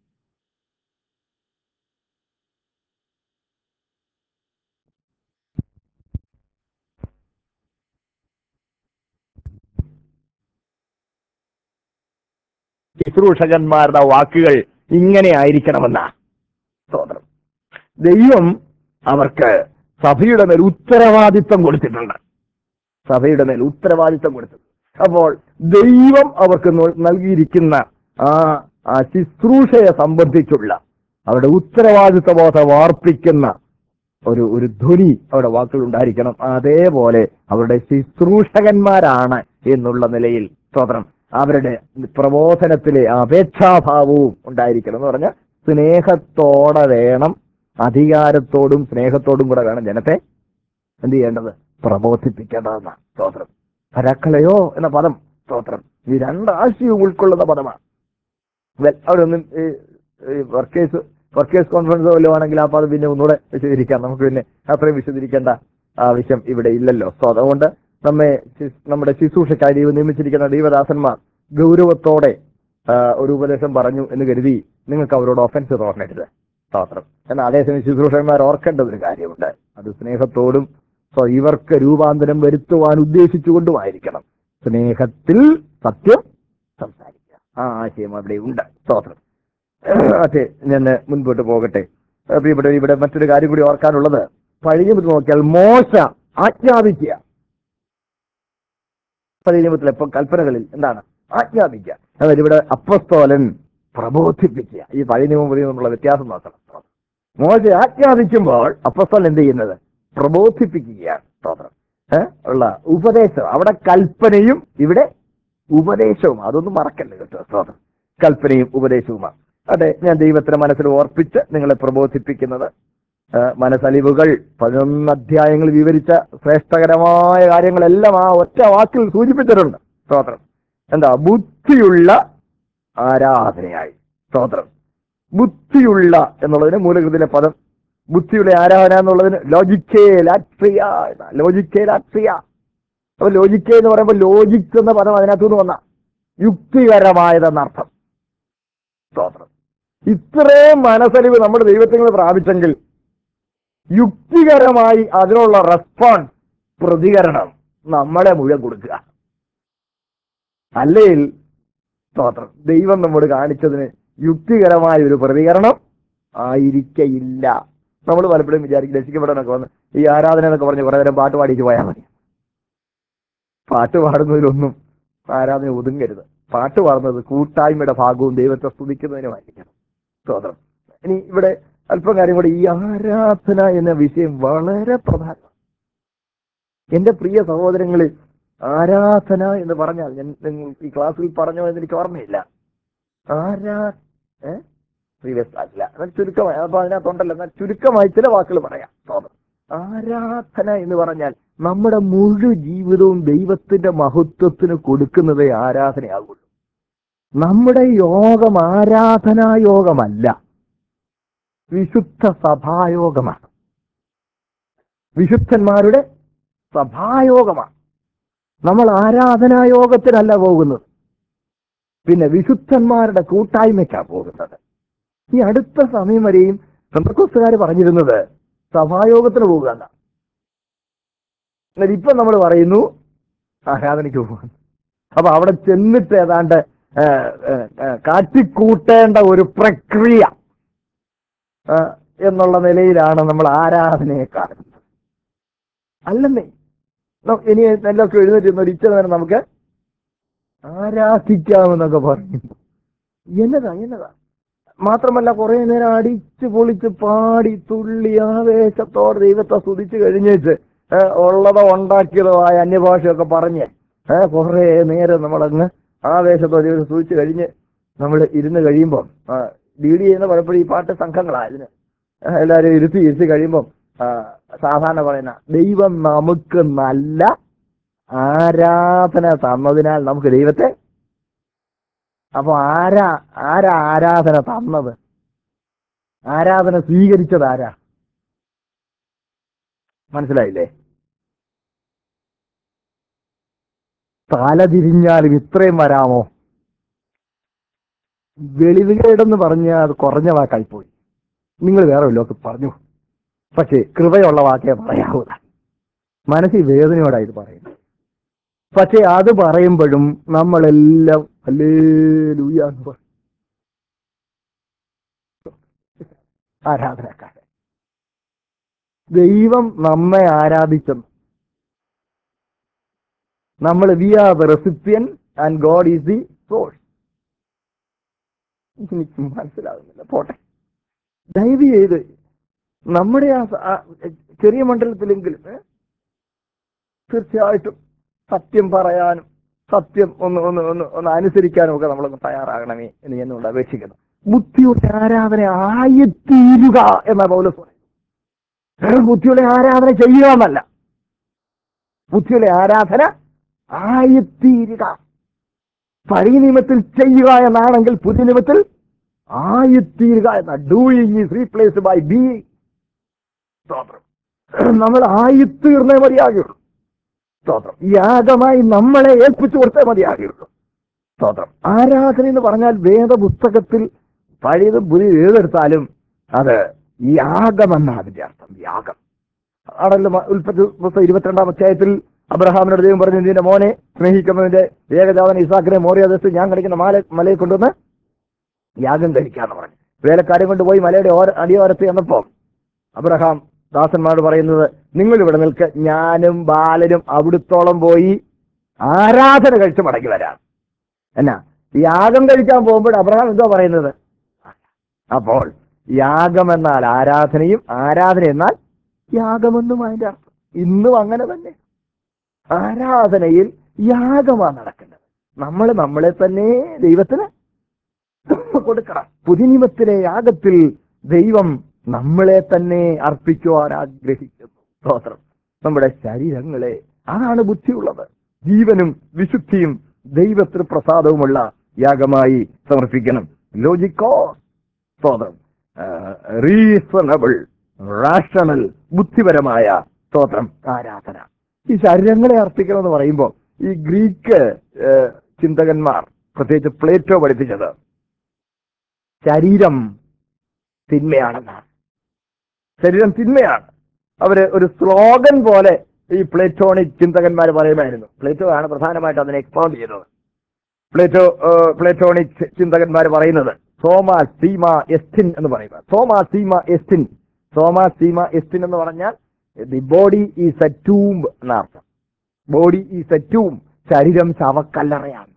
ശുശ്രൂഷകന്മാരുടെ വാക്കുകൾ ഇങ്ങനെ ആയിരിക്കണമെന്ന സ്തോത്രം ദൈവം അവർക്ക് സഭയുടെ മേൽ ഉത്തരവാദിത്വം കൊടുത്തിട്ടുണ്ട് സഭയുടെ മേൽ ഉത്തരവാദിത്വം കൊടുത്തു അപ്പോൾ ദൈവം അവർക്ക് നൽ- നൽകിയിരിക്കുന്ന ആ ആ ശുശ്രൂഷയെ സംബന്ധിച്ചുള്ള അവരുടെ ഉത്തരവാദിത്വ ബോധം വാർപ്പിക്കുന്ന ഒരു ഒരു ധ്വനി അവരുടെ വാക്കുകൾ ഉണ്ടായിരിക്കണം അതേപോലെ അവരുടെ ശുശ്രൂഷകന്മാരാണ് എന്നുള്ള നിലയിൽ സ്തോത്രം അവരുടെ പ്രബോധനത്തിലെ അപേക്ഷാഭാവവും ഉണ്ടായിരിക്കണം എന്ന് പറഞ്ഞാൽ സ്നേഹത്തോടെ വേണം അധികാരത്തോടും സ്നേഹത്തോടും കൂടെ വേണം ജനത്തെ എന്ത് ചെയ്യേണ്ടത് പ്രബോധിപ്പിക്കേണ്ടതെന്നാണ് സ്തോത്രം പരാക്കളയോ എന്ന പദം സ്തോത്രം ഈ രണ്ടാശയവും ഉൾക്കൊള്ളുന്ന പദമാണ് വെൽ അവരൊന്നും വർക്കേഴ്സ് വർക്കേഴ്സ് കോൺഫറൻസ് വല്ലതും ആണെങ്കിൽ ആ പദം പിന്നെ ഒന്നുകൂടെ വിശദീകരിക്കാം നമുക്ക് പിന്നെ അത്രയും വിശദീകരിക്കേണ്ട ആവശ്യം ഇവിടെ ഇല്ലല്ലോ സോ അതുകൊണ്ട് നമ്മെ ശി- നമ്മുടെ ശുശ്രൂഷക്കായി ദൈവം നിയമിച്ചിരിക്കുന്ന ദൈവദാസന്മാർ ഗൗരവത്തോടെ ആ, ഒരു ഉപദേശം പറഞ്ഞു എന്ന് കരുതി നിങ്ങൾക്ക് അവരോട് ഒഫൻസ് തോന്നരുത് സ്തോത്രം എന്നാൽ അതേസമയം ശുശ്രൂഷകന്മാർ ഓർക്കേണ്ട ഒരു കാര്യമുണ്ട് അത് സ്നേഹത്തോടും സോ ഇവർക്ക് രൂപാന്തരം വരുത്തുവാൻ ഉദ്ദേശിച്ചുകൊണ്ടുമായിരിക്കണം സ്നേഹത്തിൽ സത്യം സംസാരിക്കുക ആ ആശയം അവിടെ ഉണ്ട് സ്തോത്രം അതെ ഞാൻ മുൻപോട്ട് പോകട്ടെ അപ്പൊ ഇവിടെ ഇവിടെ മറ്റൊരു കാര്യം കൂടി ഓർക്കാനുള്ളത് പഴയ നിയമത്തിൽ നോക്കിയാൽ മോശ ആജ്ഞാപിക്കുക പഴയ നിയമത്തിലെ ഇപ്പൊ കൽപ്പനകളിൽ എന്താണ് ആജ്ഞാപിക്കുക അതായത് ഇവിടെ അപ്പസ്തോലൻ പ്രബോധിപ്പിക്കുക ഈ പഴയ നിയമം പുതിയ നിയമമുള്ള വ്യത്യാസം നോക്കണം മോശ ആജ്ഞാപിക്കുമ്പോൾ അപ്പസ്തോലൻ എന്ത് ചെയ്യുന്നത് പ്രബോധിപ്പിക്കുകയാണ് സ്തോത്രം ഏഹ് ഉള്ള ഉപദേശം അവിടെ കൽപ്പനയും ഇവിടെ ഉപദേശവും അതൊന്നും മറക്കല്ലേ കേട്ടോ സ്തോത്രം കൽപ്പനയും ഉപദേശവുമാണ് അതെ ഞാൻ ദൈവത്തിന്റെ മനസ്സിൽ ഓർപ്പിച്ച് നിങ്ങളെ പ്രബോധിപ്പിക്കുന്നത് ആ, മനസ്സലിവുകൾ പതിനൊന്ന് അധ്യായങ്ങൾ വിവരിച്ച ശ്രേഷ്ഠകരമായ കാര്യങ്ങളെല്ലാം ആ ഒറ്റ വാക്കിൽ സൂചിപ്പിച്ചിട്ടുണ്ട് സ്തോത്രം എന്താ ബുദ്ധിയുള്ള ആരാധനയായി സ്തോത്രം ബുദ്ധിയുള്ള എന്നുള്ളതിന് മൂലകൃതിയിലെ പദം ബുദ്ധിയുള്ള ആരാധന എന്നുള്ളതിന് ലോജിക്കേ ലാട്രിയ ലോജിക്കേ ലാട്രിയ അപ്പൊ ലോജിക്കേ എന്ന് പറയുമ്പോൾ ലോജിക് എന്ന പദം അതിനകത്തുനിന്ന് വന്ന യുക്തികരമായതെന്നർത്ഥം സ്തോത്രം ഇത്രയും മനസ്സലിവ് നമ്മുടെ ദൈവത്തിൽ പ്രാപിച്ചെങ്കിൽ യുക്തികരമായി അതിനുള്ള റെസ്പോൺസ് പ്രതികരണം നമ്മളെ മുഴുവൻ കൊടുക്കുക അല്ലെങ്കിൽ സ്തോത്രം ദൈവം നമ്മോട് കാണിച്ചതിന് യുക്തികരമായ ഒരു പ്രതികരണം ആയിരിക്കയില്ല നമ്മൾ പലപ്പോഴും വിചാരിക്കും രക്ഷിക്കപ്പെടാനൊക്കെ വന്ന് ഈ ആരാധന എന്നൊക്കെ പറഞ്ഞ് കുറെ നേരം പാട്ട് പാടിയിട്ട് പോയാൽ മതി പാട്ട് പാടുന്നതിലൊന്നും ആരാധന ഒതുങ്ങരുത് പാട്ട് പാടുന്നത് കൂട്ടായ്മയുടെ ഭാഗവും ദൈവത്തെ സ്തുതിക്കുന്നതിനുമായിരിക്കണം സ്തോത്രം ഇനി ഇവിടെ അല്പം കാര്യം കൂടി ഈ ആരാധന എന്ന വിഷയം വളരെ പ്രധാനം എന്റെ പ്രിയ സഹോദരങ്ങളിൽ ആരാധന എന്ന് പറഞ്ഞാൽ ഞാൻ നിങ്ങൾ ഈ ക്ലാസ്സിൽ പറഞ്ഞോ എന്ന് എനിക്ക് ഓർമ്മയില്ല ആരാ ഏ പ്രീവിയസ് ക്ലാസ്സില്ല എന്നാൽ ചുരുക്കമായി അപ്പൊ അതിനകത്തുണ്ടല്ലോ എന്നാൽ ചുരുക്കമായി ചില വാക്കുകൾ പറയാം സ്തോത്രം ആരാധന എന്ന് പറഞ്ഞാൽ നമ്മുടെ മുഴു ജീവിതവും ദൈവത്തിന്റെ മഹത്വത്തിന് കൊടുക്കുന്നതേ ആരാധനയാകുള്ളൂ നമ്മുടെ യോഗം ആരാധനാ യോഗമല്ല വിശുദ്ധ സഭായോഗമാണ് വിശുദ്ധന്മാരുടെ സഭായോഗമാണ് നമ്മൾ ആരാധനായോഗത്തിനല്ല പോകുന്നത് പിന്നെ വിശുദ്ധന്മാരുടെ കൂട്ടായ്മയ്ക്കാണ് പോകുന്നത് ഈ അടുത്ത സമയം വരെയും പെന്തക്കോസ്തുകാർ പറഞ്ഞിരുന്നത് സഭായോഗത്തിന് പോകുക എന്നാ. എന്നാൽ ഇപ്പൊ നമ്മൾ പറയുന്നു ആരാധനയ്ക്ക് പോകാൻ അപ്പൊ അവിടെ ചെന്നിട്ട് ഏതാണ്ട് ഏ, ഏ, ഏ, കാട്ടിക്കൂട്ടേണ്ട ഒരു പ്രക്രിയ ആ, എന്നുള്ള നിലയിലാണ് നമ്മൾ ആരാധനയെ കാണുന്നത് അല്ലെന്നേ ന- ഇനി എല്ലൊക്കെ എഴുന്നേറ്റ് ഒരു ഇച്ച നേരം നമുക്ക് ആരാധിക്കാമെന്നൊക്കെ പറയും എന്നതാ എന്നതാ മാത്രമല്ല കുറെ നേരം അടിച്ചു പൊളിച്ച് പാടി തുള്ളി ആവേശത്തോടെ ദൈവത്തെ സ്തുതിച്ചു കഴിഞ്ഞേച്ച് ഏ, ഉള്ളതോ ഉണ്ടാക്കിയതോ ആയ അന്യഭാഷയൊക്കെ പറഞ്ഞ് ഏ, കുറെ നേരം നമ്മളങ്ങ് ആവേശത്തോടെ ദൈവത്തെ സ്തുതിച്ചു കഴിഞ്ഞ് നമ്മൾ ഇരുന്ന് കഴിയുമ്പോൾ ഡി ഡി ചെയ്യുന്ന പലപ്പോഴും ഈ പാട്ട് സംഘങ്ങളാണ് ഇതിന് ഏ, എല്ലാവരും ഇരുത്തി ഇരുത്തി കഴിയുമ്പോൾ സാധാരണ പറയുന്ന ദൈവം നമുക്ക് നല്ല ആരാധന തന്നതിനാൽ നമുക്ക് ദൈവത്തെ അപ്പൊ ആരാ ആരാ ആരാധന തന്നത് ആരാധന സ്വീകരിച്ചത് ആരാ മനസ്സിലായില്ലേ തല തിരിഞ്ഞാലും ഇത്രയും വരാമോ വെളിവുകേടെന്ന് പറഞ്ഞാൽ അത് കുറഞ്ഞ വാക്കായിപ്പോയി നിങ്ങൾ വേറെ വല്ലതൊക്കെ പറഞ്ഞു പക്ഷേ കൃപയുള്ള വാക്കേ പറയാവൂ മനസ്സിൽ വേദനയോടാ ഇത് പറയുന്നത് പക്ഷെ അത് പറയുമ്പോഴും നമ്മളെല്ലാം അല്ലേ ലൂയ എന്ന് പറയും ആരാധനക്കാരൻ ദൈവം നമ്മെ ആരാധിച്ചെന്ന് നമ്മൾ we are the recipient and God is the source എനിക്ക് മനസ്സിലാകുന്നില്ല പോട്ടെ ദയവ് ചെയ്ത് നമ്മുടെ ആ സ- ആ ചെറിയ മണ്ഡലത്തിലെങ്കിലും ഏ, തീർച്ചയായിട്ടും സത്യം പറയാനും സത്യം ഒന്ന് ഒന്ന് ഒന്ന് ഒന്ന് അനുസരിക്കാനും ഒക്കെ നമ്മളൊന്ന് തയ്യാറാകണമേ എന്ന് ഞാൻ കൊണ്ട് അപേക്ഷിക്കുന്നു ബുദ്ധിയുടെ ആരാധന ആയിത്തീരുക എന്ന പൗലോസ് പറയുന്നു ബുദ്ധിയുടെ ആരാധന ചെയ്യുക എന്നല്ല ബുദ്ധിയുടെ ആരാധന ആയിത്തീരുക പഴയ നിയമത്തിൽ ചെയ്യുക എന്നാണെങ്കിൽ പുതിയ നിയമത്തിൽ ആയിത്തീരുക എന്ന doing is replaced by being സ്തോത്രം നമ്മൾ ആയിത്തീർന്നേ മതിയാകുള്ളൂ സ്തോത്രം യാഗമായി നമ്മളെ ഏൽപ്പിച്ചു കൊടുത്തേ മതിയാകുള്ളൂ സ്തോത്രം ആരാധന എന്ന് പറഞ്ഞാൽ വേദപുസ്തകത്തിൽ പഴയത് പുതിയ ഏതെടുത്താലും അത് യാഗമെന്ന അതിന്റെ അർത്ഥം യാഗം ആണല്ലോ മ- ഉൽപ്പത്തി പുസ്തകം ഇരുപത്തിരണ്ടാം അധ്യായത്തിൽ അബ്രഹാമിനോട് ദൈവം പറഞ്ഞു നിന്റെ മോനെ സ്നേഹിക്കുന്നതിന്റെ ഏകജാതന ഇസാഖിനെ മോറിയാദത്ത് ഞാൻ കളിക്കുന്ന മാല മലയെ കൊണ്ടുവന്ന് യാഗം കഴിക്കാന്ന് പറഞ്ഞു വേലക്കാരെ കൊണ്ടുപോയി മലയുടെ ഓര അടിയോരത്ത് ചെന്നപ്പോ അബ്രഹാം ദാസന്മാരോട് പറയുന്നത് നിങ്ങൾ ഇവിടെ നിൽക്ക് ഞാനും ബാലനും അവിടുത്തോളം പോയി ആരാധന കഴിച്ച് മടങ്ങി വരാം എന്നാ യാഗം കഴിക്കാൻ പോകുമ്പോൾ അബ്രഹാം എന്തോ പറയുന്നത് അപ്പോൾ യാഗം എന്നാൽ ആരാധനയും ആരാധന എന്നാൽ യാഗമെന്നും അതിന്റെ അർത്ഥം ഇന്നും അങ്ങനെ തന്നെ ആരാധനയിൽ യാഗമാണ് നടക്കുന്നത് നമ്മൾ നമ്മളെ തന്നെ ദൈവത്തിന് കൊടുക്കണം പുതിനിമത്തിലെ യാഗത്തിൽ ദൈവം നമ്മളെ തന്നെ അർപ്പിക്കുവാൻ ആഗ്രഹിക്കുന്നു സ്തോത്രം നമ്മുടെ ശരീരങ്ങളെ അതാണ് ബുദ്ധിയുള്ളത് ജീവനും വിശുദ്ധിയും ദൈവത്തിന് പ്രസാദവുമുള്ള യാഗമായി സമർപ്പിക്കണം ലോജിക്കോ സ്തോത്രം റീസണബിൾ റാഷണൽ ബുദ്ധിപരമായ സ്തോത്രം ആരാധന ഈ ശരീരങ്ങളെ അർപ്പിക്കണം എന്ന് പറയുമ്പോൾ ഈ ഗ്രീക്ക് ഏഹ്, ചിന്തകന്മാർ പ്രത്യേകിച്ച് പ്ലേറ്റോ പഠിപ്പിച്ചത് ശരീരം തിന്മയാണെന്നാണ് ശരീരം തിന്മയാണ് അവര് ഒരു സ്ലോഗൻ പോലെ ഈ പ്ലേറ്റോണിക് ചിന്തകന്മാർ പറയുമായിരുന്നു പ്ലേറ്റോ ആണ് പ്രധാനമായിട്ട് അതിനെ എക്സ്പൗണ്ട് ചെയ്തത് പ്ലേറ്റോ ഏഹ്, പ്ലേറ്റോണിക് ചിന്തകന്മാർ പറയുന്നത് സോമാ സീമ എസ്റ്റിൻ എന്ന് പറയുക സോമാ സീമ എസ്റ്റിൻ സോമാ സീമ എസ്റ്റിൻ എന്ന് പറഞ്ഞാൽ the body is a tomb എന്നർത്ഥം ബോഡി ഈസ് എ ടൂംബ് ശരീരം ശവക്കല്ലറയാണ്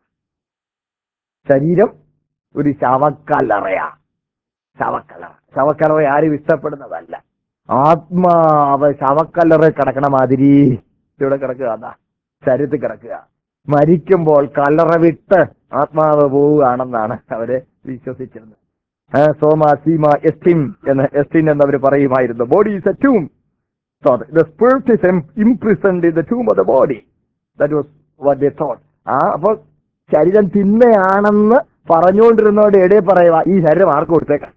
ശരീരം ഒരു ശവക്കല്ലറയാ ശവക്കല്ലറ ശവക്കല്ലറ ആരും ഇഷ്ടപ്പെടുന്നതല്ല ആത്മാവ് ശവക്കല്ലറ കിടക്കണ മാതിരി ഇവിടെ കിടക്കുക അതാ ശരീരത്തിൽ കിടക്കുക മരിക്കുമ്പോൾ കല്ലറ വിട്ട് ആത്മാവ് പോവുകയാണെന്നാണ് അവര് വിശ്വസിച്ചിരുന്നത് ആ, സോമ സീമ എസ്റ്റിൻ എന്ന് എസ്റ്റിൻ എന്നവർ പറയുമായിരുന്നു body is a tomb So the, the spirit is im- imprisoned in the tomb of the body. That was what they thought. ആ അപ്പോൾ ശരീരം തിന്മയാണെന്ന് പറഞ്ഞുകൊണ്ടിരുന്നവരുടെ ഇടയിൽ പറയുക ഈ ശരീരം ആർക്ക് കൊടുത്തേക്കാം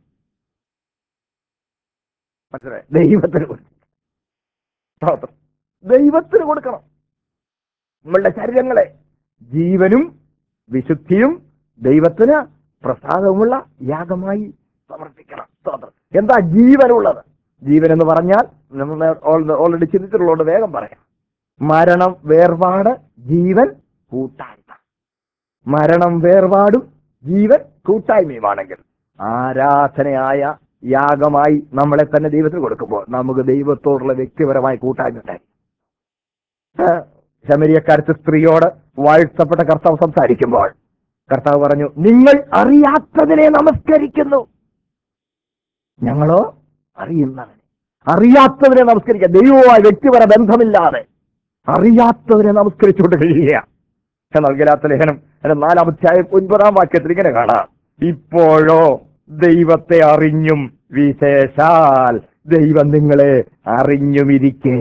മനസ്സിലായി ദൈവത്തിന് കൊടുത്തേക്കാം സ്തോത്രം. ദൈവത്തിന് കൊടുക്കണം നമ്മളുടെ ശരീരങ്ങളെ ജീവനും വിശുദ്ധിയും ദൈവത്തിന് പ്രസാദവുമുള്ള യാഗമായി സമർപ്പിക്കണം സ്തോത്രം എന്താ ജീവനുള്ളത് ജീവൻ എന്ന് പറഞ്ഞാൽ നമ്മൾ ഓൾറെഡി ചിന്തിച്ചിട്ടുള്ളതുകൊണ്ട് വേഗം പറയാം മരണം വേർപാട് ജീവൻ കൂട്ടായ്മ മരണം വേർപാടും ജീവൻ കൂട്ടായ്മയുമാണെങ്കിൽ ആരാധനയായ യാഗമായി നമ്മളെ തന്നെ ദൈവത്തിന് കൊടുക്കുമ്പോൾ നമുക്ക് ദൈവത്തോടുള്ള വ്യക്തിപരമായ കൂട്ടായ്മ ഉണ്ടായി ശമരിയക്കാരത്തെ സ്ത്രീയോട് വാഴ്ത്തപ്പെട്ട കർത്താവ് സംസാരിക്കുമ്പോൾ കർത്താവ് പറഞ്ഞു നിങ്ങൾ അറിയാത്തതിനെ നമസ്കരിക്കുന്നു ഞങ്ങളോ അറിയുന്നവനെ അറിയാത്തവരെ നമസ്കരിക്കുക ദൈവവുമായി വ്യക്തിപര ബന്ധമില്ലാതെ അറിയാത്തവരെ നമസ്കരിച്ചുകൊണ്ട് കഴിയുക എന്നാൽ ഗലാത്ത ലേഖനം എന്റെ നാലാം അധ്യായം ഒൻപതാം വാക്യത്തിൽ ഇങ്ങനെ കാണാം ഇപ്പോഴോ ദൈവത്തെ അറിഞ്ഞും വിശേഷാൽ ദൈവം നിങ്ങളെ അറിഞ്ഞുമിരിക്കേ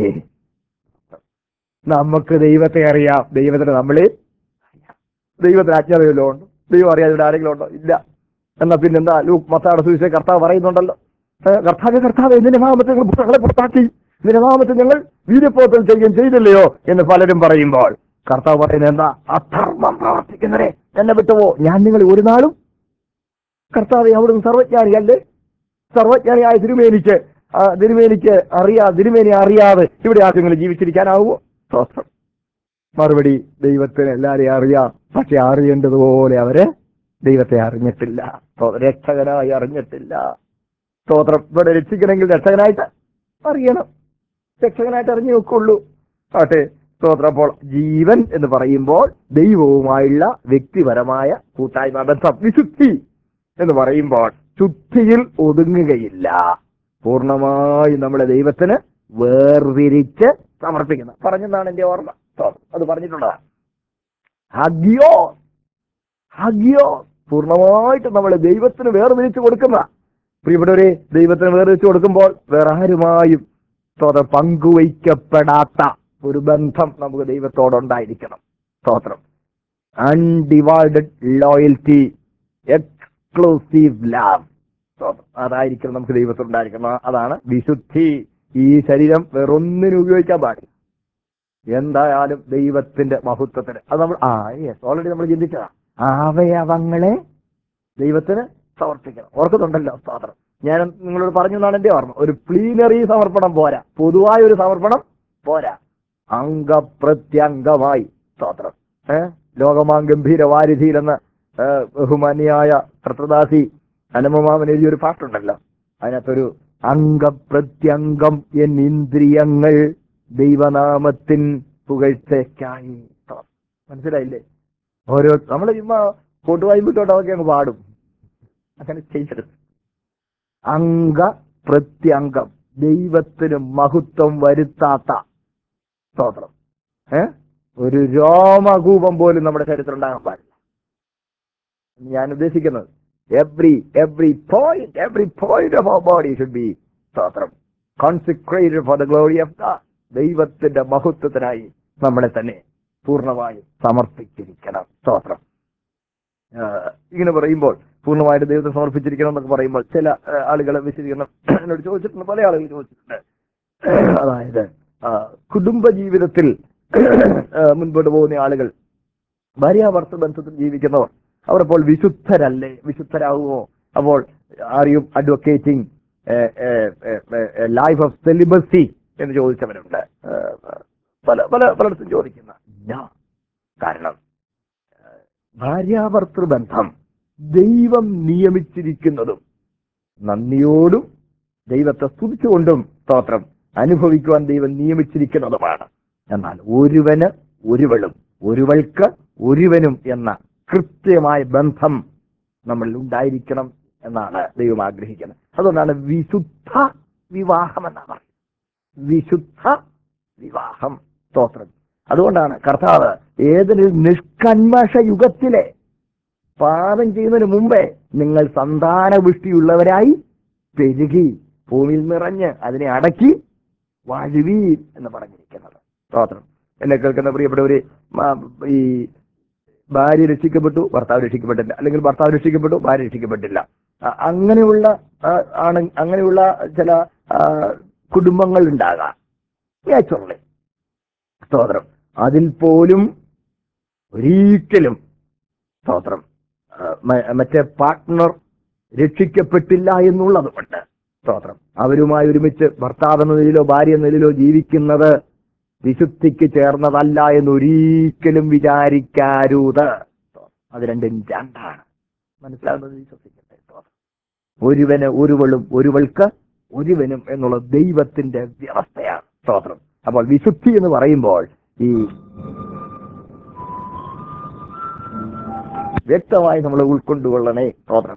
നമുക്ക് ദൈവത്തെ അറിയാം ദൈവത്തിന് നമ്മളെ അറിയാം. ദൈവത്തിന് അജ്ഞതയല്ലോ ഉണ്ടോ ദൈവം അറിയാതെ ഇവിടെ ആരെങ്കിലും ഉണ്ടോ ഇല്ല എന്നാ പിന്നെന്താ ലൂക്ക് മത്താടെ സുവിശേഷം കർത്താവ് പറയുന്നുണ്ടല്ലോ ഏ, കർത്താവ് കർത്താവ് ഇതിന്റെ നാമത്തിൽ ഞങ്ങൾ പുത്രങ്ങളെ പുറത്താക്കി ഇതിന്റെ നാമത്തിൽ ഞങ്ങൾ വീര്യപ്പോത്തൽ ചെയ്യുകയും ചെയ്തില്ലയോ എന്ന് പലരും പറയുമ്പോൾ കർത്താവ് പറയുന്നത് എന്താ അധർമ്മം പ്രവർത്തിക്കുന്നവരെ എന്നെ വിട്ടുപോ ഞാൻ നിങ്ങൾ ഒരു നാളും കർത്താവ് അവിടുന്ന് സർവജ്ഞാനിയല്ലേ സർവജ്ഞാനിയായ തിരുമേനിക്ക് ആ, തിരുമേനിക്ക് അറിയാ തിരുമേനി അറിയാതെ ഇവിടെ ആർക്കെങ്കിലും ജീവിച്ചിരിക്കാനാവുമോ സ്തോത്രം മറുപടി ദൈവത്തിന് എല്ലാരെയും അറിയാം പക്ഷെ അറിയേണ്ടതുപോലെ അവര് ദൈവത്തെ അറിഞ്ഞിട്ടില്ല സ്തോത്രം. രക്ഷകനായി അറിഞ്ഞിട്ടില്ല സ്തോത്രം ഇവിടെ രക്ഷിക്കണമെങ്കിൽ രക്ഷകനായിട്ട് അറിയണം രക്ഷകനായിട്ട് അറിഞ്ഞു നോക്കുള്ളൂ ആട്ടെ സ്തോത്രം അപ്പോൾ ജീവൻ എന്ന് പറയുമ്പോൾ ദൈവവുമായുള്ള വ്യക്തിപരമായ കൂട്ടായ്മ ബന്ധം വിശുദ്ധി എന്ന് പറയുമ്പോൾ ശുദ്ധിയിൽ ഒതുങ്ങുകയില്ല പൂർണ്ണമായി നമ്മളെ ദൈവത്തിന് വേർതിരിച്ച് സമർപ്പിക്കുന്ന പറഞ്ഞെന്നാണ് എന്റെ ഓർമ്മ സ്തോത്രം. അത് പറഞ്ഞിട്ടുള്ളതാണ് ഹഗ്യോ ഹഗ്യോ പൂർണ്ണമായിട്ട് നമ്മളെ ദൈവത്തിന് വേർതിരിച്ച് കൊടുക്കുന്ന പ്രിയപ്പെട്ടവരെ ദൈവത്തിന് വേർതിരിച്ച് കൊടുക്കുമ്പോൾ വേറെ ആരുമായും സ്തോത്രം പങ്കുവയ്ക്കപ്പെടാത്ത ഒരു ബന്ധം നമുക്ക് ദൈവത്തോടുണ്ടായിരിക്കണം സ്തോത്രം അൺഡിവൈഡഡ് ലോയൽറ്റി എക്സ്ക്ലൂസീവ് ലാവ് അതായിരിക്കണം നമുക്ക് ദൈവത്തോടുണ്ടായിരിക്കണം അതാണ് വിശുദ്ധി ഈ ശരീരം വേറൊന്നിനും ഉപയോഗിക്കാൻ പാടില്ല എന്തായാലും ദൈവത്തിന്റെ മഹത്വത്തിന് അത് നമ്മൾ ആ യെസ് ഓൾറെഡി നമ്മൾ ചിന്തിച്ചതാ അവയവങ്ങളെ ദൈവത്തിന് സമർപ്പിക്കണം ഓർക്കുന്നുണ്ടല്ലോ സ്തോത്രം ഞാൻ നിങ്ങളോട് പറഞ്ഞു എന്നാണ് എന്റെ ഓർമ്മ ഒരു പ്ലീനറി സമർപ്പണം പോരാ പൊതുവായ ഒരു സമർപ്പണം പോരാ അംഗപ്രത്യംഗമായി സ്തോത്രം ഏഹ് ലോകമാം ഗംഭീര വാരിധിയിൽ എന്ന ഏഹ്, ബഹുമാന്യായ ഭർത്തദാസി അനുമമാമൻ എഴുതിയൊരു പാട്ടുണ്ടല്ലോ അതിനകത്തൊരു അംഗപ്രത്യംഗം എന്നിന്ദ്രിയങ്ങൾ ദൈവനാമത്തിൻ പുകഴ്ചയ്ക്കായി സ്തോത്രം. മനസ്സിലായില്ലേ ഓരോ നമ്മൾ ചുമ്മാ കൊട്ടുവായി വിട്ടോട്ട് അതൊക്കെ അങ്ങ് പാടും അങ്ങനെ ചെയ്യരുത് അംഗ പ്രത്യംഗം ദൈവത്തിന് മഹത്വം വരുത്താത്ത സ്തോത്രം ഏ ഒരു രോമകൂപം പോലും നമ്മുടെ ശരീരത്തിൽ ഉണ്ടാകാൻ പാടില്ല ഞാൻ ഉദ്ദേശിക്കുന്നത് every every point every point of our body should be സ്തോത്രം consecrated for the glory of God ദൈവത്തിന്റെ മഹത്വത്തിനായി നമ്മളെ തന്നെ പൂർണ്ണമായും സമർപ്പിച്ചിരിക്കണം സ്തോത്രം ആ, ഇങ്ങനെ പറയുമ്പോൾ പൂർണ്ണമായിട്ട് ദൈവത്തെ സമർപ്പിച്ചിരിക്കണം എന്നൊക്കെ പറയുമ്പോൾ ചില ആളുകൾ വിശദീകരണം എന്നോട് ചോദിച്ചിട്ടുണ്ട് പല ആളുകൾ ചോദിച്ചിട്ടുണ്ട് അതായത് ആ, കുടുംബ ജീവിതത്തിൽ ആ, മുൻപോട്ട് പോകുന്ന ആളുകൾ ഭാര്യാഭർത്തൃ ബന്ധത്തിൽ ജീവിക്കുന്നവർ അവർ അപ്പോൾ വിശുദ്ധരല്ലേ വിശുദ്ധരാകുമോ അപ്പോൾ are you advocating life of celibacy എന്ന് ചോദിച്ചവരുണ്ട് ആ, പല പല പലയിടത്തും ചോദിക്കുന്ന ഇല്ല കാരണം ആ, ഭാര്യാഭർത്തൃ ബന്ധം ദൈവം നിയമിച്ചിരിക്കുന്നതും നന്ദിയോടും ദൈവത്തെ സ്തുതിച്ചുകൊണ്ടും സ്തോത്രം അനുഭവിക്കുവാൻ ദൈവം നിയമിച്ചിരിക്കുന്നതുമാണ് എന്നാൽ ഒരുവന് ഒരുവളും ഒരുവൾക്ക് ഒരുവനും എന്ന കൃത്യമായ ബന്ധം നമ്മളിൽ ഉണ്ടായിരിക്കണം എന്നാണ് ദൈവം ആഗ്രഹിക്കുന്നത് അതുകൊണ്ടാണ് വിശുദ്ധ വിവാഹം എന്നാണ് പറയുന്നത് വിശുദ്ധ വിവാഹം സ്തോത്രം അതുകൊണ്ടാണ് കർത്താവ് ഏതൊരു നിഷ്കന്മഷ യുഗത്തിലെ പാപം ചെയ്യുന്നതിന് മുമ്പേ നിങ്ങൾ സന്താനപുഷ്ടിയുള്ളവരായി പെരുകി ഭൂമിയിൽ നിറഞ്ഞ് അതിനെ അടക്കി വാഴുവീൻ എന്ന് പറഞ്ഞിരിക്കുന്നത് സ്തോത്രം എന്നെ കേൾക്കുന്ന പ്രിയപ്പെട്ടവര് മ- ഈ ഭാര്യ രക്ഷിക്കപ്പെട്ടു ഭർത്താവ് രക്ഷിക്കപ്പെട്ടില്ല അല്ലെങ്കിൽ ഭർത്താവ് രക്ഷിക്കപ്പെട്ടു ഭാര്യ രക്ഷിക്കപ്പെട്ടില്ല അ- അങ്ങനെയുള്ള ആ, ആണ് അങ്ങനെയുള്ള ചില ആ, കുടുംബങ്ങൾ ഉണ്ടാകാം നാച്ചുറലി സ്തോത്രം അതിൽ പോലും ഒരിക്കലും സ്തോത്രം ആ, മ- മറ്റേ പാർട്ട്ണർ രക്ഷിക്കപ്പെട്ടില്ല എന്നുള്ളത് കൊണ്ട് സ്തോത്രം അവരുമായി ഒരുമിച്ച് ഭർത്താവ് എന്ന നിലയിലോ ഭാര്യ എന്ന നിലയിലോ ജീവിക്കുന്നത് വിശുദ്ധിക്ക് ചേർന്നതല്ല എന്ന് ഒരിക്കലും വിചാരിക്കാരുത് അത് രണ്ടും രണ്ടാണ് മനസ്സിലാവുന്നത് വിശ്വസിക്കട്ടെ സ്തോത്രം. ഒരുവന് ഒരുവളും ഒരുവൾക്ക് ഒരുവനും എന്നുള്ള ദൈവത്തിന്റെ വ്യവസ്ഥയാണ് സ്തോത്രം അപ്പോൾ വിശുദ്ധി എന്ന് പറയുമ്പോൾ ഈ വ്യക്തമായി നമ്മൾ ഉൾക്കൊണ്ടുകൊള്ളണേ സ്തോത്രം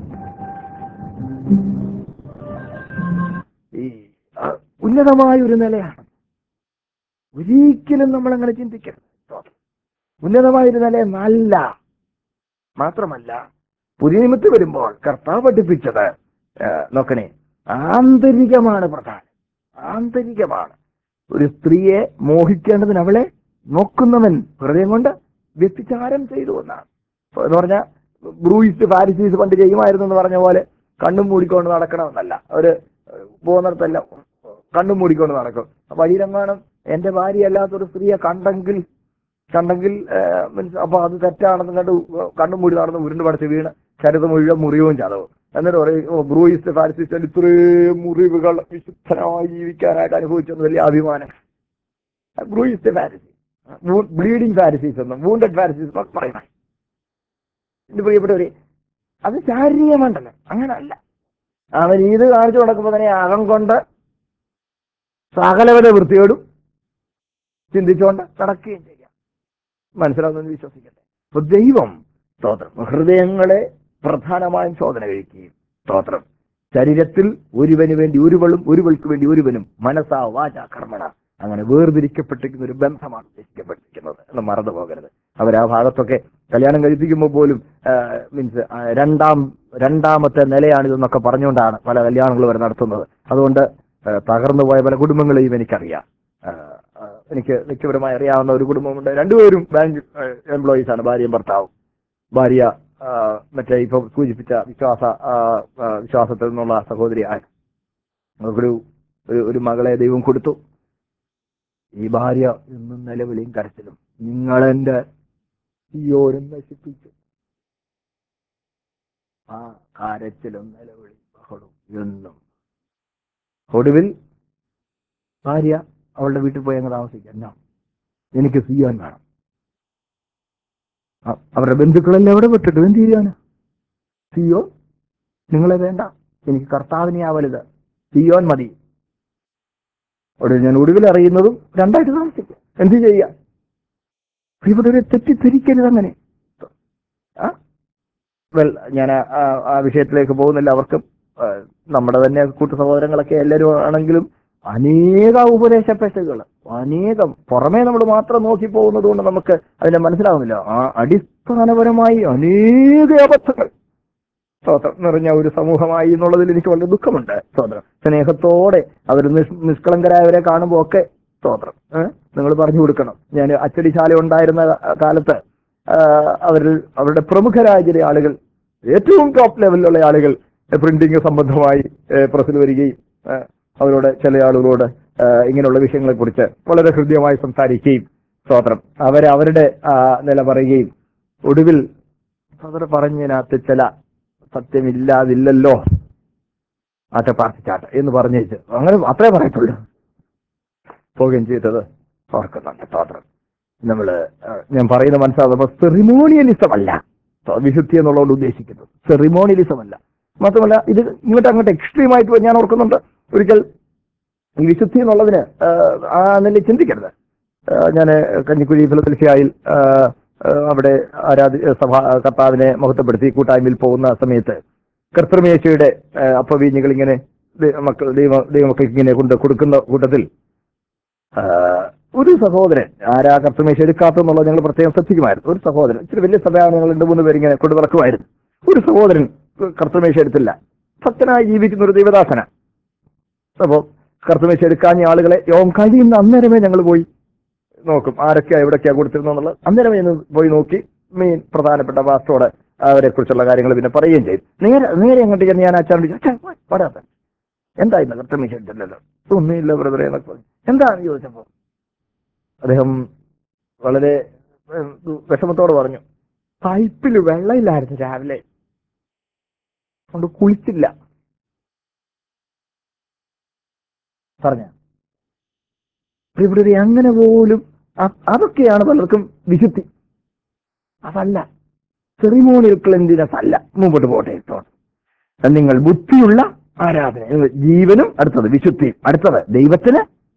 ഈ ആ, ഉന്നതമായ ഒരു നിലയാണ് ഒരിക്കലും നമ്മൾ അങ്ങനെ ചിന്തിക്കരുത് സ്തോത്രം. ഉന്നതമായ ഒരു നില നല്ല മാത്രമല്ല പുതിയ നിമിത്ത് വരുമ്പോൾ കർത്താവ് പഠിപ്പിച്ചത് ആ, നോക്കണേ ആന്തരികമാണ് പ്രധാനം ആന്തരികമാണ് ഒരു സ്ത്രീയെ മോഹിക്കേണ്ടതിന് അവളെ നോക്കുന്നവൻ ഹൃദയം കൊണ്ട് വ്യഭിചാരം ചെയ്തു എന്നാണ് അപ്പൊ എന്ന് പറഞ്ഞാൽ ബ്രൂയിസ് ഫാരിസീസ് പണ്ട് ചെയ്യുമായിരുന്നു എന്ന് പറഞ്ഞ പോലെ കണ്ണും മൂടിക്കൊണ്ട് നടക്കണമെന്നല്ല അവര് പോകുന്നിടത്തെല്ലാം കണ്ണും മൂടിക്കൊണ്ട് നടക്കും വഴിയിലെങ്ങാനും എന്റെ ഭാര്യ അല്ലാത്തൊരു സ്ത്രീയെ കണ്ടെങ്കിൽ കണ്ടെങ്കിൽ മീൻസ് അപ്പൊ അത് തെറ്റാണെന്ന് കണ്ട് കണ്ണും മൂടി നടന്ന് ഉരുണ്ട് പടച്ച് വീണ് ശരീരം മുഴുവൻ മുറിവും ചതവും എന്നിട്ട് പറയും "ഓ, ബ്രൂയിസ്റ്റ് ഫാരിസിസ്റ്റ് ഇത്രയും മുറിവുകൾ വിശുദ്ധനായി ജീവിക്കാനായിട്ട് അനുഭവിച്ചെന്ന് വലിയ അഭിമാനം ബ്രൂയിസ്റ്റ് ഫാരിസി ബ്ലീഡിങ് ഫാരിസീസ് എന്നും വൂണ്ടഡ് ഫാരിസീസ് എന്നൊക്കെ പറയുന്നത് എന്റെ പ്രിയപ്പെട്ടവരെ അത് ശാരീരികമണ്ടല്ലോ അങ്ങനല്ല അവൻ ഇത് കാണിച്ചു നടക്കുമ്പോൾ തന്നെ അകം കൊണ്ട് സകലവരെ വൃത്തിയോടും ചിന്തിച്ചുകൊണ്ട് നടക്കുകയും ചെയ്യാം മനസ്സിലാവുന്നെന്ന് വിശ്വസിക്കട്ടെ അപ്പൊ ദൈവം സ്തോത്രം ഹൃദയങ്ങളെ പ്രധാനമായും ശോധന കഴിക്കുകയും സ്തോത്രം ശരീരത്തിൽ ഒരുവന് വേണ്ടി ഒരുവളും ഒരുവൾക്ക് വേണ്ടി ഒരുവനും മനസ്സാ വാച കർമ്മണ അങ്ങനെ വേർതിരിക്കപ്പെട്ടിരിക്കുന്ന ഒരു ബന്ധമാണ് ഉദ്ദേശിക്കപ്പെട്ടിരിക്കുന്നത് എന്ന് മറന്നു പോകരുത് അവർ ആ ഭാഗത്തൊക്കെ കല്യാണം കഴിപ്പിക്കുമ്പോൾ പോലും മീൻസ് രണ്ടാം രണ്ടാമത്തെ നിലയാണിതെന്നൊക്കെ പറഞ്ഞുകൊണ്ടാണ് പല കല്യാണങ്ങളും അവർ നടത്തുന്നത് അതുകൊണ്ട് ആ, തകർന്നു പോയ പല കുടുംബങ്ങളെയും എനിക്കറിയാം ആ, ആ, എനിക്ക് വ്യക്തിപരമായി അറിയാവുന്ന ഒരു കുടുംബമുണ്ട് രണ്ടുപേരും ബാങ്ക് എംപ്ലോയീസ് ആണ് ഭാര്യയും ഭർത്താവും ഭാര്യ ആ, മറ്റേ ഇപ്പൊ സൂചിപ്പിച്ച വിശ്വാസ ആ, ആ, വിശ്വാസത്തിൽ നിന്നുള്ള സഹോദരിയായ അവർക്കൊരു ഒരു- ഒരു മകളെ ദൈവം കൊടുത്തു ഈ ഭാര്യ എന്നും നിലവിളിയും കരച്ചിലും നിങ്ങളെന്റെ ഈയോരും നശിപ്പിച്ചു ആ കരച്ചിലും നിലവിളി ബഹളവും എന്നും ഒടുവിൽ ഭാര്യ അവളുടെ വീട്ടിൽ പോയി അങ്ങ് താമസിക്കാം എന്നാ എനിക്ക് സിയോൻ വേണം അ- അവരുടെ ബന്ധുക്കളെല്ലാം എവിടെ വിട്ടിട്ട് എന്ത് ചെയ്യാന് സിയോ നിങ്ങളെ വേണ്ട എനിക്ക് കർത്താവിനെ വലുത് സിയോൻ മതി അവിടെ ഞാൻ ഒടുവിൽ അറിയുന്നതും രണ്ടായിട്ട് താമസിക്കും എന്ത് ചെയ്യാം പ്രിയപ്പെട്ടവരെ തെറ്റിദ്ധരിക്കരുത് അങ്ങനെ ആ വെൽ ഞാൻ ആ- ആ- ആ വിഷയത്തിലേക്ക് പോകുന്നില്ല അവർക്കും ആ, നമ്മുടെ തന്നെ കൂട്ടു സഹോദരങ്ങളൊക്കെ എല്ലാവരും ആണെങ്കിലും അനേക ഉപദേശപ്പെട്ടുകൾ അനേകം പുറമേ നമ്മൾ മാത്രം നോക്കി പോകുന്നത് കൊണ്ട് നമുക്ക് അതിനെ മനസ്സിലാവുന്നില്ല ആ അടിസ്ഥാനപരമായി അനേക അബദ്ധങ്ങൾ സ്തോത്രം നിറഞ്ഞ ഒരു സമൂഹമായി എന്നുള്ളതിൽ എനിക്ക് വളരെ ദുഃഖമുണ്ട് സ്തോത്രം സ്നേഹത്തോടെ അവർ നിഷ് നിഷ്കളങ്കരായവരെ കാണുമ്പോൾ ഒക്കെ സ്തോത്രം നിങ്ങൾ പറഞ്ഞു കൊടുക്കണം ഞാൻ അച്ചടിശാല ഉണ്ടായിരുന്ന കാലത്ത് ആ, അവരിൽ അവരുടെ പ്രമുഖരായ ചില ആളുകൾ ഏറ്റവും ടോപ്പ് ലെവലിലുള്ള ആളുകൾ പ്രിന്റിംഗ് സംബന്ധമായി ഏ, പ്രസിൽ വരികയും ആ, അവരോട് ചില ആളുകളോട് ആ, ഇങ്ങനെയുള്ള വിഷയങ്ങളെ കുറിച്ച് വളരെ ഹൃദ്യമായി സംസാരിക്കുകയും സ്തോത്രം അവരെ അവരുടെ ആ, നില പറയുകയും ഒടുവിൽ അവർ പറഞ്ഞതിനകത്ത് ചില സത്യമില്ലാതില്ലല്ലോ ആട്ടെ പ്രാർത്ഥിച്ചാട്ടെ എന്ന് പറഞ്ഞേച്ച് അങ്ങനെ അത്രേ പറയത്തുള്ളൂ പോവുകയും ചെയ്തത് ഓർക്കുന്നുണ്ട് സ്തോത്രം നമ്മള് ആ, ഞാൻ പറയുന്ന മനസ്സിലാകുമ്പോൾ സെറിമോണിയലിസം അല്ല സ്തോ- വിശുദ്ധി എന്നുള്ളതുകൊണ്ട് ഉദ്ദേശിക്കുന്നത് സെറിമോണിയലിസം അല്ല മാത്രമല്ല ഇത് ഇങ്ങോട്ട് അങ്ങോട്ട് എക്സ്ട്രീം ആയിട്ട് ഞാൻ ഓർക്കുന്നുണ്ട് ഒരിക്കൽ ഈ വിശുദ്ധി എന്നുള്ളതിന് ആ, ആ നില ചിന്തിക്കരുത് ഞാൻ കഞ്ഞിക്കുഴി ഫിലദൽഫിയായിൽ ആ, ആ, അവിടെ ആരാധി സഭ കർത്താവിനെ മഹത്വപ്പെടുത്തി കൂട്ടായ്മയിൽ പോകുന്ന സമയത്ത് കർത്തൃമേശയുടെ അപ്പവീഞ്ഞുകൾ ഇങ്ങനെ ദൈ- മക്കൾ ദൈവ ദൈവമക്കൾക്ക് ഇങ്ങനെ കൊണ്ട് കൊടുക്കുന്ന കൂട്ടത്തിൽ ആ, ഒരു സഹോദരൻ ആരാ കർത്തമേശ എടുക്കാത്തെന്നുള്ളത് ഞങ്ങൾ പ്രത്യേകം ശ്രദ്ധിക്കുമായിരുന്നു ഒരു സഹോദരൻ ഇച്ചിരി വലിയ സഭയാണ് ഞങ്ങൾ രണ്ട് മൂന്ന് പേരിങ്ങനെ കൊണ്ടു നടക്കുമായിരുന്നു ഒരു സഹോദരൻ കർത്തമേശ എടുത്തില്ല ഭക്തനായി ജീവിക്കുന്ന ഒരു ദൈവദാസന അപ്പോ കർത്തമേശ എടുക്കാഞ്ഞ ആളുകളെ യോഗം കഴിയുന്ന അന്നേരമേ ഞങ്ങൾ പോയി നോക്കും ആരൊക്കെയാ എവിടൊക്കെയാ കൊടുത്തിരുന്നുള്ളത് അന്നേരമേ ഒന്ന് പോയി നോക്കി മെയിൻ പ്രധാനപ്പെട്ട പാസ്റ്റോട് അവരെ കുറിച്ചുള്ള കാര്യങ്ങൾ പിന്നെ പറയുകയും ചെയ്തു നേരെ നേരെ അങ്ങോട്ട് ചെന്ന് ഞാൻ അച്ഛൻ വരാത്ത എന്തായിരുന്നു കർത്തമേശ എടുത്തില്ലല്ലോ ഒന്നുമില്ല ബ്രദറെ എന്നൊക്കെ പറഞ്ഞു എന്താണെന്ന് ചോദിച്ചപ്പോ അദ്ദേഹം വളരെ ഉം, വിഷമത്തോട് പറഞ്ഞു പൈപ്പിൽ വെള്ളമില്ലായിരുന്നു രാവിലെ അതുകൊണ്ട് കുളിച്ചില്ല പറഞ്ഞ പ്രിയപ്പെട്ടവരെ അങ്ങനെ പോലും അ- അതൊക്കെയാണ് പലർക്കും വിശുദ്ധി അതല്ല സെറിമോണിയൽ ക്ലെൻഡിനെസ് അല്ല മുമ്പോട്ട് പോട്ടെ തോട്ടെ നിങ്ങൾ ബുദ്ധിയുള്ള ആരാധന നിങ്ങൾ ജീവനും അടുത്തത് വിശുദ്ധിയും അടുത്തത് ദൈവത്തിന്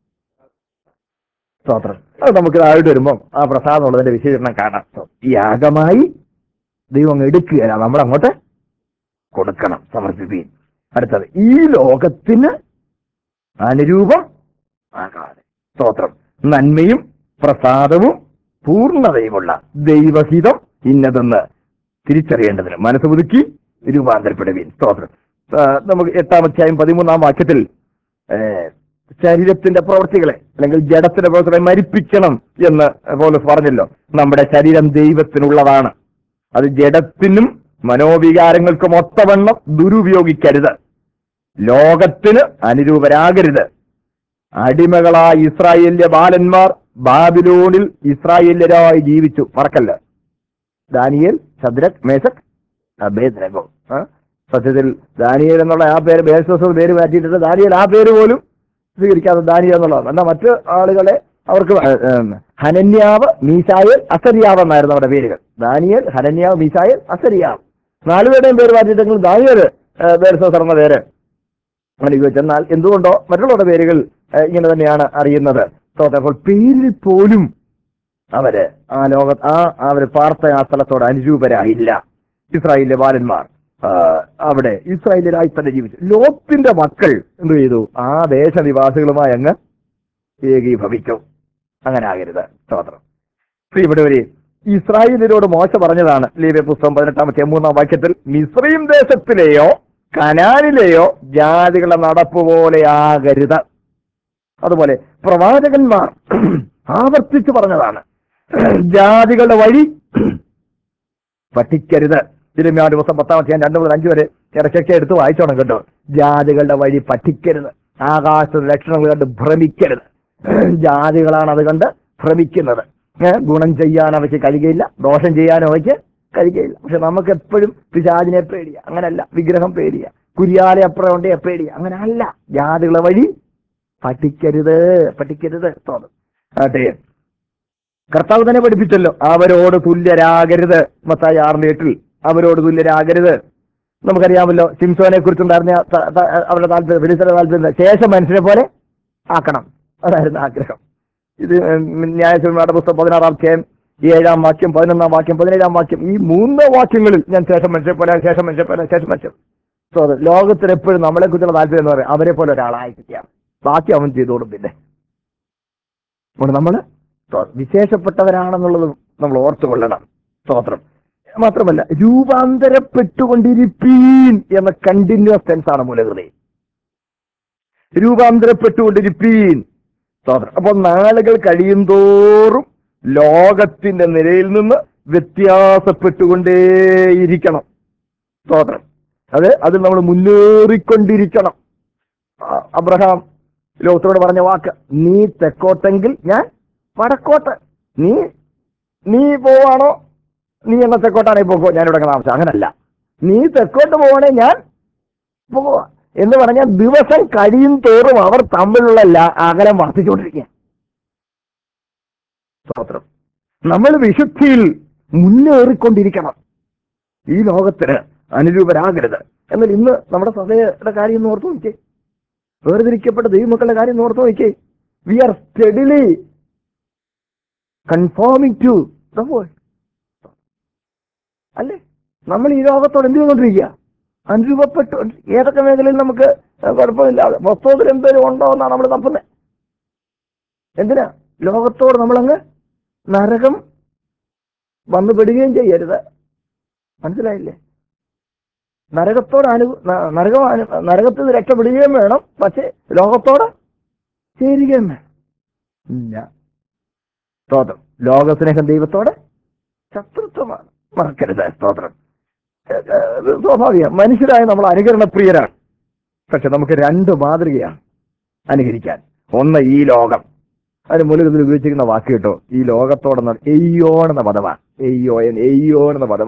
സ്തോത്രം അത് നമുക്ക് താഴോട്ട് വരുമ്പോൾ ആ പ്രസാദം ഉള്ളതിന്റെ വിശദീകരണം കാണാം യാഗമായി ദൈവം അങ്ങ് എടുക്കുകയല്ല നമ്മൾ അങ്ങോട്ട് കൊടുക്കണം സമർപ്പിക്കുകയും അടുത്തത് ഈ ലോകത്തിന് അനുരൂപം ആകാതെ സ്തോത്രം നന്മയും പ്രസാദവും പൂർണ്ണതയുമുള്ള ദൈവഹിതം ഇന്നതെന്ന് തിരിച്ചറിയേണ്ടതിന് മനസ്സ് പുതുക്കി രൂപാന്തരപ്പെടുവീൻ സ്തോത്രം ആ, നമുക്ക് എട്ടാം അധ്യായം പതിമൂന്നാം വാക്യത്തിൽ ഏ, ശരീരത്തിന്റെ പ്രവൃത്തികളെ അല്ലെങ്കിൽ ജഡത്തിന്റെ പ്രവൃത്തികളെ മരിപ്പിക്കണം എന്ന് പോലീസ് പറഞ്ഞല്ലോ നമ്മുടെ ശരീരം ദൈവത്തിനുള്ളതാണ് അത് ജഡത്തിനും മനോവികാരങ്ങൾക്കും ഒത്തവണ്ണം ദുരുപയോഗിക്കരുത് ലോകത്തിന് അനുരൂപരാകരുത് അടിമകളായ ഇസ്രായേലിലെ ബാലന്മാർ ബാബിലോണിൽ ഇസ്രായേല്യരായി ജീവിച്ചു മറക്കല്ല ദാനിയേൽ ശദ്രക് മേശക് അബേദ്രഗോ ആ? സത്യത്തിൽ ദാനിയേൽ എന്നുള്ള ആ പേര് ബേസസ് പേര് മാറ്റിയിട്ടുണ്ട് ദാനിയേൽ ആ പേര് പോലും സ്വീകരിക്കാതെ ദാനിയേൽ എന്നുള്ളതാണ് എന്നാൽ മറ്റ് ആളുകളെ അവർക്ക് ഏ, ഏം, ഹനന്യാവ് മീശായേൽ അസരിയാവ് എന്നായിരുന്നു അവരുടെ പേരുകൾ ദാനിയേൽ ഹനന്യാവ് മീശായേൽ അസരിയാവ് നാലുപേരുടെയും പേര് മാറ്റിയിട്ടെങ്കിലും ദാനിയേൽ ബേർസോസർ എന്ന പേര് അങ്ങനെ ചോദിച്ചു എന്നാൽ എന്തുകൊണ്ടോ മറ്റുള്ളവരുടെ പേരുകൾ ഏ, ഇങ്ങനെ തന്നെയാണ് അറിയുന്നത് സ്തോത്രം. അപ്പോൾ പേരിൽ പോലും അവര് ആ ലോക ആ അവര് പാർത്ത ആ സ്ഥലത്തോട് അനുരൂപരായില്ല ഇസ്രായേലിലെ ബാലന്മാർ ആ, അവിടെ ഇസ്രായേലിലായി തന്നെ ജീവിച്ചു ലോത്തിന്റെ മക്കൾ എന്ത് ചെയ്തു ആ ദേശനിവാസികളുമായി അങ്ങ് ഏകീഭവിച്ചു അങ്ങനെ ആകരുത് സ്തോത്രം പ്രിയപ്പെട്ടവരെ ഇസ്രായേലിനോട് മോശ പറഞ്ഞതാണ് ലീവ്യ പുസ്തകം പതിനെട്ടാമത്തെ മൂന്നാം വാക്യത്തിൽ മിസ്രൈം ദേശത്തിലെയോ കനാനിലെയോ ജാതികളുടെ നടപ്പ് പോലെ ആകരുത് അതുപോലെ പ്രവാചകന്മാർ ആവർത്തിച്ചു പറഞ്ഞതാണ് ജാതികളുടെ വഴി പഠിക്കരുത് തിരുമ്യാ ദിവസം പത്താമത്തെ ഞാൻ രണ്ടു മുതൽ അഞ്ചു വരെ ഇടയ്ക്കൊക്കെ എടുത്ത് വായിച്ചോണം കേട്ടോ ജാതികളുടെ വഴി പഠിക്കരുത് ആകാശ ലക്ഷണങ്ങൾ കണ്ട് ഭ്രമിക്കരുത് ജാതികളാണ് അത് കണ്ട് ഭ്രമിക്കുന്നത് ഏ, ഗുണം ചെയ്യാൻ അവയ്ക്ക് കഴിയുകയില്ല ദോഷം ചെയ്യാൻ അവയ്ക്ക് കഴിയുകയില്ല പക്ഷെ നമുക്ക് എപ്പോഴും പിശാചിനെ പേടിയ അങ്ങനല്ല വിഗ്രഹം പേടിയ കുര്യാലെ അപ്പുറമുണ്ട് പേടിയ അങ്ങനെ അല്ല ജാതികളെ വഴി പഠിക്കരുത് പഠിക്കരുത് തോന്നും ആട്ടെ കർത്താവ് തന്നെ പഠിപ്പിച്ചല്ലോ അവരോട് തുല്യരാകരുത് മത്തായി ആറിന്റെ എട്ടിൽ അവരോട് തുല്യരാകരുത് നമുക്കറിയാമല്ലോ സിംസോനെ കുറിച്ചുണ്ടായിരുന്ന ആ ത- ത- അവരുടെ താല്പര്യം ഫിലിസ്തീന്റെ താല്പര്യം ശേഷം മനുഷ്യനെ പോലെ ആക്കണം അതായിരുന്നു ആഗ്രഹം ഇത് ന്യായസ്വരുടെ പുസ്തകം പതിനാറാം അധ്യായം ഏഴാം വാക്യം പതിനൊന്നാം വാക്യം പതിനേഴാം വാക്യം ഈ മൂന്ന് വാക്യങ്ങളിൽ ഞാൻ ശേഷം മനുഷ്യരെ പോലെ ശേഷം മനുഷ്യരെ പോലെ ശേഷം മനുഷ്യർ സോ അത് ലോകത്തിൽ എപ്പോഴും നമ്മളെ കുറിച്ചുള്ള താല്പര്യം എന്ന് പറയാം അവരെ പോലെ ഒരാളായിരിക്കാം ബാക്കി അവൻ ചെയ്തോടും പിന്നെ അതുകൊണ്ട് നമ്മള് സ്തോ- വിശേഷപ്പെട്ടവരാണെന്നുള്ളത് നമ്മൾ ഓർത്തുകൊള്ളണം സ്തോത്രം മാത്രമല്ല രൂപാന്തരപ്പെട്ടുകൊണ്ടിരിപ്പീൻ എന്ന കണ്ടിന്യൂസ് ടെൻസ് ആണ് മൂലകൃതി രൂപാന്തരപ്പെട്ടുകൊണ്ടിരിപ്പീൻ സ്തോത്രം അപ്പോൾ നാളുകൾ കഴിയും തോറും ലോകത്തിന്റെ നിലയിൽ നിന്ന് വ്യത്യാസപ്പെട്ടുകൊണ്ടേയിരിക്കണം സ്തോത്രം അത് അതിൽ നമ്മൾ മുന്നേറിക്കൊണ്ടിരിക്കണം ആ, അബ്രഹാം ലോകത്തോട് പറഞ്ഞ വാക്ക് നീ തെക്കോട്ടെങ്കിൽ ഞാൻ വടക്കോട്ട് നീ നീ പോവാണോ നീ എന്ന തെക്കോട്ടാണെ പോക്കോ ഞാനിവിടെ അങ്ങ് താമസം അങ്ങനല്ല നീ തെക്കോട്ട് പോവാണേ ഞാൻ പോവാ എന്ന് പറഞ്ഞാൽ ദിവസം കഴിയും തോറും അവർ തമ്മിലുള്ള ല- അകലം വർദ്ധിച്ചുകൊണ്ടിരിക്കുക സ്തോത്രം നമ്മൾ വിശുദ്ധിയിൽ മുന്നേറിക്കൊണ്ടിരിക്കണം ഈ ലോകത്തിന് അനുരൂപരാകരുത് എന്നാൽ ഇന്ന് നമ്മുടെ സഭയുടെ കാര്യം ഒന്ന് ഓർത്തു നോക്കിയേ വേർതിരിക്കപ്പെട്ട ദൈവമക്കളുടെ കാര്യം ഒന്ന് ഓർത്തു നോക്കിയേ we are steadily conforming to the world അല്ലേ നമ്മൾ ഈ ലോകത്തോട് എന്ത് ചെയ്തുകൊണ്ടിരിക്കുക അനുരൂപപ്പെട്ടു ഏതൊക്കെ മേഖലയിൽ നമുക്ക് കുഴപ്പമില്ലാതെ മൊത്തത്തിൽ എന്തെങ്കിലും ഉണ്ടോ എന്നാണ് നമ്മൾ തപ്പുന്നത് എന്തിനാ ലോകത്തോട് നമ്മളങ്ങ് നരകം വന്നു പെടുകയും ചെയ്യരുത് മനസ്സിലായില്ലേ നരകത്തോട് അനു ന- നരകം അനു- നരകത്തിൽ നിന്ന് രക്ഷപ്പെടുകയും വേണം പക്ഷേ ലോകത്തോട് ചേരുകയും വേണം ഇല്ല സ്തോത്രം ലോകസ്നേഹം ദൈവത്തോട് ശത്രുത്വമാണ് മറക്കരുത് സ്തോത്രം ഏ, ഏ, ഇത് സ്വാഭാവികം മനുഷ്യരായ നമ്മൾ അനുകരണപ്രിയരാണ് പക്ഷെ നമുക്ക് രണ്ട് മാതൃകയാണ് അനുകരിക്കാൻ ഒന്ന് ഈ ലോകം അതിന് മൂലകത്തിൽ ഉപയോഗിച്ചിരിക്കുന്ന വാക്ക് കേട്ടോ ഈ ലോകത്തോടെന്ന എയ്യോൺ എന്ന പദമാണ് എയ്യോ എന്ന് എയ്യോൺ എന്ന പദമാണ്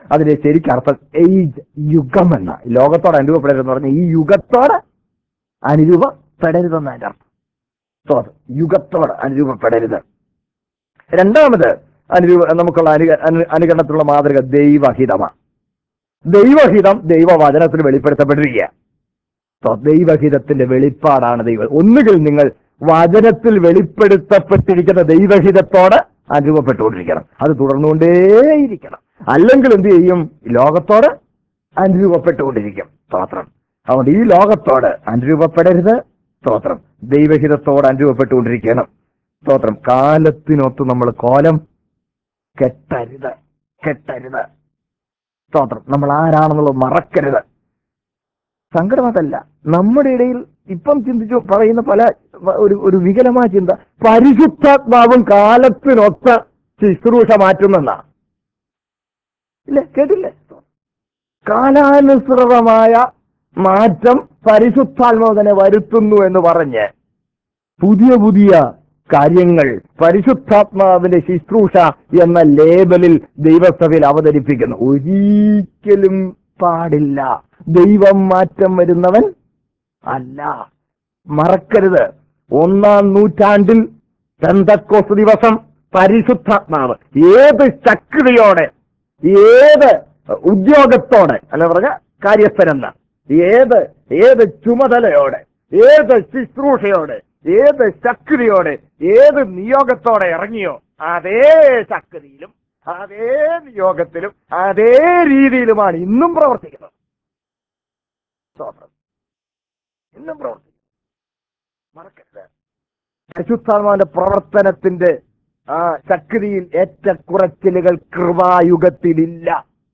അതിന്റെ ശരിക്കും അർത്ഥം ഏജ് യുഗം എന്ന ലോകത്തോട് അനുരൂപപ്പെടരുതെന്ന് പറഞ്ഞ ഈ യുഗത്തോട് അനുരൂപപ്പെടരുതെന്ന് അതിന്റെ അർത്ഥം സ്തോത്രം. യുഗത്തോട് അനുരൂപപ്പെടരുത് രണ്ടാമത് അനുരൂപ നമുക്കുള്ള അനുക അനു- അനുകരണത്തിലുള്ള മാതൃക ദൈവഹിതമാണ് ദൈവഹിതം ദൈവവചനത്തിൽ വെളിപ്പെടുത്തപ്പെട്ടിരിക്കുക സോ, ദൈവഹിതത്തിന്റെ വെളിപ്പാടാണ് ദൈവം ഒന്നുകിൽ നിങ്ങൾ വചനത്തിൽ വെളിപ്പെടുത്തപ്പെട്ടിരിക്കുന്ന ദൈവഹിതത്തോട് അനുരൂപപ്പെട്ടുകൊണ്ടിരിക്കണം അത് തുടർന്നുകൊണ്ടേയിരിക്കണം അല്ലെങ്കിൽ എന്ത് ചെയ്യും ലോകത്തോട് അനുരൂപപ്പെട്ടുകൊണ്ടിരിക്കും സ്തോത്രം അതുകൊണ്ട് ഈ ലോകത്തോട് അനുരൂപപ്പെടരുത് സ്തോത്രം ദൈവഹിതത്തോട് അനുരൂപപ്പെട്ടുകൊണ്ടിരിക്കണം സ്തോത്രം കാലത്തിനൊത്ത് നമ്മൾ കോലം കെട്ടരുത് കെട്ടരുത് സ്തോത്രം നമ്മൾ ആരാണെന്നുള്ളത് മറക്കരുത് സങ്കടം അതല്ല നമ്മുടെ ഇടയിൽ ഇപ്പം ചിന്തിച്ചു പറയുന്ന പല ഒരു ഒരു വികലമായ ചിന്ത പരിശുദ്ധാത്മാവും കാലത്തിനൊത്ത ശുശ്രൂഷ മാറ്റുമെന്നാ ഇല്ല കേട്ടില്ലേ കാലാനുസൃതമായ മാറ്റം പരിശുദ്ധാത്മാവ് തന്നെ വരുത്തുന്നു എന്ന് പറഞ്ഞ് പുതിയ പുതിയ കാര്യങ്ങൾ പരിശുദ്ധാത്മാവിന്റെ ശുശ്രൂഷ എന്ന ലേബലിൽ ദൈവസഭയിൽ അവതരിപ്പിക്കുന്നു ഒരിക്കലും പാടില്ല ദൈവം മാറ്റം വരുന്നവൻ അല്ല മറക്കരുത് ഒന്നാം നൂറ്റാണ്ടിൽ പെന്തക്കോസ് ദിവസം പരിശുദ്ധാത്മാവ് ഏത് ശക്തിയോടെ ഏത് ഉദ്യോഗത്തോടെ അല്ല പറഞ്ഞ കാര്യസ്ഥനെന്ന ഏത് ഏത് ചുമതലയോടെ ഏത് ശുശ്രൂഷയോടെ ഏത് ശക്തിയോടെ ഏത് നിയോഗത്തോടെ ഇറങ്ങിയോ അതേ ശക്തിയിലും അതേ നിയോഗത്തിലും അതേ രീതിയിലുമാണ് ഇന്നും പ്രവർത്തിക്കുന്നത് സ്തോത്രം. ഇന്നും പ്രവർത്തിക്കുന്നു മറക്കരുത് പരിശുദ്ധാത്മാവിന്റെ പ്രവർത്തനത്തിന്റെ ആ ശക്തിയിൽ ഏറ്റക്കുറച്ചിലുകൾ കൃപായുഗത്തിലില്ല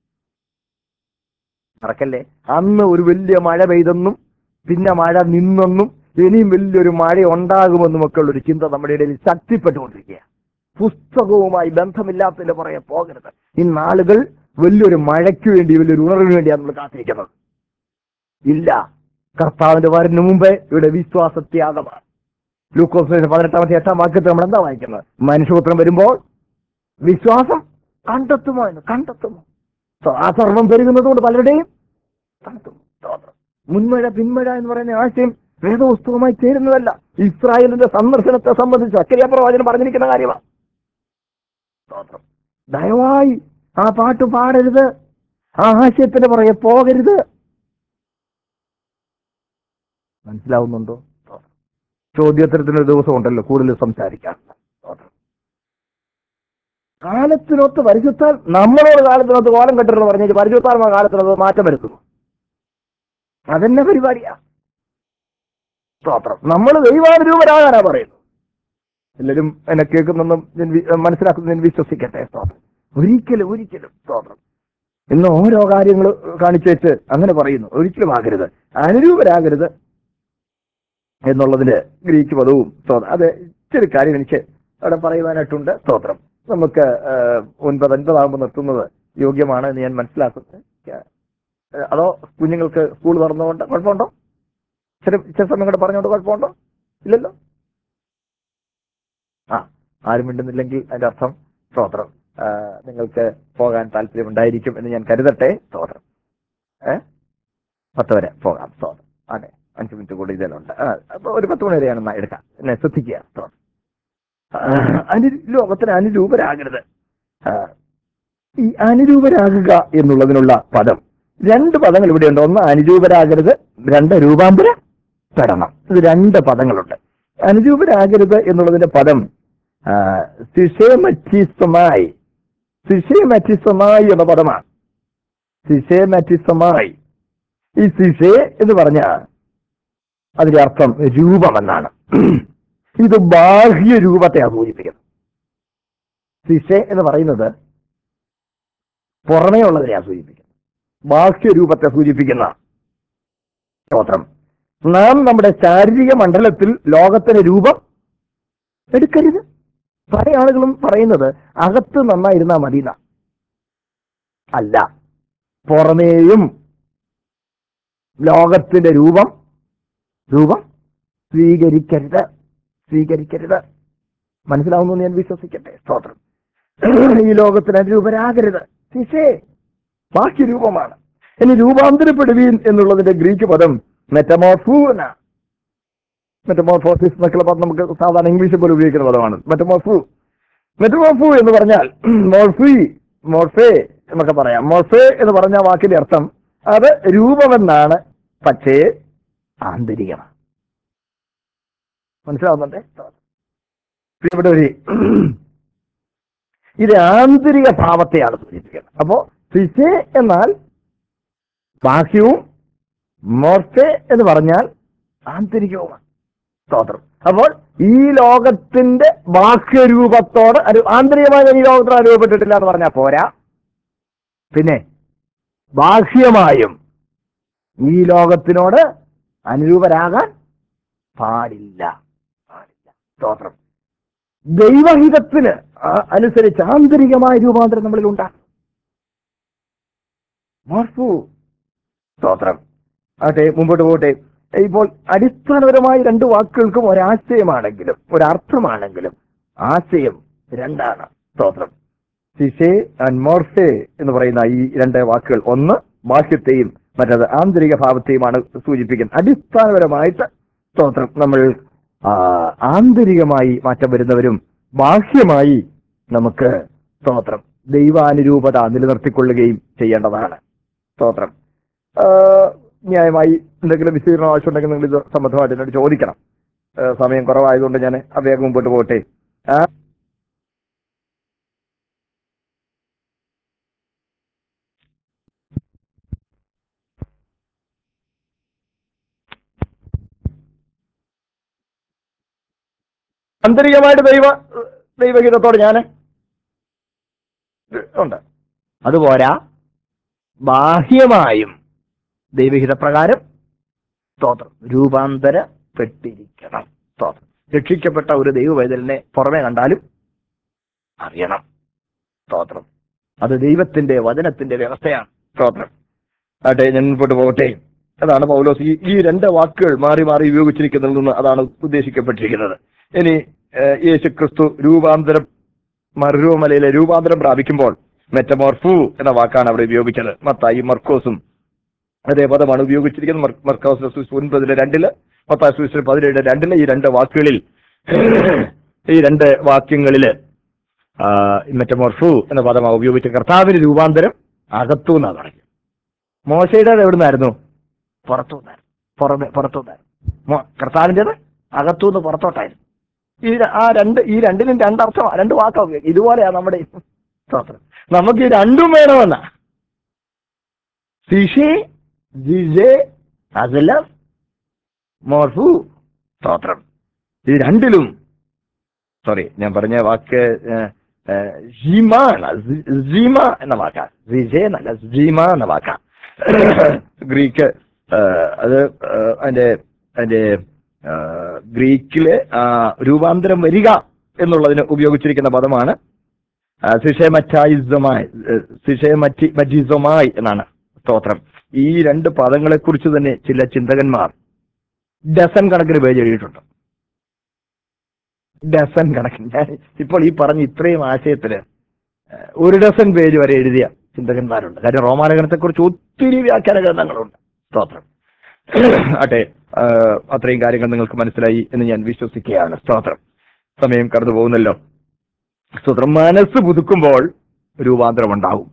മറക്കല്ലേ അന്ന് ഒരു വലിയ മഴ പെയ്തെന്നും പിന്നെ മഴ നിന്നെന്നും ഇനിയും വലിയൊരു മഴ ഉണ്ടാകുമെന്നും ഒക്കെ ഉള്ളൊരു ചിന്ത നമ്മുടെ ഇടയിൽ ശക്തിപ്പെട്ടുകൊണ്ടിരിക്കുക പുസ്തകവുമായി ബന്ധമില്ലാത്തതിന്റെ പുറകെ പോകരുത് ഈ നാളുകൾ വലിയൊരു മഴയ്ക്ക് വേണ്ടി വലിയൊരു ഉണർവിന് വേണ്ടിയാണ് നമ്മൾ കാത്തിരിക്കുന്നത് ഇല്ല കർത്താവിന്റെ വരന് മുമ്പേ ഇവിടെ വിശ്വാസത്യാഗമാണ് ലൂക്കോസിന്റെ പതിനെട്ടാമത്തെ എട്ടാം വാക്യത്തിൽ നമ്മൾ എന്താ വായിക്കുന്നത് മനുഷ്യപുത്രം വരുമ്പോൾ വിശ്വാസം കണ്ടെത്തുമോ എന്ന് കണ്ടെത്തുമോ സോ, ആ സർവം പെരുകുന്നത് കൊണ്ട് പലരുടെയും കണ്ടെത്തും സ്തോത്രം. മുൻമഴ പിന്മഴ എന്ന് പറയുന്ന ആശയം വേദപുസ്തകമായി ചേരുന്നതല്ല ഇസ്രായേലിന്റെ സന്ദർശനത്തെ സംബന്ധിച്ച് അക്കരിയ പ്രവാചകൻ പറഞ്ഞിരിക്കുന്ന കാര്യമാണ് സ്തോത്രം. ദയവായി ആ പാട്ട് പാടരുത് ആ ആശയത്തിന്റെ പുറകെ പോകരുത് മനസ്സിലാവുന്നുണ്ടോ ചോദ്യോത്തരത്തിനൊരു ദിവസം ഉണ്ടല്ലോ കൂടുതൽ സംസാരിക്കാൻ കാലത്തിനൊത്ത് പരിശുദ്ധാൽ നമ്മളോട് കാലത്തിനൊത്ത് കോലം കെട്ടരുന്ന് പറഞ്ഞിട്ട് പരിശുദ്ധാത്മ കാലത്തിനൊത്ത് മാറ്റം വരുത്തുന്നു അതെന്നെ പരിപാടിയാ സ്തോത്രം നമ്മൾ ദൈവാനുരൂപരാകാനാ പറയുന്നു എല്ലാവരും എന്നെ കേൾക്കുന്നെന്നും ഞാൻ വി- മനസ്സിലാക്കുന്നു ഞാൻ വിശ്വസിക്കട്ടെ സ്തോത്രം ഒരിക്കലും ഒരിക്കലും സ്തോത്രം ഇന്ന് ഓരോ കാര്യങ്ങൾ കാണിച്ചു വെച്ച് അങ്ങനെ പറയുന്നു ഒരിക്കലും ആകരുത് അനുരൂപരാകരുത് എന്നുള്ളതിന്റെ ഗ്രീക്ക് പദവും സ്തോത്രം അത് ഇച്ചിരി കാര്യം എനിക്ക് അവിടെ പറയുവാനായിട്ടുണ്ട് സ്തോത്രം നമുക്ക് ആ, ഒൻപത് അൻപതാകുമ്പോൾ നിർത്തുന്നത് യോഗ്യമാണ് എന്ന് ഞാൻ മനസ്സിലാക്കുന്നു ആ, അതോ കുഞ്ഞുങ്ങൾക്ക് സ്കൂൾ തുറന്നുകൊണ്ട് കുഴപ്പമുണ്ടോ ചില ചില സമയം കൂടെ പറഞ്ഞുകൊണ്ട് കുഴപ്പമുണ്ടോ ഇല്ലല്ലോ ആ ആരും മിണ്ടുന്നില്ലെങ്കിൽ അതിന്റെ അർത്ഥം സ്തോത്രം ആ, നിങ്ങൾക്ക് പോകാൻ താല്പര്യമുണ്ടായിരിക്കും എന്ന് ഞാൻ കരുതട്ടെ സ്തോത്രം ഏ പത്ത് വരെ പോകാം സ്തോത്രം അതെ അഞ്ച് മിനിറ്റ് കൂടി ഇതിലുണ്ട് ആ, അപ്പൊ ഒരു പത്ത് മണി വരെയാണ് എന്നാ എടുക്കാം എന്നെ ശ്രദ്ധിക്കുക സ്തോത്രം ആ, അനു ലോകത്തിന് അനുരൂപരാകരുത് ആ, ഈ അനുരൂപരാകുക എന്നുള്ളതിനുള്ള പദം രണ്ട് പദങ്ങൾ ഇവിടെയുണ്ട് ഒന്ന് അനുരൂപരാകരുത് രണ്ട് രൂപാന്തരപ്പെടണം ഇത് രണ്ട് പദങ്ങളുണ്ട് അനുരൂപരാകരുത് എന്നുള്ളതിന്റെ പദം സിഷേമറ്റിസമായി സിഷേമറ്റിസമായി എന്ന പദമാണ് സിഷേമറ്റിസമായി ഈ സിഷേ എന്ന് പറഞ്ഞ അതിന്റെ അർത്ഥം രൂപമെന്നാണ് ഇത് ബാഹ്യ രൂപത്തെയാണ് സൂചിപ്പിക്കുന്നത് സിഷെ എന്ന് പറയുന്നത് പുറമേ ഉള്ളതിനെയാണ് സൂചിപ്പിക്കുന്നത് ബാഹ്യ രൂപത്തെ സൂചിപ്പിക്കുന്ന സ്തോത്രം നാം നമ്മുടെ ശാരീരിക മണ്ഡലത്തിൽ ലോകത്തിന് രൂപം എടുക്കരുത് പല ആളുകളും പറയുന്നത് അകത്ത് നന്നായിരുന്നാ മതി എന്നാ. അല്ല പുറമേയും ലോകത്തിന്റെ രൂപം രൂപം സ്വീകരിക്കരുത് സ്വീകരിക്കരുത് മനസ്സിലാവുന്നു എന്ന് ഞാൻ വിശ്വസിക്കട്ടെ സ്തോത്രം ഈ ലോകത്തിന് അനുരൂപരാകരുത് ശിശേ ബാക്കി രൂപമാണ് ഇനി രൂപാന്തരപ്പെടുവീൻ എന്നുള്ളതിന്റെ ഗ്രീക്ക് പദം മെറ്റമോർഫു എന്നാണ് മെറ്റമോർഫോസിസ് എന്നൊക്കെയുള്ള പദം നമുക്ക് സാധാരണ ഇംഗ്ലീഷിൽ പോലെ ഉപയോഗിക്കുന്ന പദമാണ് മെറ്റമോർഫു മെറ്റമോർഫു എന്ന് പറഞ്ഞാൽ മോർഫി മോർഫേ എന്നൊക്കെ പറയാം മോർഫേ എന്ന് പറഞ്ഞ വാക്കിന്റെ അർത്ഥം അത് രൂപമെന്നാണ് പക്ഷേ ആന്തരികമാണ് മനസ്സിലാവുന്നുണ്ടേ പ്രിയപ്പെട്ടവരെ ഇത് ആന്തരിക ഭാവത്തെയാണ് സൂചിപ്പിക്കുന്നത് അപ്പോ ഫിസെ എന്നാൽ ബാഹ്യവും മോർഫെ എന്ന് പറഞ്ഞാൽ ആന്തരികവുമാണ് സ്തോത്രം അപ്പോൾ ഈ ലോകത്തിന്റെ ബാഹ്യരൂപത്തോട് ഒരു ആന്തരികമായ ഈ ലോകത്തിന് അനുഭവപ്പെട്ടിട്ടില്ല എന്ന് പറഞ്ഞാൽ പോരാ പിന്നെ ബാഹ്യമായും ഈ ലോകത്തിനോട് അനുരൂപരാകാൻ പാടില്ല പാടില്ല സ്തോത്രം ദൈവഹിതത്തിന് ആ- അനുസരിച്ച് ആന്തരികമായ രൂപാന്തരം നമ്മളിൽ ഉണ്ടാകും മോർഫു സ്തോത്രം ആട്ടെ മുമ്പോട്ട് പോട്ടെ ഇപ്പോൾ അടിസ്ഥാനപരമായി രണ്ട് വാക്കുകൾക്കും ഒരാശയമാണെങ്കിലും ഒരർത്ഥമാണെങ്കിലും ആശയം രണ്ടാണ് സ്തോത്രം സിസേ ആൻഡ് മോർഫേ എന്ന് പറയുന്ന ഈ രണ്ട് വാക്കുകൾ ഒന്ന് ബാഹ്യത്തെയും മറ്റത് ആന്തരിക ഭാവത്തെയുമാണ് സൂചിപ്പിക്കുന്നത് അടിസ്ഥാനപരമായിട്ട് സ്തോത്രം നമ്മൾ ആ, ആന്തരികമായി മാറ്റം വരുന്നവരും ബാഹ്യമായി നമുക്ക് സ്തോത്രം ദൈവാനുരൂപത നിലനിർത്തിക്കൊള്ളുകയും ചെയ്യേണ്ടതാണ് സ്തോത്രം ആ, ന്യായമായി എന്തെങ്കിലും വിശദീകരണം ആവശ്യമുണ്ടെങ്കിൽ നിങ്ങൾ ഇത് സംബന്ധമായിട്ട് എന്നോട് ചോദിക്കണം ആ, സമയം കുറവായതുകൊണ്ട് ഞാൻ വേഗം മുമ്പോട്ട് പോകട്ടെ ആ, ആന്തരികമായിട്ട് ദൈവ ദൈവഹിതത്തോട് ഞാൻ ഉണ്ട് അതുപോരാ ബാഹ്യമായും ദൈവഹിതപ്രകാരം സ്തോത്രം രൂപാന്തരപ്പെട്ടിരിക്കണം സ്തോത്രം രക്ഷിക്കപ്പെട്ട ഒരു ദൈവവൈതലിനെ പുറമെ കണ്ടാലും അറിയണം സ്തോത്രം അത് ദൈവത്തിന്റെ വചനത്തിന്റെ വ്യവസ്ഥയാണ് സ്തോത്രം ആട്ടെ ഞാൻ മുമ്പോട്ട് പോകട്ടെ അതാണ് പൗലോസ് ഈ ഈ രണ്ട് വാക്കുകൾ മാറി മാറി ഉപയോഗിച്ചിരിക്കുന്നതിൽ നിന്ന് അതാണ് ഉദ്ദേശിക്കപ്പെട്ടിരിക്കുന്നത് ഇനി ഏഹ്, യേശു ക്രിസ്തു രൂപാന്തരം മറുരൂപമലയിലെ രൂപാന്തരം പ്രാപിക്കുമ്പോൾ മെറ്റമോർഫു എന്ന വാക്കാണ് അവിടെ ഉപയോഗിച്ചത് മത്തായി മർക്കോസും അതേ പദമാണ് ഉപയോഗിച്ചിരിക്കുന്നത് മർ- മർക്കോസ് സുവിശേഷം ഒൻപതിലെ രണ്ടില് മത്തായി സുവിശേഷം പതിനേഴ് രണ്ടില് ഈ രണ്ട് വാക്കുകളിൽ ഈ രണ്ട് വാക്യങ്ങളില് ആ, മെറ്റമോർഫു എന്ന പദമാണ് ഉപയോഗിച്ച കർത്താവിന് രൂപാന്തരം അകത്തു എന്നാണ് പറഞ്ഞത് മോശയുടെ എവിടെ നിന്നായിരുന്നു പുറത്തു നിന്നായിരുന്നു പുറമെ പുറത്തു നിന്നായിരുന്നു മോ- കർത്താവിൻ്റെത് അകത്തു നിന്ന് പുറത്തോട്ടായിരുന്നു ഈ ര- ആ രണ്ട് ഈ രണ്ടിനും രണ്ടർത്ഥമാണ് രണ്ട് വാക്കാ ഉപയോഗിക്കുക ഇതുപോലെയാണ് നമ്മുടെ ഈ സ്തോത്രം നമുക്ക് ഈ രണ്ടും വേണമെന്നാ സിഷി ജിജെ അസലം മോർഫു സ്തോത്രം ഇത് രണ്ടിലും സോറി ഞാൻ പറഞ്ഞ വാക്ക് ഏഹ്, ഏഹ്, ജിമ എന്ന സി- ജിമ എന്ന വാക്കാ സിജെ എന്നല്ല ജിമ എന്ന വാക്കാ ഗ്രീക്ക് ഏഹ്, അത് ഏഹ്, അതിന്റെ അതിന്റെ ഏഹ്, ഗ്രീക്കില് ആ, രൂപാന്തരം വരിക എന്നുള്ളതിന് ഉപയോഗിച്ചിരിക്കുന്ന പദമാണ് സിഷേമറ്റായിസമായി സിഷേമറ്റി മറ്റിസമായി എന്നാണ് സ്തോത്രം ഈ രണ്ട് പദങ്ങളെ കുറിച്ച് തന്നെ ചില ചിന്തകന്മാർ ഡസൻ കണക്കിന് പേജ് എഴുതിയിട്ടുണ്ട് ഡസൻ കണക്കിന് ഞാൻ ഇപ്പോൾ ഈ പറഞ്ഞ ഇത്രയും ആശയത്തില് ഏഹ്, ഒരു ഡസൻ പേജ് വരെ എഴുതിയ ചിന്തകന്മാരുണ്ട് കാര്യം റോമാലേഖനത്തെ കുറിച്ച് ഒത്തിരി വ്യാഖ്യാന ഗ്രന്ഥങ്ങളുണ്ട് സ്തോത്രം ആട്ടെ ഏഹ്, അത്രയും കാര്യങ്ങൾ നിങ്ങൾക്ക് മനസ്സിലായി എന്ന് ഞാൻ വിശ്വസിക്കുകയാണ് സ്തോത്രം സമയം കടന്നു പോകുന്നല്ലോ സ്തോത്രം മനസ്സ് പുതുക്കുമ്പോൾ രൂപാന്തരം ഉണ്ടാവും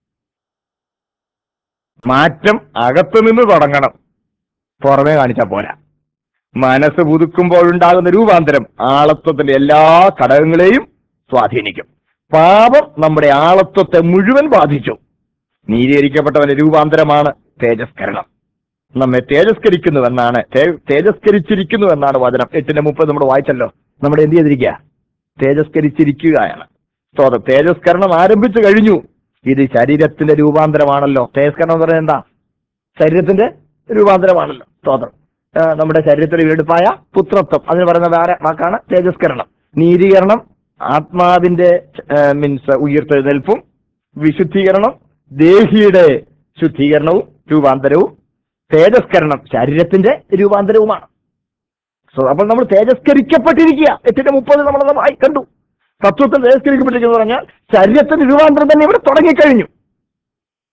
മാറ്റം അകത്തു നിന്ന് തുടങ്ങണം പുറമേ കാണിച്ചാൽ പോരാ മനസ്സ് പുതുക്കുമ്പോഴുണ്ടാകുന്ന രൂപാന്തരം ആളത്വത്തിന്റെ എല്ലാ ഘടകങ്ങളെയും സ്വാധീനിക്കും പാപം നമ്മുടെ ആളത്വത്തെ മുഴുവൻ ബാധിച്ചു നീതീകരിക്കപ്പെട്ടവന്റെ രൂപാന്തരമാണ് തേജസ്കരണം നമ്മെ തേജസ്കരിക്കുന്നുവെന്നാണ് തേ- തേജസ്കരിച്ചിരിക്കുന്നുവെന്നാണ് വചനം എട്ടിന്റെ മുപ്പത് നമ്മൾ വായിച്ചല്ലോ നമ്മുടെ എന്ത് ചെയ്തിരിക്കുക തേജസ്കരിച്ചിരിക്കുകയാണ് സ്തോത്രം തേജസ്കരണം ആരംഭിച്ചു കഴിഞ്ഞു ഇത് ശരീരത്തിന്റെ രൂപാന്തരമാണല്ലോ തേജസ്കരണം എന്ന് പറയുന്നത് എന്താ ശരീരത്തിന്റെ രൂപാന്തരമാണല്ലോ സ്തോത്രം ആ, നമ്മുടെ ശരീരത്തിൽ വീടുപ്പായ പുത്രത്വം അതിന് പറയുന്ന വേറെ വാക്കാണ് തേജസ്കരണം നീതീകരണം ആത്മാവിന്റെ മീൻസ് ഉയർത്തെഴുന്നേൽപ്പും വിശുദ്ധീകരണം ദേഹിയുടെ ശുദ്ധീകരണവും രൂപാന്തരവും തേജസ്കരണം ശരീരത്തിന്റെ രൂപാന്തരവുമാണ് സോ അപ്പോൾ നമ്മൾ തേജസ്കരിക്കപ്പെട്ടിരിക്കുക എട്ടിന്റെ മുപ്പത് നമ്മളത് വായി കണ്ടു തത്വത്തിൽ തേജസ്കരിക്കപ്പെട്ടിരിക്കുന്നു പറഞ്ഞാൽ ശരീരത്തിന്റെ രൂപാന്തരം തന്നെ ഇവിടെ തുടങ്ങിക്കഴിഞ്ഞു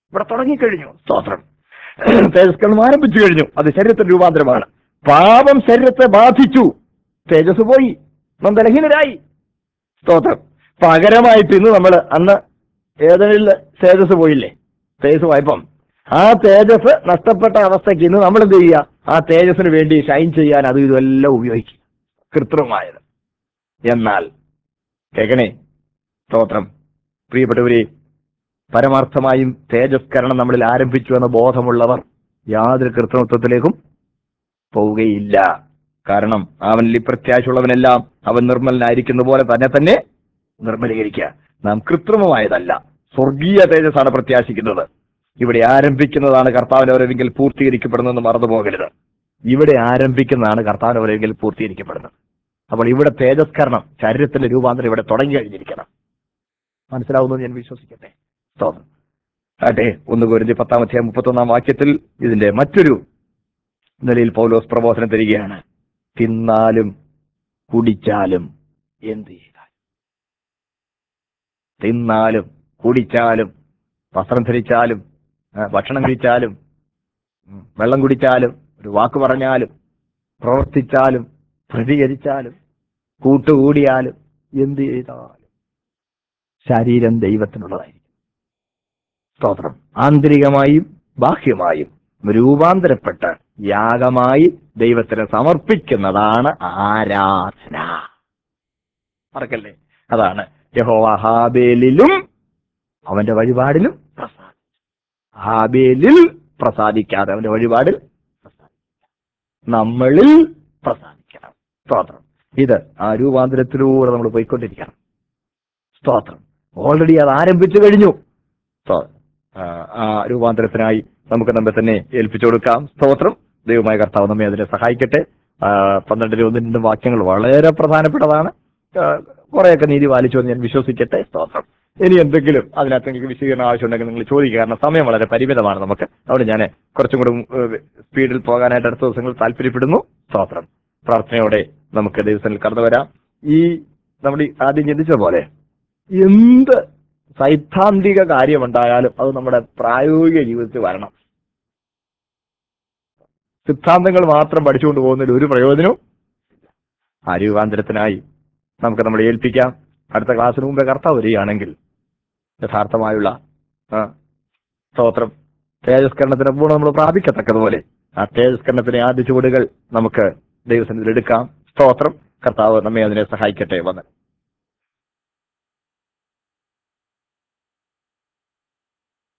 ഇവിടെ തുടങ്ങിക്കഴിഞ്ഞു സ്തോത്രം തേജസ്കരണം ആരംഭിച്ചു കഴിഞ്ഞു അത് ശരീരത്തിന്റെ രൂപാന്തരമാണ് പാപം ശരീരത്തെ ബാധിച്ചു തേജസ് പോയി നാം ബലഹീനരായി സ്തോത്രം പകരമായിട്ട് ഇന്ന് നമ്മൾ അന്ന് ഏതെങ്കിലും തേജസ് പോയില്ലേ തേജസ് പോയപ്പം ആ തേജസ് നഷ്ടപ്പെട്ട അവസ്ഥയ്ക്ക് ഇന്ന് നമ്മൾ എന്ത് ചെയ്യുക ആ തേജസ്സിന് വേണ്ടി ഷൈൻ ചെയ്യാൻ അത് ഇതെല്ലാം ഉപയോഗിക്കുക കൃത്രിമമായത് എന്നാൽ കേൾക്കണേ സ്തോത്രം പ്രിയപ്പെട്ടവരെ പരമാർത്ഥമായും തേജസ്കരണം നമ്മളിൽ ആരംഭിച്ചു എന്ന ബോധമുള്ളവർ യാതൊരു കൃത്രിമത്വത്തിലേക്കും പോവുകയില്ല കാരണം അവനിൽ ഈ പ്രത്യാശയുള്ളവനെല്ലാം അവൻ നിർമ്മലനായിരിക്കുന്ന പോലെ തന്നെ തന്നെ നിർമ്മലീകരിക്കുക നാം കൃത്രിമമായതല്ല സ്വർഗീയ തേജസ്സാണ് പ്രത്യാശിക്കുന്നത് ഇവിടെ ആരംഭിക്കുന്നതാണ് കർത്താവിനവരെങ്കിൽ പൂർത്തീകരിക്കപ്പെടുന്നതെന്ന് മറന്നു പോകരുത് ഇവിടെ ആരംഭിക്കുന്നതാണ് കർത്താവിനവരെങ്കിൽ പൂർത്തീകരിക്കപ്പെടുന്നത് അപ്പോൾ ഇവിടെ തേജസ്കരണം ശരീരത്തിന്റെ രൂപാന്തരം ഇവിടെ തുടങ്ങി കഴിഞ്ഞിരിക്കണം മനസ്സിലാവുന്നത് ഞാൻ വിശ്വസിക്കട്ടെ സ്തോത്രം ആട്ടെ ഒന്ന് കുരിന്തി പത്താമത്തെ മുപ്പത്തൊന്നാം വാക്യത്തിൽ ഇതിന്റെ മറ്റൊരു നിലയിൽ പൗലോസ് പ്രബോധനം തരികയാണ് തിന്നാലും കുടിച്ചാലും എന്ത് ചെയ്താലും തിന്നാലും കുടിച്ചാലും വസ്ത്രം ധരിച്ചാലും ആ, ഭക്ഷണം കഴിച്ചാലും ഉം, വെള്ളം കുടിച്ചാലും ഒരു വാക്ക് പറഞ്ഞാലും പ്രവർത്തിച്ചാലും പ്രതികരിച്ചാലും കൂട്ടുകൂടിയാലും എന്ത് ചെയ്താലും ശരീരം ദൈവത്തിനുള്ളതായിരിക്കും സ്തോത്രം ആന്തരികമായും ബാഹ്യമായും രൂപാന്തരപ്പെട്ട് യാഗമായി ദൈവത്തിന് സമർപ്പിക്കുന്നതാണ് ആരാധന മറക്കല്ലേ അതാണ് യഹോവ ഹാബേലിലും അവന്റെ വഴിപാടിലും പ്രസാദിച്ചു ഹാബേലിൽ പ്രസാദിക്കാതെ അവന്റെ വഴിപാടിൽ പ്രസാദിക്കുക നമ്മളിൽ പ്രസാദിക്കണം സ്തോത്രം ഇത് ആ രൂപാന്തരത്തിലൂടെ നമ്മൾ പോയിക്കൊണ്ടിരിക്കണം സ്തോത്രം ഓൾറെഡി അത് ആരംഭിച്ചു കഴിഞ്ഞു സ്തോത്രം. ആ, ആ രൂപാന്തരത്തിനായി നമുക്ക് നമ്മെ തന്നെ ഏൽപ്പിച്ചു കൊടുക്കാം സ്തോത്രം ദൈവമായ കർത്താവ് നമ്മെ അതിനെ സഹായിക്കട്ടെ ആ, പന്ത്രണ്ടിലും ഒന്നും രണ്ടും വാക്യങ്ങൾ വളരെ പ്രധാനപ്പെട്ടതാണ് ആ, കുറെയൊക്കെ നീതി പാലിച്ചു എന്ന് ഞാൻ വിശ്വസിക്കട്ടെ സ്തോത്രം ഇനി എന്തെങ്കിലും അതിനകത്ത് നിങ്ങൾക്ക് വിശദീകരണം ആവശ്യമുണ്ടെങ്കിൽ നിങ്ങൾ ചോദിക്കുക കാരണം സമയം വളരെ പരിമിതമാണ് നമുക്ക് അവിടെ ഞാൻ കുറച്ചും കൂടെ ഏഹ്, സ്പീഡിൽ പോകാനായിട്ട് അടുത്ത ദിവസങ്ങൾ താല്പര്യപ്പെടുന്നു സ്തോത്രം പ്രാർത്ഥനയോടെ നമുക്ക് ദിവസങ്ങളിൽ കടന്നു വരാം ഈ നമ്മൾ ഈ ആദ്യം ചിന്തിച്ച പോലെ എന്ത് സൈദ്ധാന്തിക കാര്യമുണ്ടായാലും അത് നമ്മുടെ പ്രായോഗിക ജീവിതത്തിൽ വരണം സിദ്ധാന്തങ്ങൾ മാത്രം പഠിച്ചുകൊണ്ട് പോകുന്നതിൽ ഒരു പ്രയോജനവും ഇല്ല. ആ രൂപാന്തരത്തിനായി നമുക്ക് നമ്മളെ ഏൽപ്പിക്കാം അടുത്ത ക്ലാസ്സിന് മുമ്പേ കർത്താവ് വരികയാണെങ്കിൽ യഥാർത്ഥമായുള്ള ആ, സ്തോത്രം തേജസ്കരണത്തിന് പൂർണ്ണ നമ്മൾ പ്രാപിക്കത്തക്കതുപോലെ ആ തേജസ്കരണത്തിന്റെ ആദ്യ ചുവടുകൾ നമുക്ക് ദൈവസന്നിധിയിൽ എടുക്കാം സ്തോത്രം കർത്താവ് നമ്മെ അതിനെ സഹായിക്കട്ടെ വന്ന്